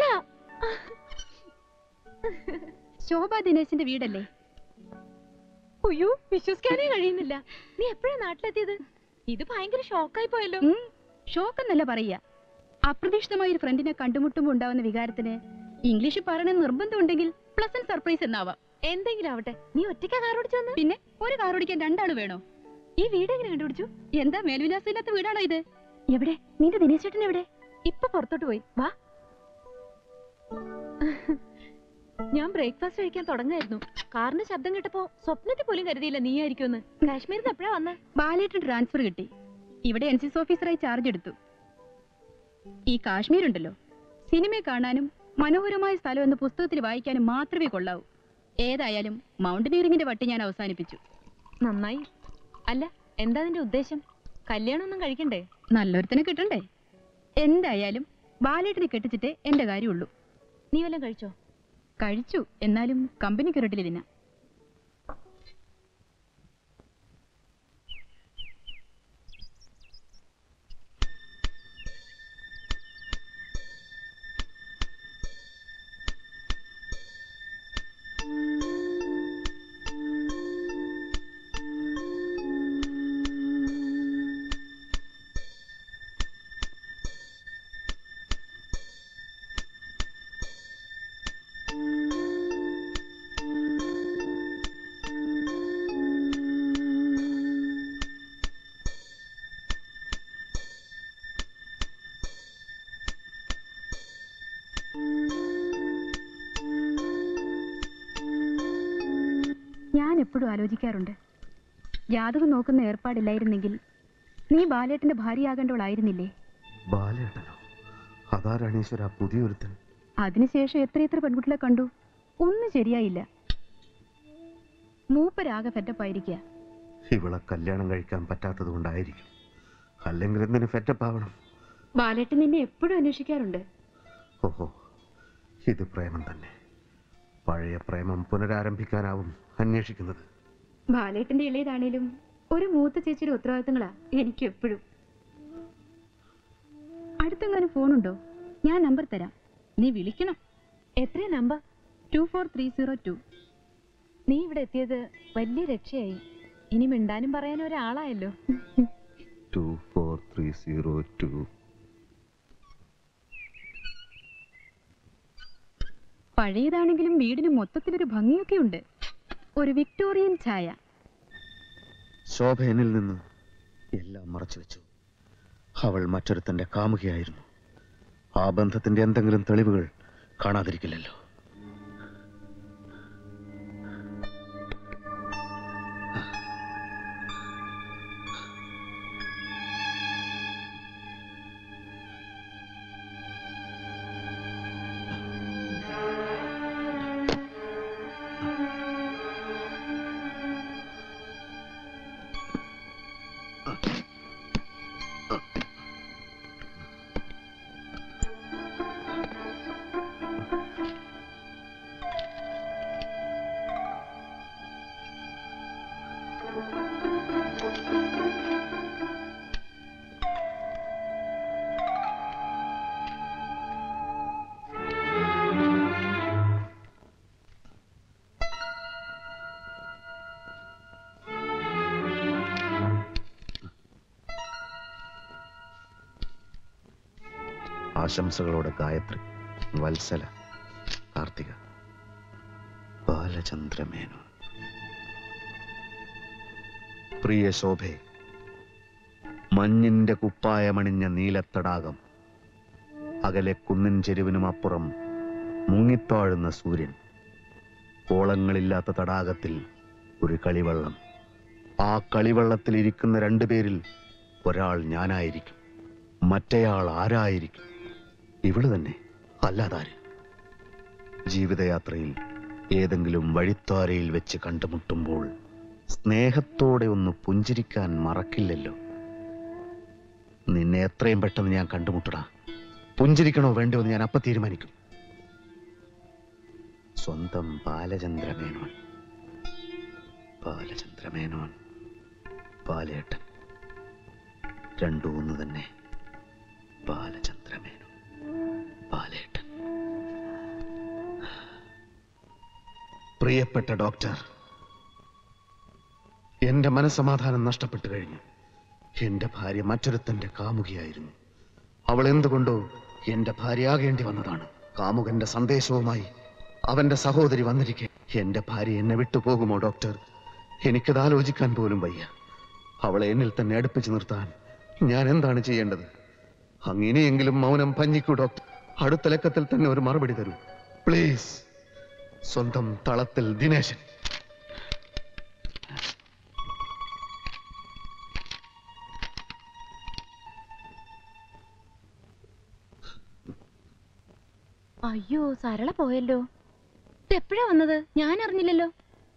ശോഭ ദിനേശിന്റെ വീടല്ലേ അയ്യോ വിശ്വസിക്കാനേ കഴിയുന്നില്ല നീ എപ്പോഴാ നാട്ടിലെത്തിയത് ഇത് ഭയങ്കര ഷോക്കായി പോയല്ലോ ഷോക്ക് എന്നല്ല പറയുക അപ്രതീക്ഷിതമായ ഒരു ഫ്രണ്ടിനെ കണ്ടുമുട്ടുമ്പോൾ ഉണ്ടാവുന്ന വികാരത്തിന് ഇംഗ്ലീഷ് പറയണ നിർബന്ധമുണ്ടെങ്കിൽ പ്ലസന്റ് സർപ്രൈസ് എന്നാവാം എന്തെങ്കിലും ആവട്ടെ നീ ഒറ്റയ്ക്കാ കാർ ഓടിച്ചു വന്ന് പിന്നെ ഒരു കാർ ഓടിക്കാൻ രണ്ടാള് വേണോ ഈ വീട് എങ്ങനെ കണ്ടുപിടിച്ചു എന്താ മേൽവിലാസം ഇല്ലാത്ത വീടാണോ ഇത് എവിടെ നിന്റെ ദിനേശ് ചേട്ടൻ എവിടെ ഇപ്പൊ പുറത്തോട്ട് പോയി വാ ഞാൻ ബ്രേക്ക്ഫാസ്റ്റ് കഴിക്കാൻ തുടങ്ങായിരുന്നു കാറിന്റെ ശബ്ദം കേട്ടപ്പോ സ്വപ്നത്തിൽ പോലും കരുതിയില്ല നീ ആയിരിക്കുമെന്ന് കാശ്മീരിൽ നിന്ന് എപ്പോഴാ വന്നേ ബാലേട്ടൻ ട്രാൻസ്ഫർ കിട്ടി ഇവിടെ എൻ സി എസ് ഓഫീസറായി ചാർജ് എടുത്തു ഈ കാശ്മീർ ഉണ്ടല്ലോ സിനിമയെ കാണാനും മനോഹരമായ സ്ഥലം എന്ന് പുസ്തകത്തിൽ വായിക്കാനും മാത്രമേ കൊള്ളാവൂ ഏതായാലും മൗണ്ടനീറിംഗിന്റെ വട്ടി ഞാൻ അവസാനിപ്പിച്ചു നന്നായി അല്ല എന്താ നിന്റെ ഉദ്ദേശം കല്യാണം ഒന്നും കഴിക്കണ്ടേ നല്ലൊരുത്തനെ കിട്ടണ്ടേ എന്തായാലും ബാലേട്ടനെ കെട്ടിച്ചിട്ടേ എന്റെ കാര്യമുള്ളൂ നീ വല്ലതും കഴിച്ചോ കഴിച്ചു എന്നാലും കമ്പനി കിരട്ടിൽ തിന്നാം ഞാൻ എപ്പോഴും ആലോചിക്കാറുണ്ട് ജാതകം നോക്കുന്ന ഏർപ്പാടില്ലായിരുന്നെങ്കിൽ നീ ബാലേട്ടന്റെ ഭാര്യയാകേണ്ടവളായിരുന്നില്ലേ ബാലേട്ടനോ അതാരാണ് ഈശ്വര പുതിയൊരുത്തൻ അതിനുശേഷം എത്രയെത്ര പെൺകുട്ടികളെ കണ്ടു ഒന്നും ശരിയായില്ല മൂപ്പരാകെ ഫെറ്റപ്പായിരിക്കുക ഇവളെ കല്യാണം കഴിക്കാൻ പറ്റാത്തത് കൊണ്ടായിരിക്കും അല്ലെങ്കിൽ എന്തിന് ഫെറ്റപ്പ് ആവണം ബാലേട്ടൻ നിന്നെ എപ്പോഴും അന്വേഷിക്കാറുണ്ട് ഓഹോ ഇത് പ്രേമം തന്നെ പഴയ പ്രേമം പുനരാരംഭിക്കാനാവും അന്വേഷിക്കുന്നത് ബാലേട്ടന്റെ ഇളയതാണേലും ഒരു മൂത്ത ചേച്ചിയുടെ ഉത്തരവാദിത്തങ്ങളാ എനിക്ക് എപ്പോഴും അടുത്തെങ്ങാനും ഫോണുണ്ടോ ഞാൻ നമ്പർ തരാം നീ വിളിക്കണം എത്രയാ number two four three zero two നീ ഇവിടെ എത്തിയത് വലിയ രക്ഷയായി ഇനി മിണ്ടാനും പറയാനും ഒരാളായല്ലോ two four three zero two പഴയതാണെങ്കിലും വീടിന് മൊത്തത്തിലൊരു ഭംഗിയൊക്കെ ഉണ്ട് ഒരു വിക്ടോറിയൻ ഛായ ശോഭ എന്നിൽ നിന്ന് എല്ലാം മറച്ചു വെച്ചു അവൾ മറ്റൊരുത്തന്റെ കാമുകയായിരുന്നു ആ ബന്ധത്തിന്റെ എന്തെങ്കിലും തെളിവുകൾ കാണാതിരിക്കില്ലല്ലോ ആശംസകളോടെ ഗായത്രി വത്സല കാർത്തിക ബാലചന്ദ്രമേനോൻ പ്രിയ ശോഭേ മഞ്ഞിന്റെ കുപ്പായമണിഞ്ഞ നീലത്തടാകം അകലെ കുന്നിൻ ചെരുവിനും അപ്പുറം മുങ്ങിത്താഴുന്ന സൂര്യൻ ഓളങ്ങളില്ലാത്ത തടാകത്തിൽ ഒരു കളിവള്ളം ആ കളിവള്ളത്തിൽ ഇരിക്കുന്ന രണ്ടുപേരിൽ ഒരാൾ ഞാനായിരിക്കും മറ്റേയാൾ ആരായിരിക്കും ഇവള് തന്നെ അല്ലാതാര് ജീവിതയാത്രയിൽ ഏതെങ്കിലും വഴിത്താരയിൽ വെച്ച് കണ്ടുമുട്ടുമ്പോൾ സ്നേഹത്തോടെ ഒന്ന് പുഞ്ചിരിക്കാൻ മറക്കില്ലല്ലോ നിന്നെ എത്രയും പെട്ടെന്ന് ഞാൻ കണ്ടുമുട്ടടാ പുഞ്ചിരിക്കണോ വേണ്ടോ എന്ന് ഞാൻ അപ്പൊ തീരുമാനിക്കും സ്വന്തം ബാലചന്ദ്രമേനോൻ ബാലചന്ദ്രമേനോൻ ബാലേട്ടൻ രണ്ടു ഒന്ന് തന്നെ ബാലചന്ദ്രമേനോൻ ബാലേട്ടൻ പ്രിയപ്പെട്ട ഡോക്ടർ എന്റെ മനസമാധാനം നഷ്ടപ്പെട്ടു കഴിഞ്ഞു എന്റെ ഭാര്യ മറ്റൊരുത്തന്റെ കാമുകിയായിരുന്നു അവൾ എന്തുകൊണ്ടോ എന്റെ ഭാര്യയാകേണ്ടി വന്നതാണ് കാമുകന്റെ സന്ദേശവുമായി അവന്റെ സഹോദരി വന്നിരിക്കെ എന്റെ ഭാര്യ എന്നെ വിട്ടുപോകുമോ ഡോക്ടർ എനിക്കത് ആലോചിക്കാൻ പോലും വയ്യ അവളെ എന്നിൽ തന്നെ അടുപ്പിച്ചു നിർത്താൻ ഞാൻ എന്താണ് ചെയ്യേണ്ടത് അങ്ങനെയെങ്കിലും മൗനം പഞ്ഞിക്കൂ ഡോക്ടർ അടുത്ത ലക്കത്തിൽ തന്നെ ഒരു മറുപടി തരൂ പ്ലീസ് സ്വന്തം തളത്തിൽ ദിനേശൻ അയ്യോ സരള പോയല്ലോ എപ്പോഴാ വന്നത് ഞാൻ അറിഞ്ഞില്ലല്ലോ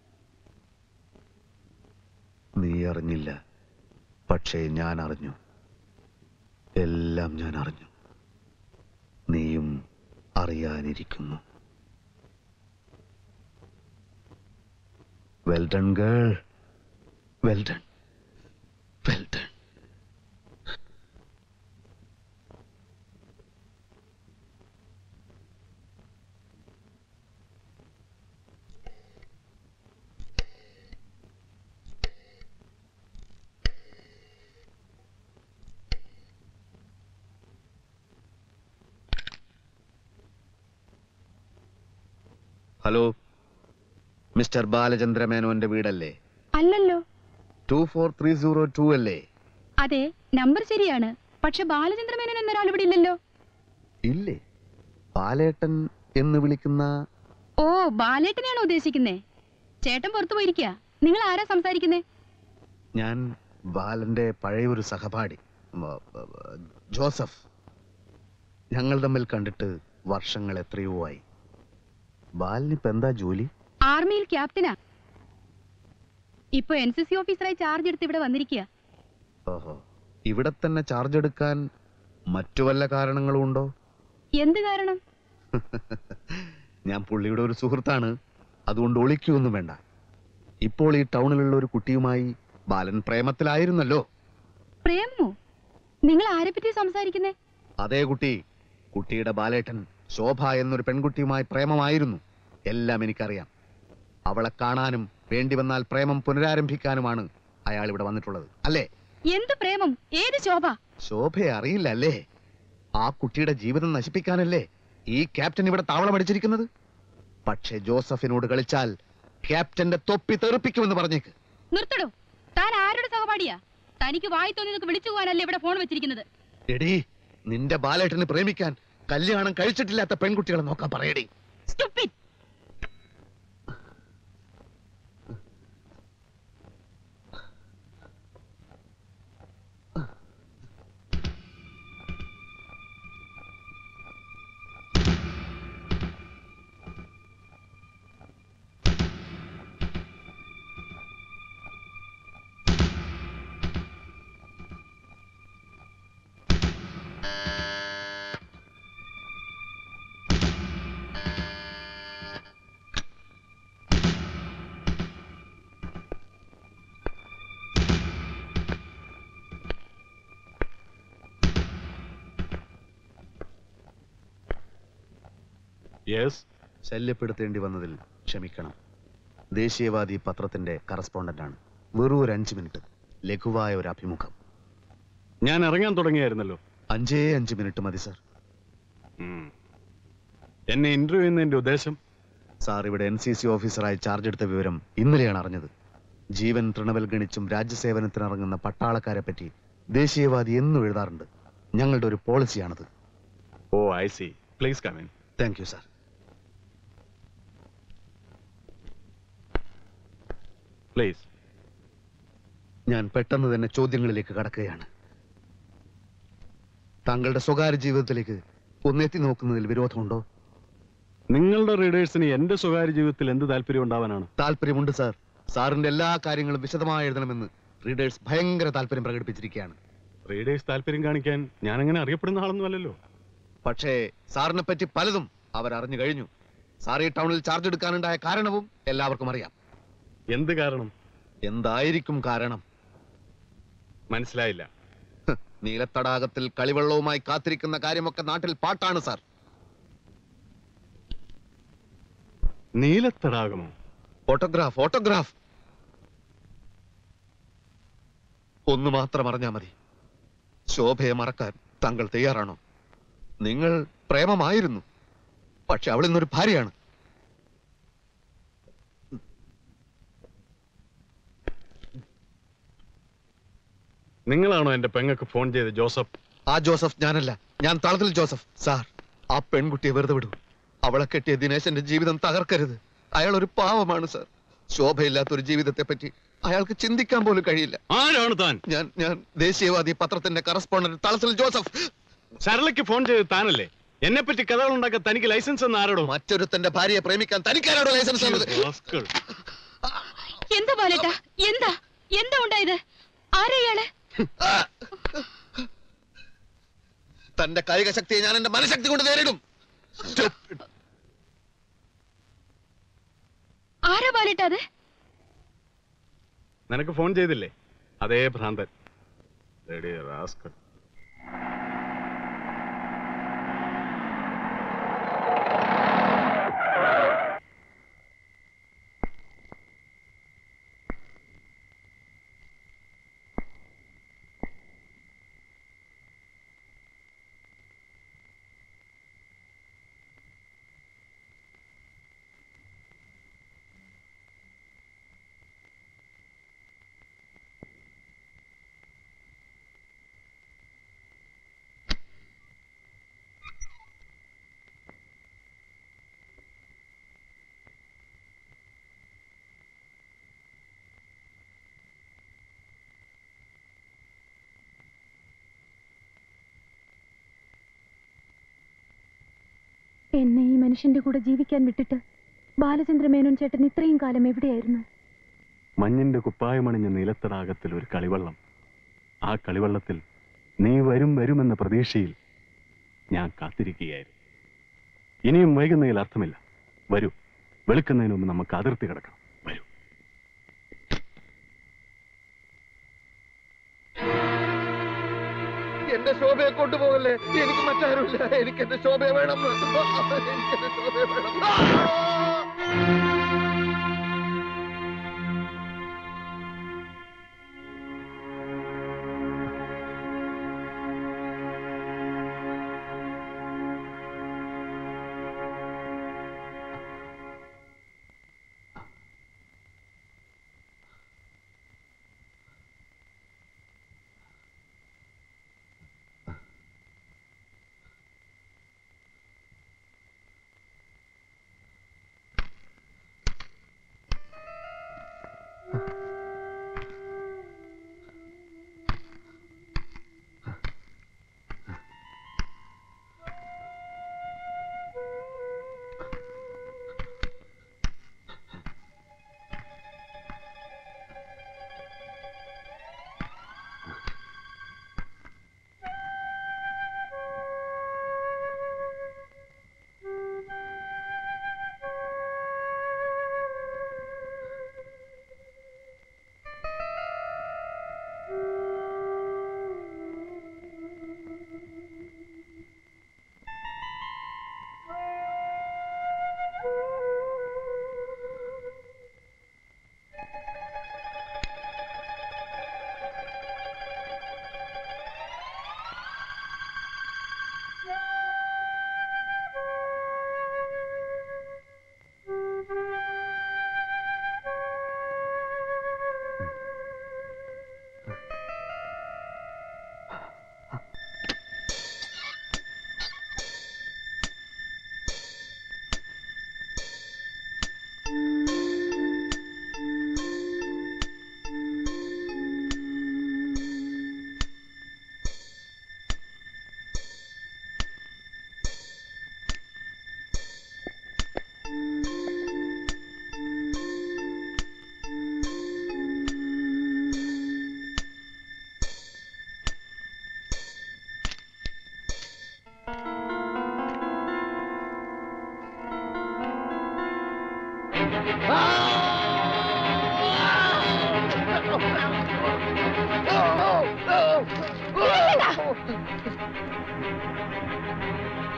നീ അറിഞ്ഞില്ല പക്ഷേ ഞാൻ അറിഞ്ഞു എല്ലാം ഞാൻ അറിഞ്ഞു നീയും അറിയാനിരിക്കുന്നു well done girl well done well done hello mister Balachandra മേനോന്റെ വീടല്ലേ അല്ലല്ലോ two four three zero two അല്ലേ അതെ നമ്പർ ശരിയാണ് പക്ഷെ ബാലചന്ദ്ര മേനോൻ എന്നൊരാൾ ഇവിടെ ഇല്ലല്ലോ ഇല്ലേ ബാലേട്ടൻ എന്ന് വിളിക്കുന്ന ഓ ബാലേട്ടനെയാണോ ഉദ്ദേശിക്കുന്നേ ചേട്ടൻ പുറത്തു പോയിരിക്കുക നിങ്ങൾ ആരാ സംസാരിക്കുന്നേ ഞാൻ ബാലന്റെ പഴയ ഒരു സഹപാഠി ഉം, ആ, ആ, ജോസഫ് ഞങ്ങൾ തമ്മിൽ കണ്ടിട്ട് വർഷങ്ങൾ എത്രയോ ആയി ബാലിനിപ്പോ എന്താ ജോലി ആർമിയിൽ ക്യാപ്റ്റനാ ഇപ്പൊ എൻ സി സി ഓഫീസറായി ചാർജ് എടുത്ത് ഇവിടെ വന്നിരിക്കുക ഓഹോ ഇവിടെ തന്നെ ചാർജ് എടുക്കാൻ മറ്റു വല്ല കാരണങ്ങളും ഉണ്ടോ എന്ത് കാരണം ഞാൻ പുള്ളിയുടെ ഒരു സുഹൃത്താണ് അതുകൊണ്ട് ഒളിക്കൊന്നും വേണ്ട ഇപ്പോൾ ഈ ടൗണിലുള്ള ഒരു കുട്ടിയുമായി ബാലൻ പ്രേമത്തിലായിരുന്നല്ലോ പ്രേമോ നിങ്ങൾ ആരെ പറ്റി സംസാരിക്കുന്നേ അതേ കുട്ടി കുട്ടിയുടെ ബാലേട്ടൻ ശോഭ എന്നൊരു പെൺകുട്ടിയുമായി പ്രേമമായിരുന്നു എല്ലാം എനിക്കറിയാം അവളെ കാണാനും വേണ്ടി വന്നാൽ പ്രേമം പുനരാരംഭിക്കാനുമാണ് അയാൾ ഇവിടെ വന്നിട്ടുള്ളത് അല്ലേ എന്ത് പ്രേമം ഏത് ശോഭ ശോഭയെ അറിയില്ല അല്ലേ ആ കുട്ടിയുടെ ജീവിതം നശിപ്പിക്കാനല്ലേ ഈ ക്യാപ്റ്റൻ ഇവിടെ താവളമടിച്ചിരിക്കുന്നത് പക്ഷേ ജോസഫിനോട് കളിച്ചാൽ ക്യാപ്റ്റന്റെ തൊപ്പി തെറിപ്പിക്കുമെന്ന് പറഞ്ഞേക്ക് നിർത്തടോ താൻ ആരുടെ സഹപാഠിയാ തനിക്ക് വായി തോന്നിയതൊക്കെ വിളിച്ചു പോകാനല്ലേ ഇവിടെ ഫോൺ വെച്ചിരിക്കുന്നത് എടീ നിന്റെ ബാലേട്ടന് പ്രേമിക്കാൻ കല്യാണം കഴിച്ചിട്ടില്ലാത്ത പെൺകുട്ടികളെ നോക്കാൻ പറയടി Stupid. യെസ് ശല്യപ്പെടുത്തേണ്ടി വന്നതിൽ ക്ഷമിക്കണം ദേശീയവാദി പത്രത്തിന്റെ കറസ്പോണ്ടന്റാണ് വെറും ഒരു അഞ്ച് മിനിറ്റ് ലഘുവായ ഒരു അഭിമുഖം ഞാൻ ഇറങ്ങാൻ തുടങ്ങിയായിരുന്നല്ലോ അഞ്ചേ അഞ്ച് മിനിറ്റ് മതി സർ എന്നെ ഇന്റർവ്യൂ ചെയ്യുന്നതിന്റെ ഉദ്ദേശം സാർ ഇവിടെ എൻ സി സി ഓഫീസറായി ചാർജ് എടുത്ത വിവരം ഇന്നലെയാണ് അറിഞ്ഞത് ജീവൻ തൃണവൽഗണിച്ചും രാജ്യസേവനത്തിനിറങ്ങുന്ന പട്ടാളക്കാരെ പറ്റി ദേശീയവാദി എന്നും എഴുതാറുണ്ട് ഞങ്ങളുടെ ഒരു പോളിസിയാണത് oh I see please come in thank you sir please ഞാൻ പെട്ടെന്ന് തന്നെ ചോദ്യങ്ങളിലേക്ക് കടക്കുകയാണ് താങ്കളുടെ സ്വകാര്യ ജീവിതത്തിലേക്ക് ഒന്നെത്തി നോക്കുന്നതിൽ വിരോധമുണ്ടോ നിങ്ങളുടെ റീഡേഴ്സിന് എന്റെ സ്വകാര്യ ജീവിതത്തിൽ എന്ത് താല്പര്യം ഉണ്ടാവാനാണ് താല്പര്യമുണ്ട് സാർ സാറിന്റെ എല്ലാ കാര്യങ്ങളും വിശദമായി എഴുതണമെന്ന് റീഡേഴ്സ് ഭയങ്കര താല്പര്യം പ്രകടിപ്പിച്ചിരിക്കുകയാണ് റീഡേഴ്സ് താല്പര്യം കാണിക്കാൻ ഞാൻ അങ്ങനെ അറിയപ്പെടുന്ന ആളൊന്നും അല്ലല്ലോ പക്ഷേ സാറിനെ പറ്റി പലതും അവർ അറിഞ്ഞു കഴിഞ്ഞു സാർ ഈ ടൗണിൽ ചാർജ് എടുക്കാനുണ്ടായ കാരണവും എല്ലാവർക്കും അറിയാം എന്ത് കാരണം എന്തായിരിക്കും കാരണം മനസ്സിലായില്ല ഹ്, നീലത്തടാകത്തിൽ കളിവെള്ളവുമായി കാത്തിരിക്കുന്ന കാര്യമൊക്കെ നാട്ടിൽ പാട്ടാണ് സാർ നീലത്തടാകമോ ഓട്ടോഗ്രാഫ് ഓട്ടോഗ്രാഫ് ഒന്ന് മാത്രം അറിഞ്ഞാ മതി ശോഭയെ മറക്കാൻ താങ്കൾ തയ്യാറാണോ നിങ്ങൾ പ്രേമമായിരുന്നു പക്ഷെ അവൾ ഇന്നൊരു ഭാര്യയാണ് നിങ്ങളാണോ എന്റെ പെങ്ങക്ക് ഫോൺ ചെയ്ത് ജോസഫ് ആ ജോസഫ് ഞാനല്ല ഞാൻ തളത്തിൽ ജോസഫ് സാർ ആ പെൺകുട്ടിയെ വെറുതെ വിടൂ അവളെ കെട്ടിയ ദിനേശന്റെ ജീവിതം തകർക്കരുത് അയാൾ ഒരു പാവമാണ് സാർ ശോഭയില്ലാത്ത ഒരു ജീവിതത്തെ പറ്റി അയാൾക്ക് ചിന്തിക്കാൻ പോലും കഴിയില്ല ആരാണ് താൻ ഞാൻ ഞാൻ ദേശീയവാദി പത്രത്തിന്റെ കറസ്പോണ്ടന്റ് തളത്തിൽ ജോസഫ് സരളയ്ക്ക് ഫോൺ ചെയ്ത് താനല്ലേ എന്നെ പറ്റി കഥകൾ ഉണ്ടാക്കാൻ തനിക്ക് ലൈസൻസ് എന്ന് ആരോടോ മറ്റൊരുത്തന്റെ ഭാര്യയെ പ്രേമിക്കാൻ തനിക്കാരോടോ ലൈസൻസ് തന്നത് rascal. എന്താ ബാലേട്ടാ എന്താ എന്താ ഉണ്ടായത് ആരെയാള് തന്റെ കായിക ശക്തിയെ ഞാൻ എന്റെ മനഃശക്തി കൊണ്ട് നേരിടും ആരാ ബാലേട്ടാ അത് നിനക്ക് ഫോൺ ചെയ്തില്ലേ അതേ ഭ്രാന്തൻ എടീ rascal. എന്നെ ഈ മനുഷ്യന്റെ കൂടെ ജീവിക്കാൻ വിട്ടിട്ട് ബാലചന്ദ്ര മേനോൻ ചേട്ടൻ ഇത്രയും കാലം എവിടെയായിരുന്നു മഞ്ഞിന്റെ കുപ്പായമണിഞ്ഞ നീലത്തടാകത്തിൽ ഒരു കളിവള്ളം ആ കളിവള്ളത്തിൽ നീ വരും വരുമെന്ന പ്രതീക്ഷയിൽ ഞാൻ കാത്തിരിക്കുകയായിരുന്നു ഇനിയും വൈകുന്നതിൽ അർത്ഥമില്ല വരൂ വെളുക്കുന്നതിന് മുമ്പ് നമുക്ക് അതിർത്തി കിടക്കണം വരൂ എന്റെ ശോഭയെ കൊണ്ടുപോകല്ലേ എനിക്ക് മറ്റാരുമില്ല എനിക്ക് എന്റെ ശോഭയെ വേണം എനിക്ക് എന്റെ ശോഭയെ വേണം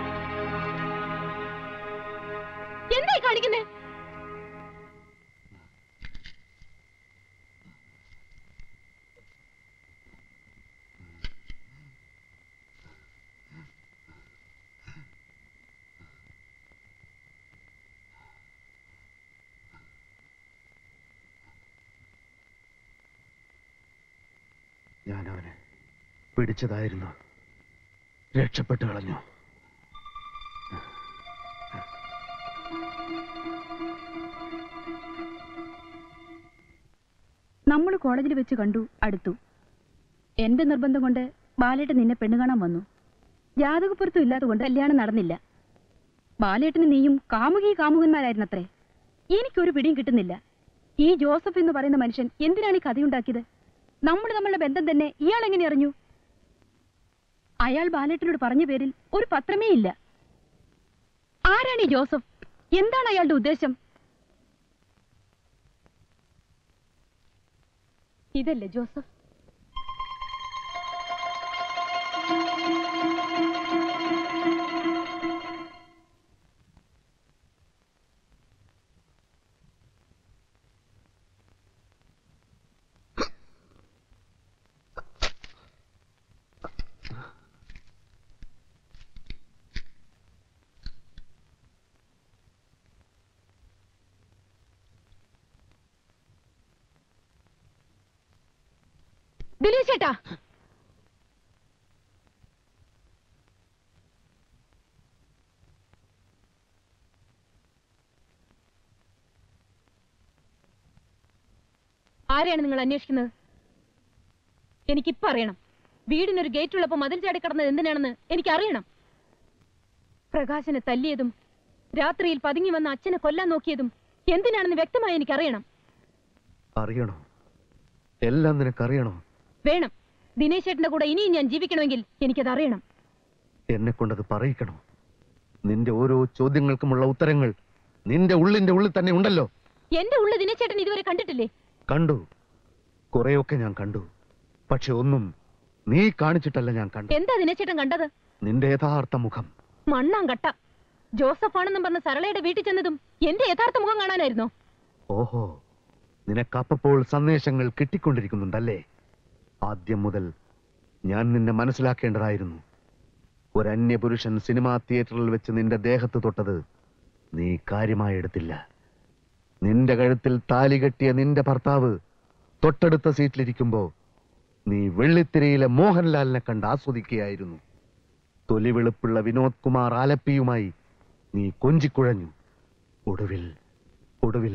എന്തായി കാണിക്കുന്നേ ഞാൻ അവനെ പിടിച്ചതായിരുന്നു രക്ഷപ്പെട്ടു കളഞ്ഞു നമ്മൾ കോളേജിൽ വെച്ച് കണ്ടു അടുത്തു എന്റെ നിർബന്ധം കൊണ്ട് ബാലേട്ടൻ നിന്നെ പെണ്ണു കാണാൻ വന്നു ജാതകപ്പുറത്തും ഇല്ലാത്തതുകൊണ്ട് കല്യാണം നടന്നില്ല ബാലേട്ടന് നീയും കാമുകി കാമുകന്മാരായിരുന്നത്രേ എനിക്കൊരു പിടിയും കിട്ടുന്നില്ല ഈ ജോസഫ് എന്ന് പറയുന്ന മനുഷ്യൻ എന്തിനാണ് ഈ കഥയുണ്ടാക്കിയത് നമ്മൾ തമ്മിലുള്ള ബന്ധം തന്നെ ഇയാൾ എങ്ങനെ അറിഞ്ഞു അയാൾ ബാലേട്ടനോട് പറഞ്ഞ പേരിൽ ഒരു പത്രമേ ഇല്ല ആരാണ് ഈ ജോസഫ് എന്താണ് അയാളുടെ ഉദ്ദേശം ഇതല്ലേ ജോസഫ് ദിലീപ് ചേട്ടാ ആരെയാണ് നിങ്ങൾ അന്വേഷിക്കുന്നത് എനിക്കിപ്പോ അറിയണം വീടിനൊരു ഗേറ്റ് ഉള്ളപ്പോ മതിൽ ചാടി കടന്നത് എന്തിനാണെന്ന് എനിക്കറിയണം പ്രകാശനെ തല്ലിയതും രാത്രിയിൽ പതുങ്ങി വന്ന അച്ഛനെ കൊല്ലാൻ നോക്കിയതും എന്തിനാണെന്ന് വ്യക്തമായി എനിക്കറിയണം അറിയണോ എല്ലാം നിനക്കറിയണോ വേണം ദിനേശ് ചേട്ടന്റെ കൂടെ ഇനിയും ഞാൻ ജീവിക്കണമെങ്കിൽ എനിക്കത് അറിയണം എന്നെ കൊണ്ടത് പറയിക്കണോ നിന്റെ ഓരോ ചോദ്യങ്ങൾക്കുമുള്ള ഉത്തരങ്ങൾ നിന്റെ ഉള്ളിന്റെ ഉള്ളിൽ തന്നെ ഉണ്ടല്ലോ എന്റെ ഉള്ള ദിനേശ് ചേട്ടൻ ഇതുവരെ കണ്ടിട്ടില്ലേ കണ്ടു കുറെയൊക്കെ ഞാൻ കണ്ടു പക്ഷെ ഒന്നും നീ കാണിച്ചിട്ടല്ല ഞാൻ കണ്ടു എന്താ ദിനേശ് ചേട്ടൻ കണ്ടത് നിന്റെ യഥാർത്ഥ മുഖം മണ്ണാം കട്ട ജോസഫ് ആണെന്നും പറഞ്ഞ് സരളയുടെ വീട്ടിൽ ചെന്നതും എന്റെ യഥാർത്ഥ മുഖം കാണാനായിരുന്നോ ഓഹോ നിനക്കപ്പോൾ സന്ദേശങ്ങൾ കിട്ടിക്കൊണ്ടിരിക്കുന്നുണ്ടല്ലേ ആദ്യം മുതൽ ഞാൻ നിന്നെ മനസ്സിലാക്കേണ്ടതായിരുന്നു ഒരു അന്യപുരുഷൻ സിനിമാ തിയേറ്ററിൽ വെച്ച് നിന്റെ ദേഹത്ത് തൊട്ടത് നീ കാര്യമായി എടുത്തില്ല നിന്റെ കഴുത്തിൽ താലി കെട്ടിയ നിന്റെ ഭർത്താവ് തൊട്ടടുത്ത സീറ്റിലിരിക്കുമ്പോ നീ വെള്ളിത്തിരയിലെ മോഹൻലാലിനെ കണ്ട് ആസ്വദിക്കുകയായിരുന്നു തൊലിവെളുപ്പുള്ള വിനോദ് കുമാർ ആലപ്പിയുമായി നീ കൊഞ്ചിക്കുഴഞ്ഞു ഒടുവിൽ ഒടുവിൽ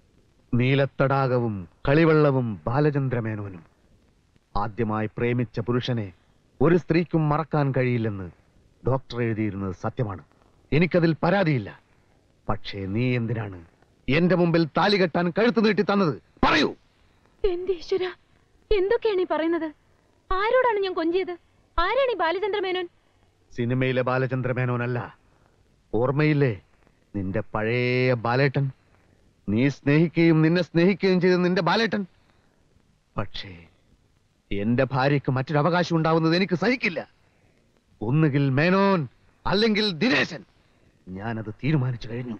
നീലത്തടാകവും കളിവെള്ളവും ബാലചന്ദ്രമേനോനും ആദ്യമായി പ്രേമിച്ച പുരുഷനെ ഒരു സ്ത്രീക്കും മറക്കാൻ കഴിയില്ലെന്ന് ഡോക്ടർ എഴുതിയിരുന്നത് സത്യമാണ് എനിക്കതിൽ പരാതിയില്ല പക്ഷേ നീ എന്തിനാണ് എന്റെ മുമ്പിൽ താലി കെട്ടാൻ കഴുത്ത് നീട്ടി തന്നത് പറയൂ എന്റെ ഈശ്വര എന്തൊക്കെയാണ് ഈ പറയുന്നത് ആരോടാണ് ഞാൻ കൊഞ്ചിയത് ആരാണ് ഈ ബാലചന്ദ്ര മേനോൻ സിനിമയിലെ ബാലചന്ദ്രമേനോനല്ല ഓർമ്മയില്ലേ നിന്റെ പഴയ ബാലേട്ടൻ നീ സ്നേഹിക്കുകയും നിന്നെ സ്നേഹിക്കുകയും ചെയ്ത നിന്റെ ബാലേട്ടൻ പക്ഷേ എന്റെ ഭാര്യയ്ക്ക് മറ്റൊരു അവകാശം ഉണ്ടാവുന്നത് എനിക്ക് സഹിക്കില്ല ഒന്നുകിൽ മേനോൻ അല്ലെങ്കിൽ ദിനേശൻ ഞാനത് തീരുമാനിച്ചു കഴിഞ്ഞു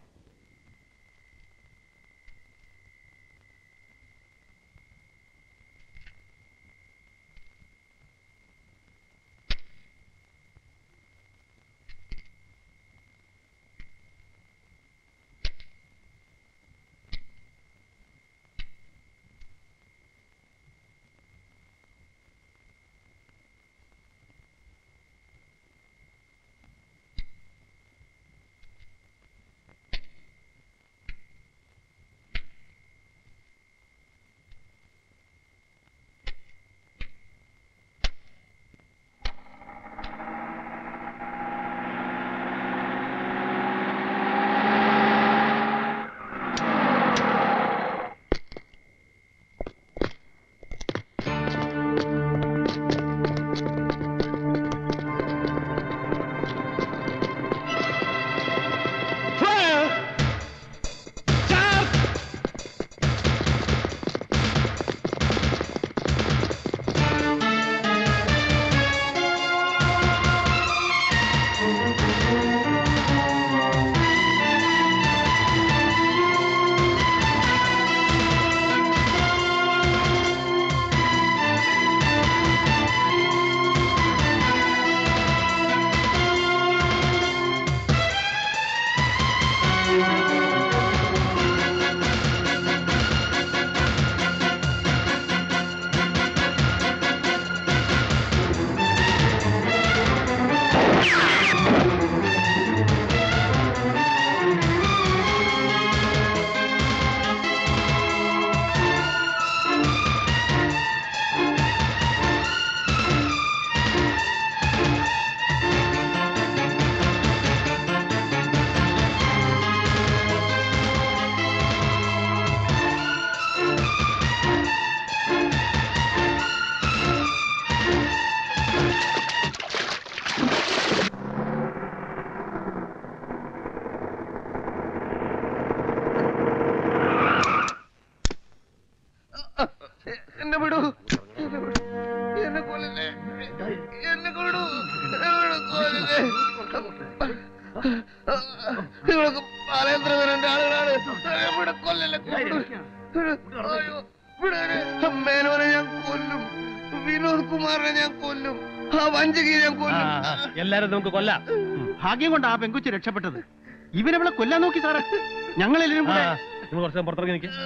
അയ്യോ, വിടാനെ. മേനോനെ ഞാൻ കൊല്ലും വിനോദ് കുമാറിനെ ഞാൻ കൊല്ലും ആ വഞ്ചകിയെ ഞാൻ കൊല്ലും എല്ലാരും നമുക്ക് കൊല്ലാം ഭാഗ്യം കൊണ്ട് ആ പെങ്കുച്ച് രക്ഷപ്പെട്ടത് ഇവനവളെ കൊല്ലാൻ നോക്കി സാറേ ഞങ്ങളെല്ലാരും കൂടെ നിങ്ങൾ കുറച്ച് നേരം പുറത്തിറങ്ങി നിൽക്ക്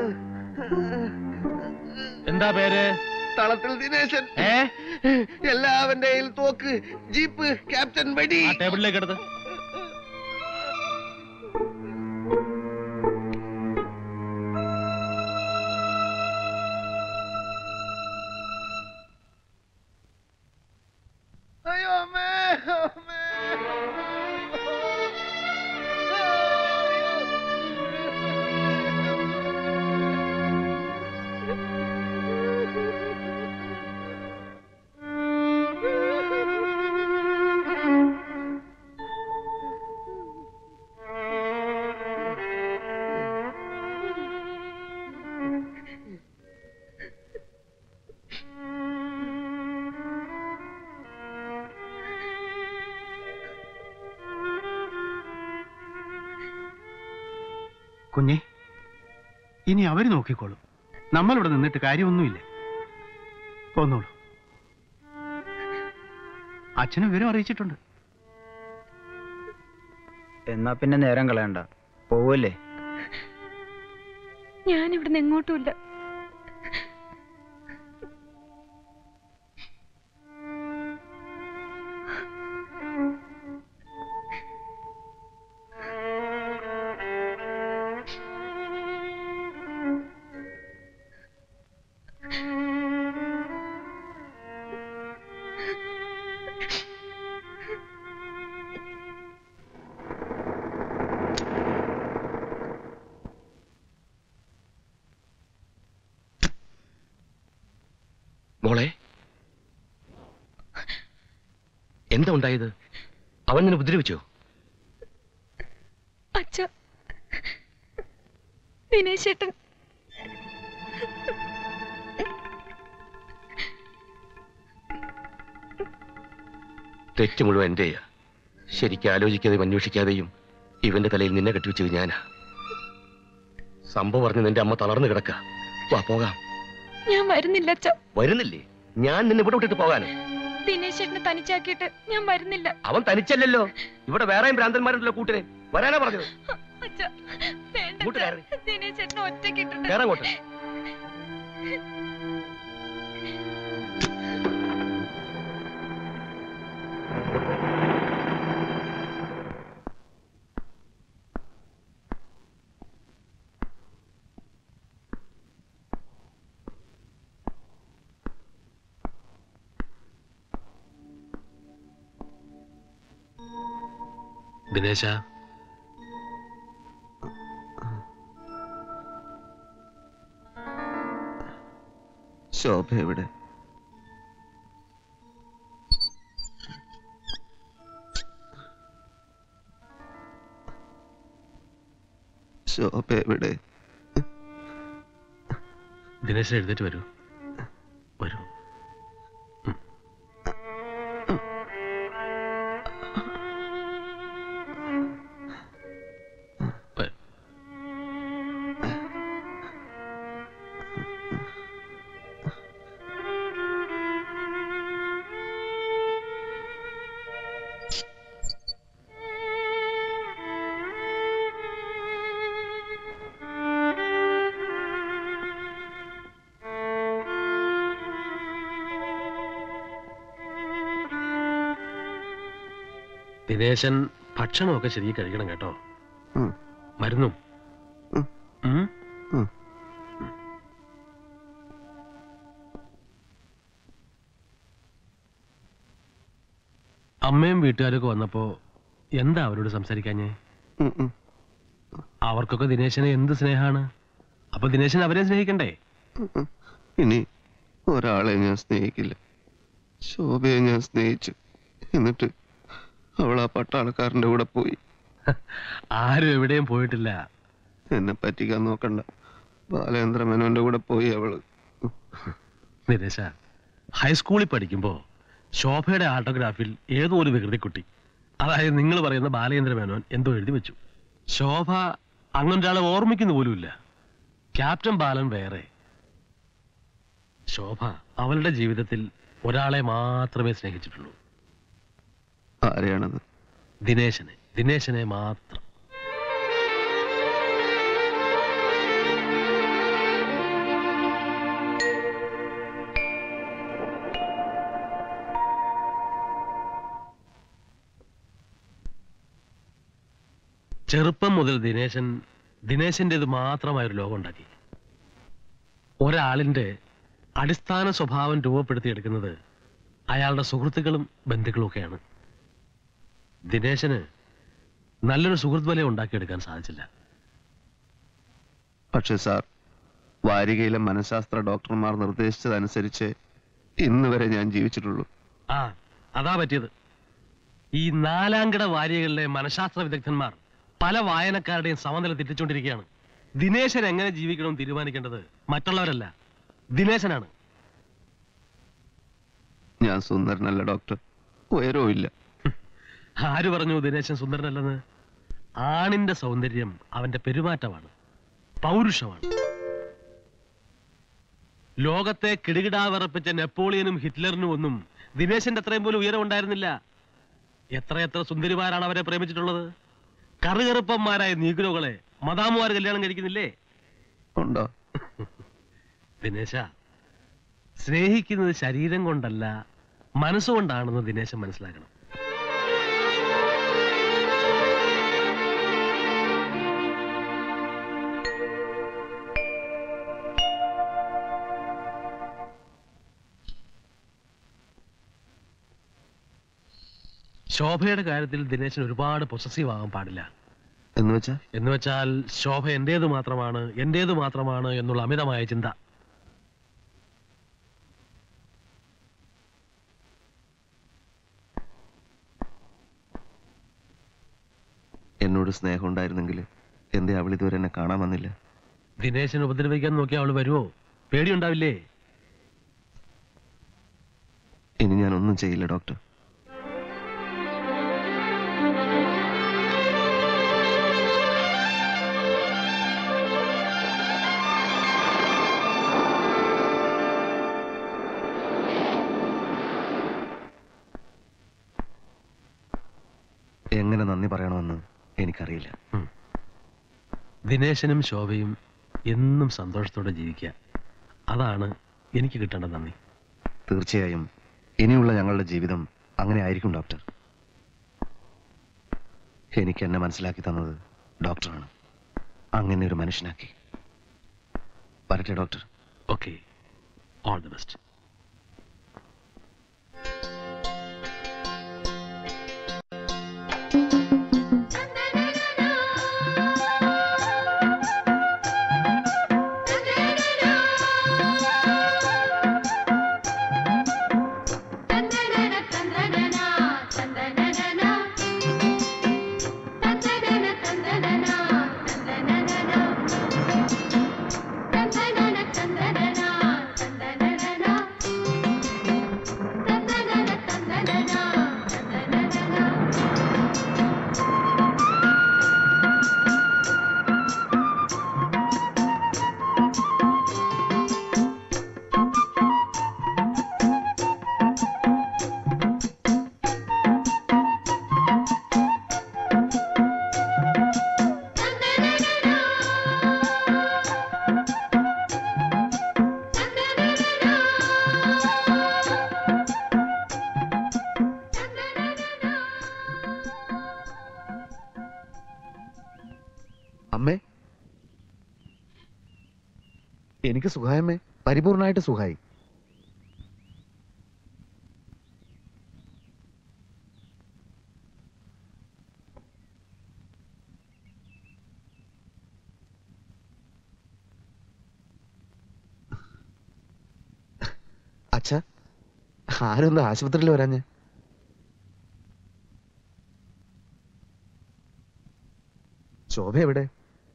എന്താ പേര് തളത്തിൽ ദിനേശൻ എല്ലാവന്റെ കയ്യിൽ തോക്ക് ജീപ്പ് ക്യാപ്റ്റൻ വെടി ടേബിളിലേക്ക് എടുത്ത് അയ്യോ അമ്മേ അമ്മേ കുഞ്ഞെ ഇനി അവര് നോക്കിക്കോളും നമ്മളിവിടെ നിന്നിട്ട് കാര്യമൊന്നുമില്ല പോന്നോളൂ അച്ഛനും വിവരം അറിയിച്ചിട്ടുണ്ട് എന്നാ പിന്നെ നേരം കളയണ്ട പോവല്ലേ ഞാൻ ഇവിടുന്ന് എങ്ങോട്ടുമില്ല മോളെ എന്താ ഉണ്ടായത് അവൻ നിന്നെ ഉപദ്രവിച്ചോ അച്ഛ ദിനേശ് ചേട്ടൻ തെറ്റ് മുഴുവൻ എന്റെയാ ശരിക്കും ആലോചിക്കാതെയും അന്വേഷിക്കാതെയും ഇവന്റെ തലയിൽ നിന്നെ കെട്ടിവെച്ചത് ഞാനാ സംഭവം പറഞ്ഞ് നിന്റെ അമ്മ തളർന്നു കിടക്ക വാ പോകാം ഞാൻ വരുന്നില്ല അച്ഛ വരുന്നില്ലേ ഞാൻ നിന്നെ ഇവിടെ വിട്ടിട്ട് പോകാനോ ദിനേശ് ചേട്ടനെ തനിച്ചാക്കിയിട്ട് ഞാൻ വരുന്നില്ല അവൻ തനിച്ചല്ലല്ലോ ഇവിടെ വേറെയും ഭ്രാന്തന്മാരുണ്ടല്ലോ കൂട്ടിനെ വരാനാ പറഞ്ഞത് അച്ഛ വേണ്ട ഇങ്ങോട്ട് അച്ഛാ. കയറി. ദിനേശ് ചേട്ടനെ ഒറ്റക്കിട്ടിട്ട് കയറാൻ അങ്ങോട്ട്. ദിനേശ ശോഭ എവിടെ ശോഭ എവിടെ ദിനേശ എഴുന്നേറ്റ് വരൂ വരൂ ദിനേശൻ ഭക്ഷണമൊക്കെ ശരിക്കും കഴിക്കണം കേട്ടോ ഉം. മരുന്നും ഉം. ഉം? ഉം. അമ്മയും വീട്ടുകാരൊക്കെ വന്നപ്പോ എന്താ അവരോട് സംസാരിക്കാഞ്ഞേ ഉം, ഉം. അവർക്കൊക്കെ ദിനേശനെ എന്ത് സ്നേഹാണ് അപ്പൊ ദിനേശൻ അവരെ സ്നേഹിക്കണ്ടേ ഉം. ഇനി ഒരാളെ ഞാൻ സ്നേഹിക്കില്ല ശോഭയെ ഞാൻ സ്നേഹിച്ചു എന്നിട്ട് അവൾ ആ പട്ടാളക്കാരന്റെ കൂടെ പോയി ആരും എവിടെയും പോയിട്ടില്ല എന്നെ പറ്റിക്കാൻ നോക്കണ്ട ബാലേന്ദ്ര മേനോന്റെ കൂടെ പോയി അവള് ദിനേശ ഹൈസ്കൂളിൽ പഠിക്കുമ്പോ ശോഭയുടെ ആട്ടോഗ്രാഫിൽ ഏതോ ഒരു വികൃതിക്കുട്ടി അതായത് നിങ്ങൾ പറയുന്ന ബാലചന്ദ്ര മേനോൻ എന്തോ എഴുതി വെച്ചു ശോഭ അങ്ങനെ ഒരാളെ ഓർമ്മിക്കുന്ന പോലുമില്ല ക്യാപ്റ്റൻ ബാലൻ വേറെ ശോഭ അവളുടെ ജീവിതത്തിൽ ഒരാളെ മാത്രമേ സ്നേഹിച്ചിട്ടുള്ളൂ ആരെയാണത് ദിനേശനെ ദിനേശനെ മാത്രം ചെറുപ്പം മുതൽ ദിനേശൻ ദിനേശൻ്റെത് മാത്രമായ ഒരു ലോകം ഉണ്ടാക്കി ഒരാളിന്റെ അടിസ്ഥാന സ്വഭാവം രൂപപ്പെടുത്തിയെടുക്കുന്നത് അയാളുടെ സുഹൃത്തുക്കളും ബന്ധുക്കളും ഒക്കെയാണ് ദിനേശന് നല്ലൊരു സുഹൃത്ത് വലയം ഉണ്ടാക്കിയെടുക്കാൻ സാധിച്ചില്ല പക്ഷേ സാർ വാരികയിലെ മനഃശാസ്ത്ര ഡോക്ടർമാർ നിർദ്ദേശിച്ചതനുസരിച്ച് ഇന്ന് വരെ ഞാൻ ജീവിച്ചിട്ടുള്ളൂ ആ അതാ പറ്റിയത് ഈ നാലാംകിട വാരികകളിലെ മനഃശാസ്ത്ര വിദഗ്ധന്മാർ പല വായനക്കാരുടെയും സമനില തെറ്റിച്ചുകൊണ്ടിരിക്കുകയാണ് ദിനേശൻ എങ്ങനെ ജീവിക്കണമെന്ന് തീരുമാനിക്കേണ്ടത് മറ്റുള്ളവരല്ല ദിനേശനാണ് ഞാൻ സുന്ദരനല്ല ഡോക്ടർ ഉയരവും ഇല്ല ആര് പറഞ്ഞു ദിനേശൻ സുന്ദരനല്ലെന്ന് ആണിന്റെ സൗന്ദര്യം അവന്റെ പെരുമാറ്റമാണ് പൗരുഷമാണ് ലോകത്തെ കിടുകിടാ വിറപ്പിച്ച നെപ്പോളിയനും ഹിറ്റ്ലറിനും ഒന്നും ദിനേശന്റെ അത്രയും പോലും ഉയരം ഉണ്ടായിരുന്നില്ല എത്രയെത്ര സുന്ദരിമാരാണ് അവരെ പ്രേമിച്ചിട്ടുള്ളത് കറുകറുപ്പന്മാരായ നീഗ്രോകളെ മദാമുമാർ കല്യാണം കഴിക്കുന്നില്ലേ ഉണ്ടോ ദിനേശ സ്നേഹിക്കുന്നത് ശരീരം കൊണ്ടല്ല മനസ്സുകൊണ്ടാണെന്ന് ദിനേശൻ മനസ്സിലാക്കണം ശോഭയുടെ കാര്യത്തിൽ ദിനേശൻ ഒരുപാട് പൊസസീവ് ആകാൻ പാടില്ല എന്ന് വെച്ചാ എന്ന് വെച്ചാൽ ശോഭ എന്റേത് മാത്രമാണ് എന്റേത് മാത്രമാണ് എന്നുള്ള അമിതമായ ചിന്ത എന്നോട് സ്നേഹം ഉണ്ടായിരുന്നെങ്കിൽ എന്തേ അവൾ ഇതുവരെ എന്നെ കാണാൻ വന്നില്ല ദിനേശൻ ഉപദ്രവിക്കാൻ നോക്കി അവള് വരുമോ പേടിയുണ്ടാവില്ലേ ഇനി ഞാൻ ഒന്നും ചെയ്യില്ല ഡോക്ടർ എങ്ങനെ നന്ദി പറയണമെന്ന് എനിക്കറിയില്ല ദിനേശനും ശോഭയും എന്നും സന്തോഷത്തോടെ ജീവിക്കുക അതാണ് എനിക്ക് കിട്ടേണ്ട നന്ദി തീർച്ചയായും ഇനിയുള്ള ഞങ്ങളുടെ ജീവിതം അങ്ങനെ ആയിരിക്കും ഡോക്ടർ എനിക്ക് എന്നെ മനസ്സിലാക്കി തന്നത് ഡോക്ടറാണ് അങ്ങനെ ഒരു മനുഷ്യനാക്കി വരട്ടെ doctor okay all the best അമ്മേ എനിക്ക് സുഖായമ്മേ പരിപൂർണമായിട്ട് സുഖായി അച്ഛ ആരൊന്ന് ആശുപത്രിയിൽ വരാഞ്ഞ് ശോഭ എവിടെ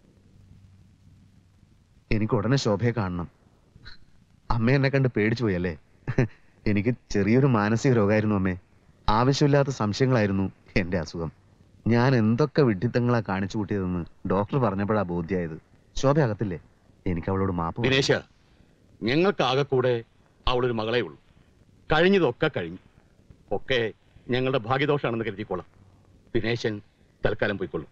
എനിക്ക് ഉടനെ ശോഭയെ കാണണം അമ്മ എന്നെ കണ്ട് പേടിച്ചു പോയി അല്ലേ എനിക്ക് ചെറിയൊരു മാനസിക രോഗമായിരുന്നു അമ്മേ ആവശ്യമില്ലാത്ത സംശയങ്ങളായിരുന്നു എന്റെ അസുഖം ഞാൻ എന്തൊക്കെ വിഡ്ഢിത്തങ്ങളാ കാണിച്ചു കൂട്ടിയതെന്ന് ഡോക്ടർ പറഞ്ഞപ്പോഴാ ബോധ്യമായത് ശോഭ അകത്തില്ലേ എനിക്ക് അവളോട് മാപ്പ് പറ- ദിനേശ ഞങ്ങൾക്ക് ആകെ കൂടെ അവളൊരു മകളേ ഉള്ളൂ കഴിഞ്ഞതൊക്കെ കഴിഞ്ഞു ഒക്കെ ഞങ്ങളുടെ ഭാഗ്യദോഷാണെന്ന് കരുതിക്കോളാം ദിനേശൻ തൽക്കാലം പോയിക്കൊള്ളും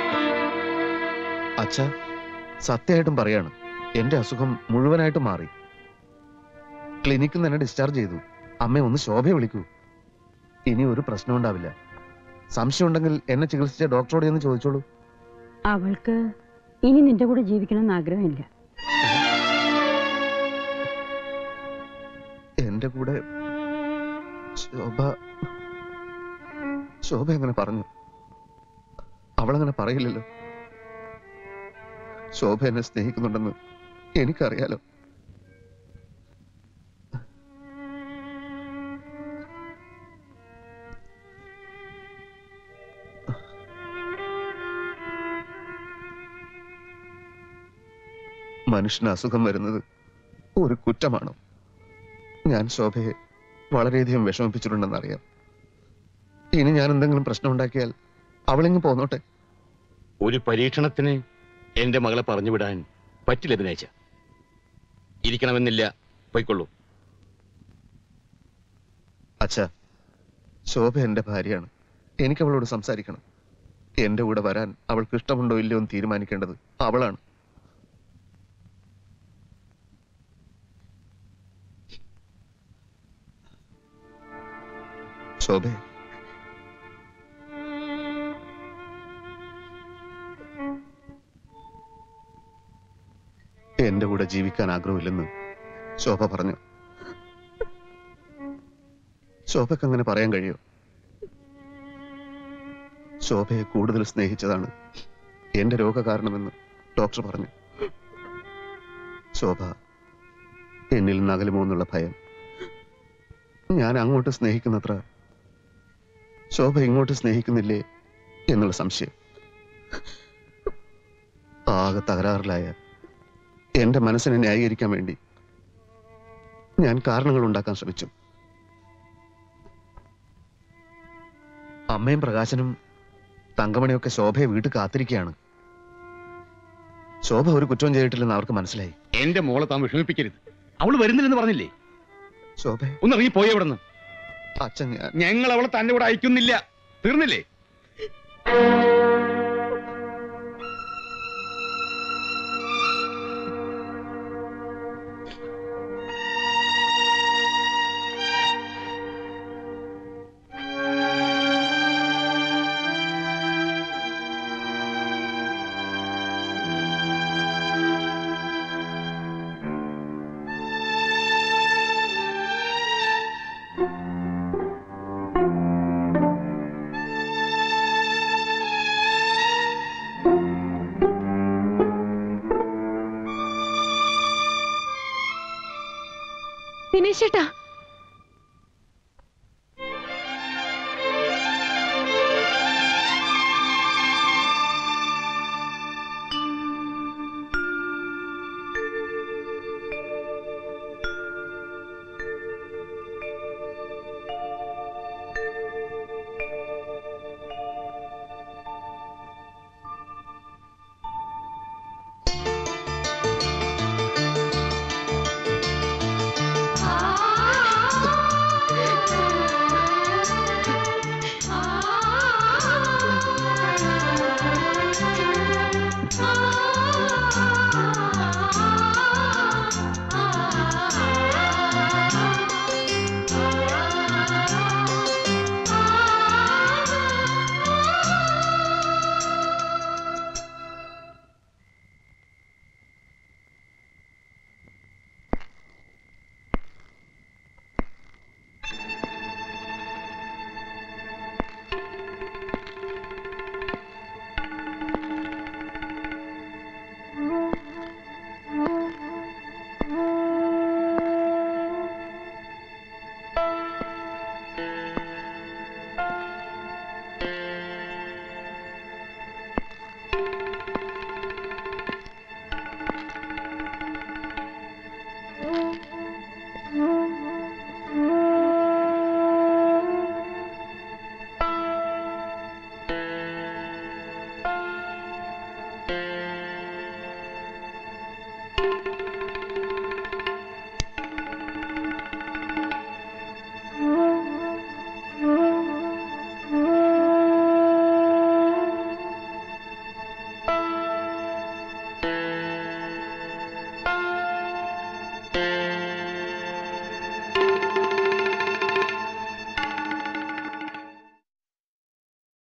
അച്ഛ സത്യമായിട്ടും പറയാണ് എന്റെ അസുഖം മുഴുവനായിട്ടും മാറി ക്ലിനിക്കിൽ നിന്ന് എന്നെ ഡിസ്ചാർജ് ചെയ്തു അമ്മ ഒന്ന് ശോഭയെ വിളിക്കൂ ഇനി ഒരു പ്രശ്നം ഉണ്ടാവില്ല സംശയം ഉണ്ടെങ്കിൽ എന്നെ ചികിത്സിച്ച ഡോക്ടറോട് എന്ന് ചോദിച്ചോളൂ അവൾക്ക് ഇനി നിന്റെ കൂടെ ജീവിക്കണമെന്ന് ആഗ്രഹമില്ല എന്റെ കൂടെ ശോഭ ശോഭ എങ്ങനെ പറഞ്ഞു അവളങ്ങനെ പറയില്ലല്ലോ ശോഭ എന്നെ സ്നേഹിക്കുന്നുണ്ടെന്ന് എനിക്കറിയാലോ മനുഷ്യന് അസുഖം വരുന്നത് ഒരു കുറ്റമാണോ ഞാൻ ശോഭയെ വളരെയധികം വിഷമിപ്പിച്ചിട്ടുണ്ടെന്നറിയാം ഇനി ഞാൻ എന്തെങ്കിലും പ്രശ്നം ഉണ്ടാക്കിയാൽ അവളിങ്ങ് പോന്നോട്ടെ ഒരു പരീക്ഷണത്തിന് എന്റെ മകളെ പറഞ്ഞു വിടാൻ പറ്റില്ല ദിനേശ ഇരിക്കണമെന്നില്ല പോയിക്കൊള്ളൂ അച്ഛ ശോഭ എന്റെ ഭാര്യയാണ് എനിക്ക് അവളോട് സംസാരിക്കണം എന്റെ കൂടെ വരാൻ അവൾക്ക് ഇഷ്ടമുണ്ടോ ഇല്ലയോ എന്ന് തീരുമാനിക്കേണ്ടത് അവളാണ് ശോഭ എന്റെ കൂടെ ജീവിക്കാൻ ആഗ്രഹമില്ലെന്ന് ശോഭ പറഞ്ഞു ശോഭയ്ക്ക് അങ്ങനെ പറയാൻ കഴിയോ ശോഭയെ കൂടുതൽ സ്നേഹിച്ചതാണ് എന്റെ രോഗകാരണമെന്ന് ഡോക്ടർ പറഞ്ഞു ശോഭ എന്നിൽ നിന്ന് അകലുമോ എന്നുള്ള ഭയം ഞാൻ അങ്ങോട്ട് സ്നേഹിക്കുന്നത്ര ശോഭ ഇങ്ങോട്ട് സ്നേഹിക്കുന്നില്ലേ എന്നുള്ള സംശയം ആകെ തകരാറിലായ എന്റെ മനസ്സിനെ ന്യായീകരിക്കാൻ വേണ്ടി ഞാൻ കാരണങ്ങൾ ഉണ്ടാക്കാൻ ശ്രമിച്ചു അമ്മയും പ്രകാശനും തങ്കമണിയൊക്കെ ശോഭയെ വീട്ടിൽ കാത്തിരിക്കുകയാണ് ശോഭ ഒരു കുറ്റവും ചെയ്തിട്ടില്ലെന്ന് അവർക്ക് മനസ്സിലായി എന്റെ മോളെ താൻ വിഷമിപ്പിക്കരുത് അവള് വരുന്നില്ലെന്ന് പറഞ്ഞില്ലേ ശോഭ ഒന്ന് ഇറങ്ങി പോയി അവിടെ നിന്ന് അച്ഛൻ ഞാൻ ഞങ്ങൾ അവളെ തന്റെ കൂടെ അയക്കുന്നില്ല തീർന്നില്ലേ ദിനേശേട്ടാ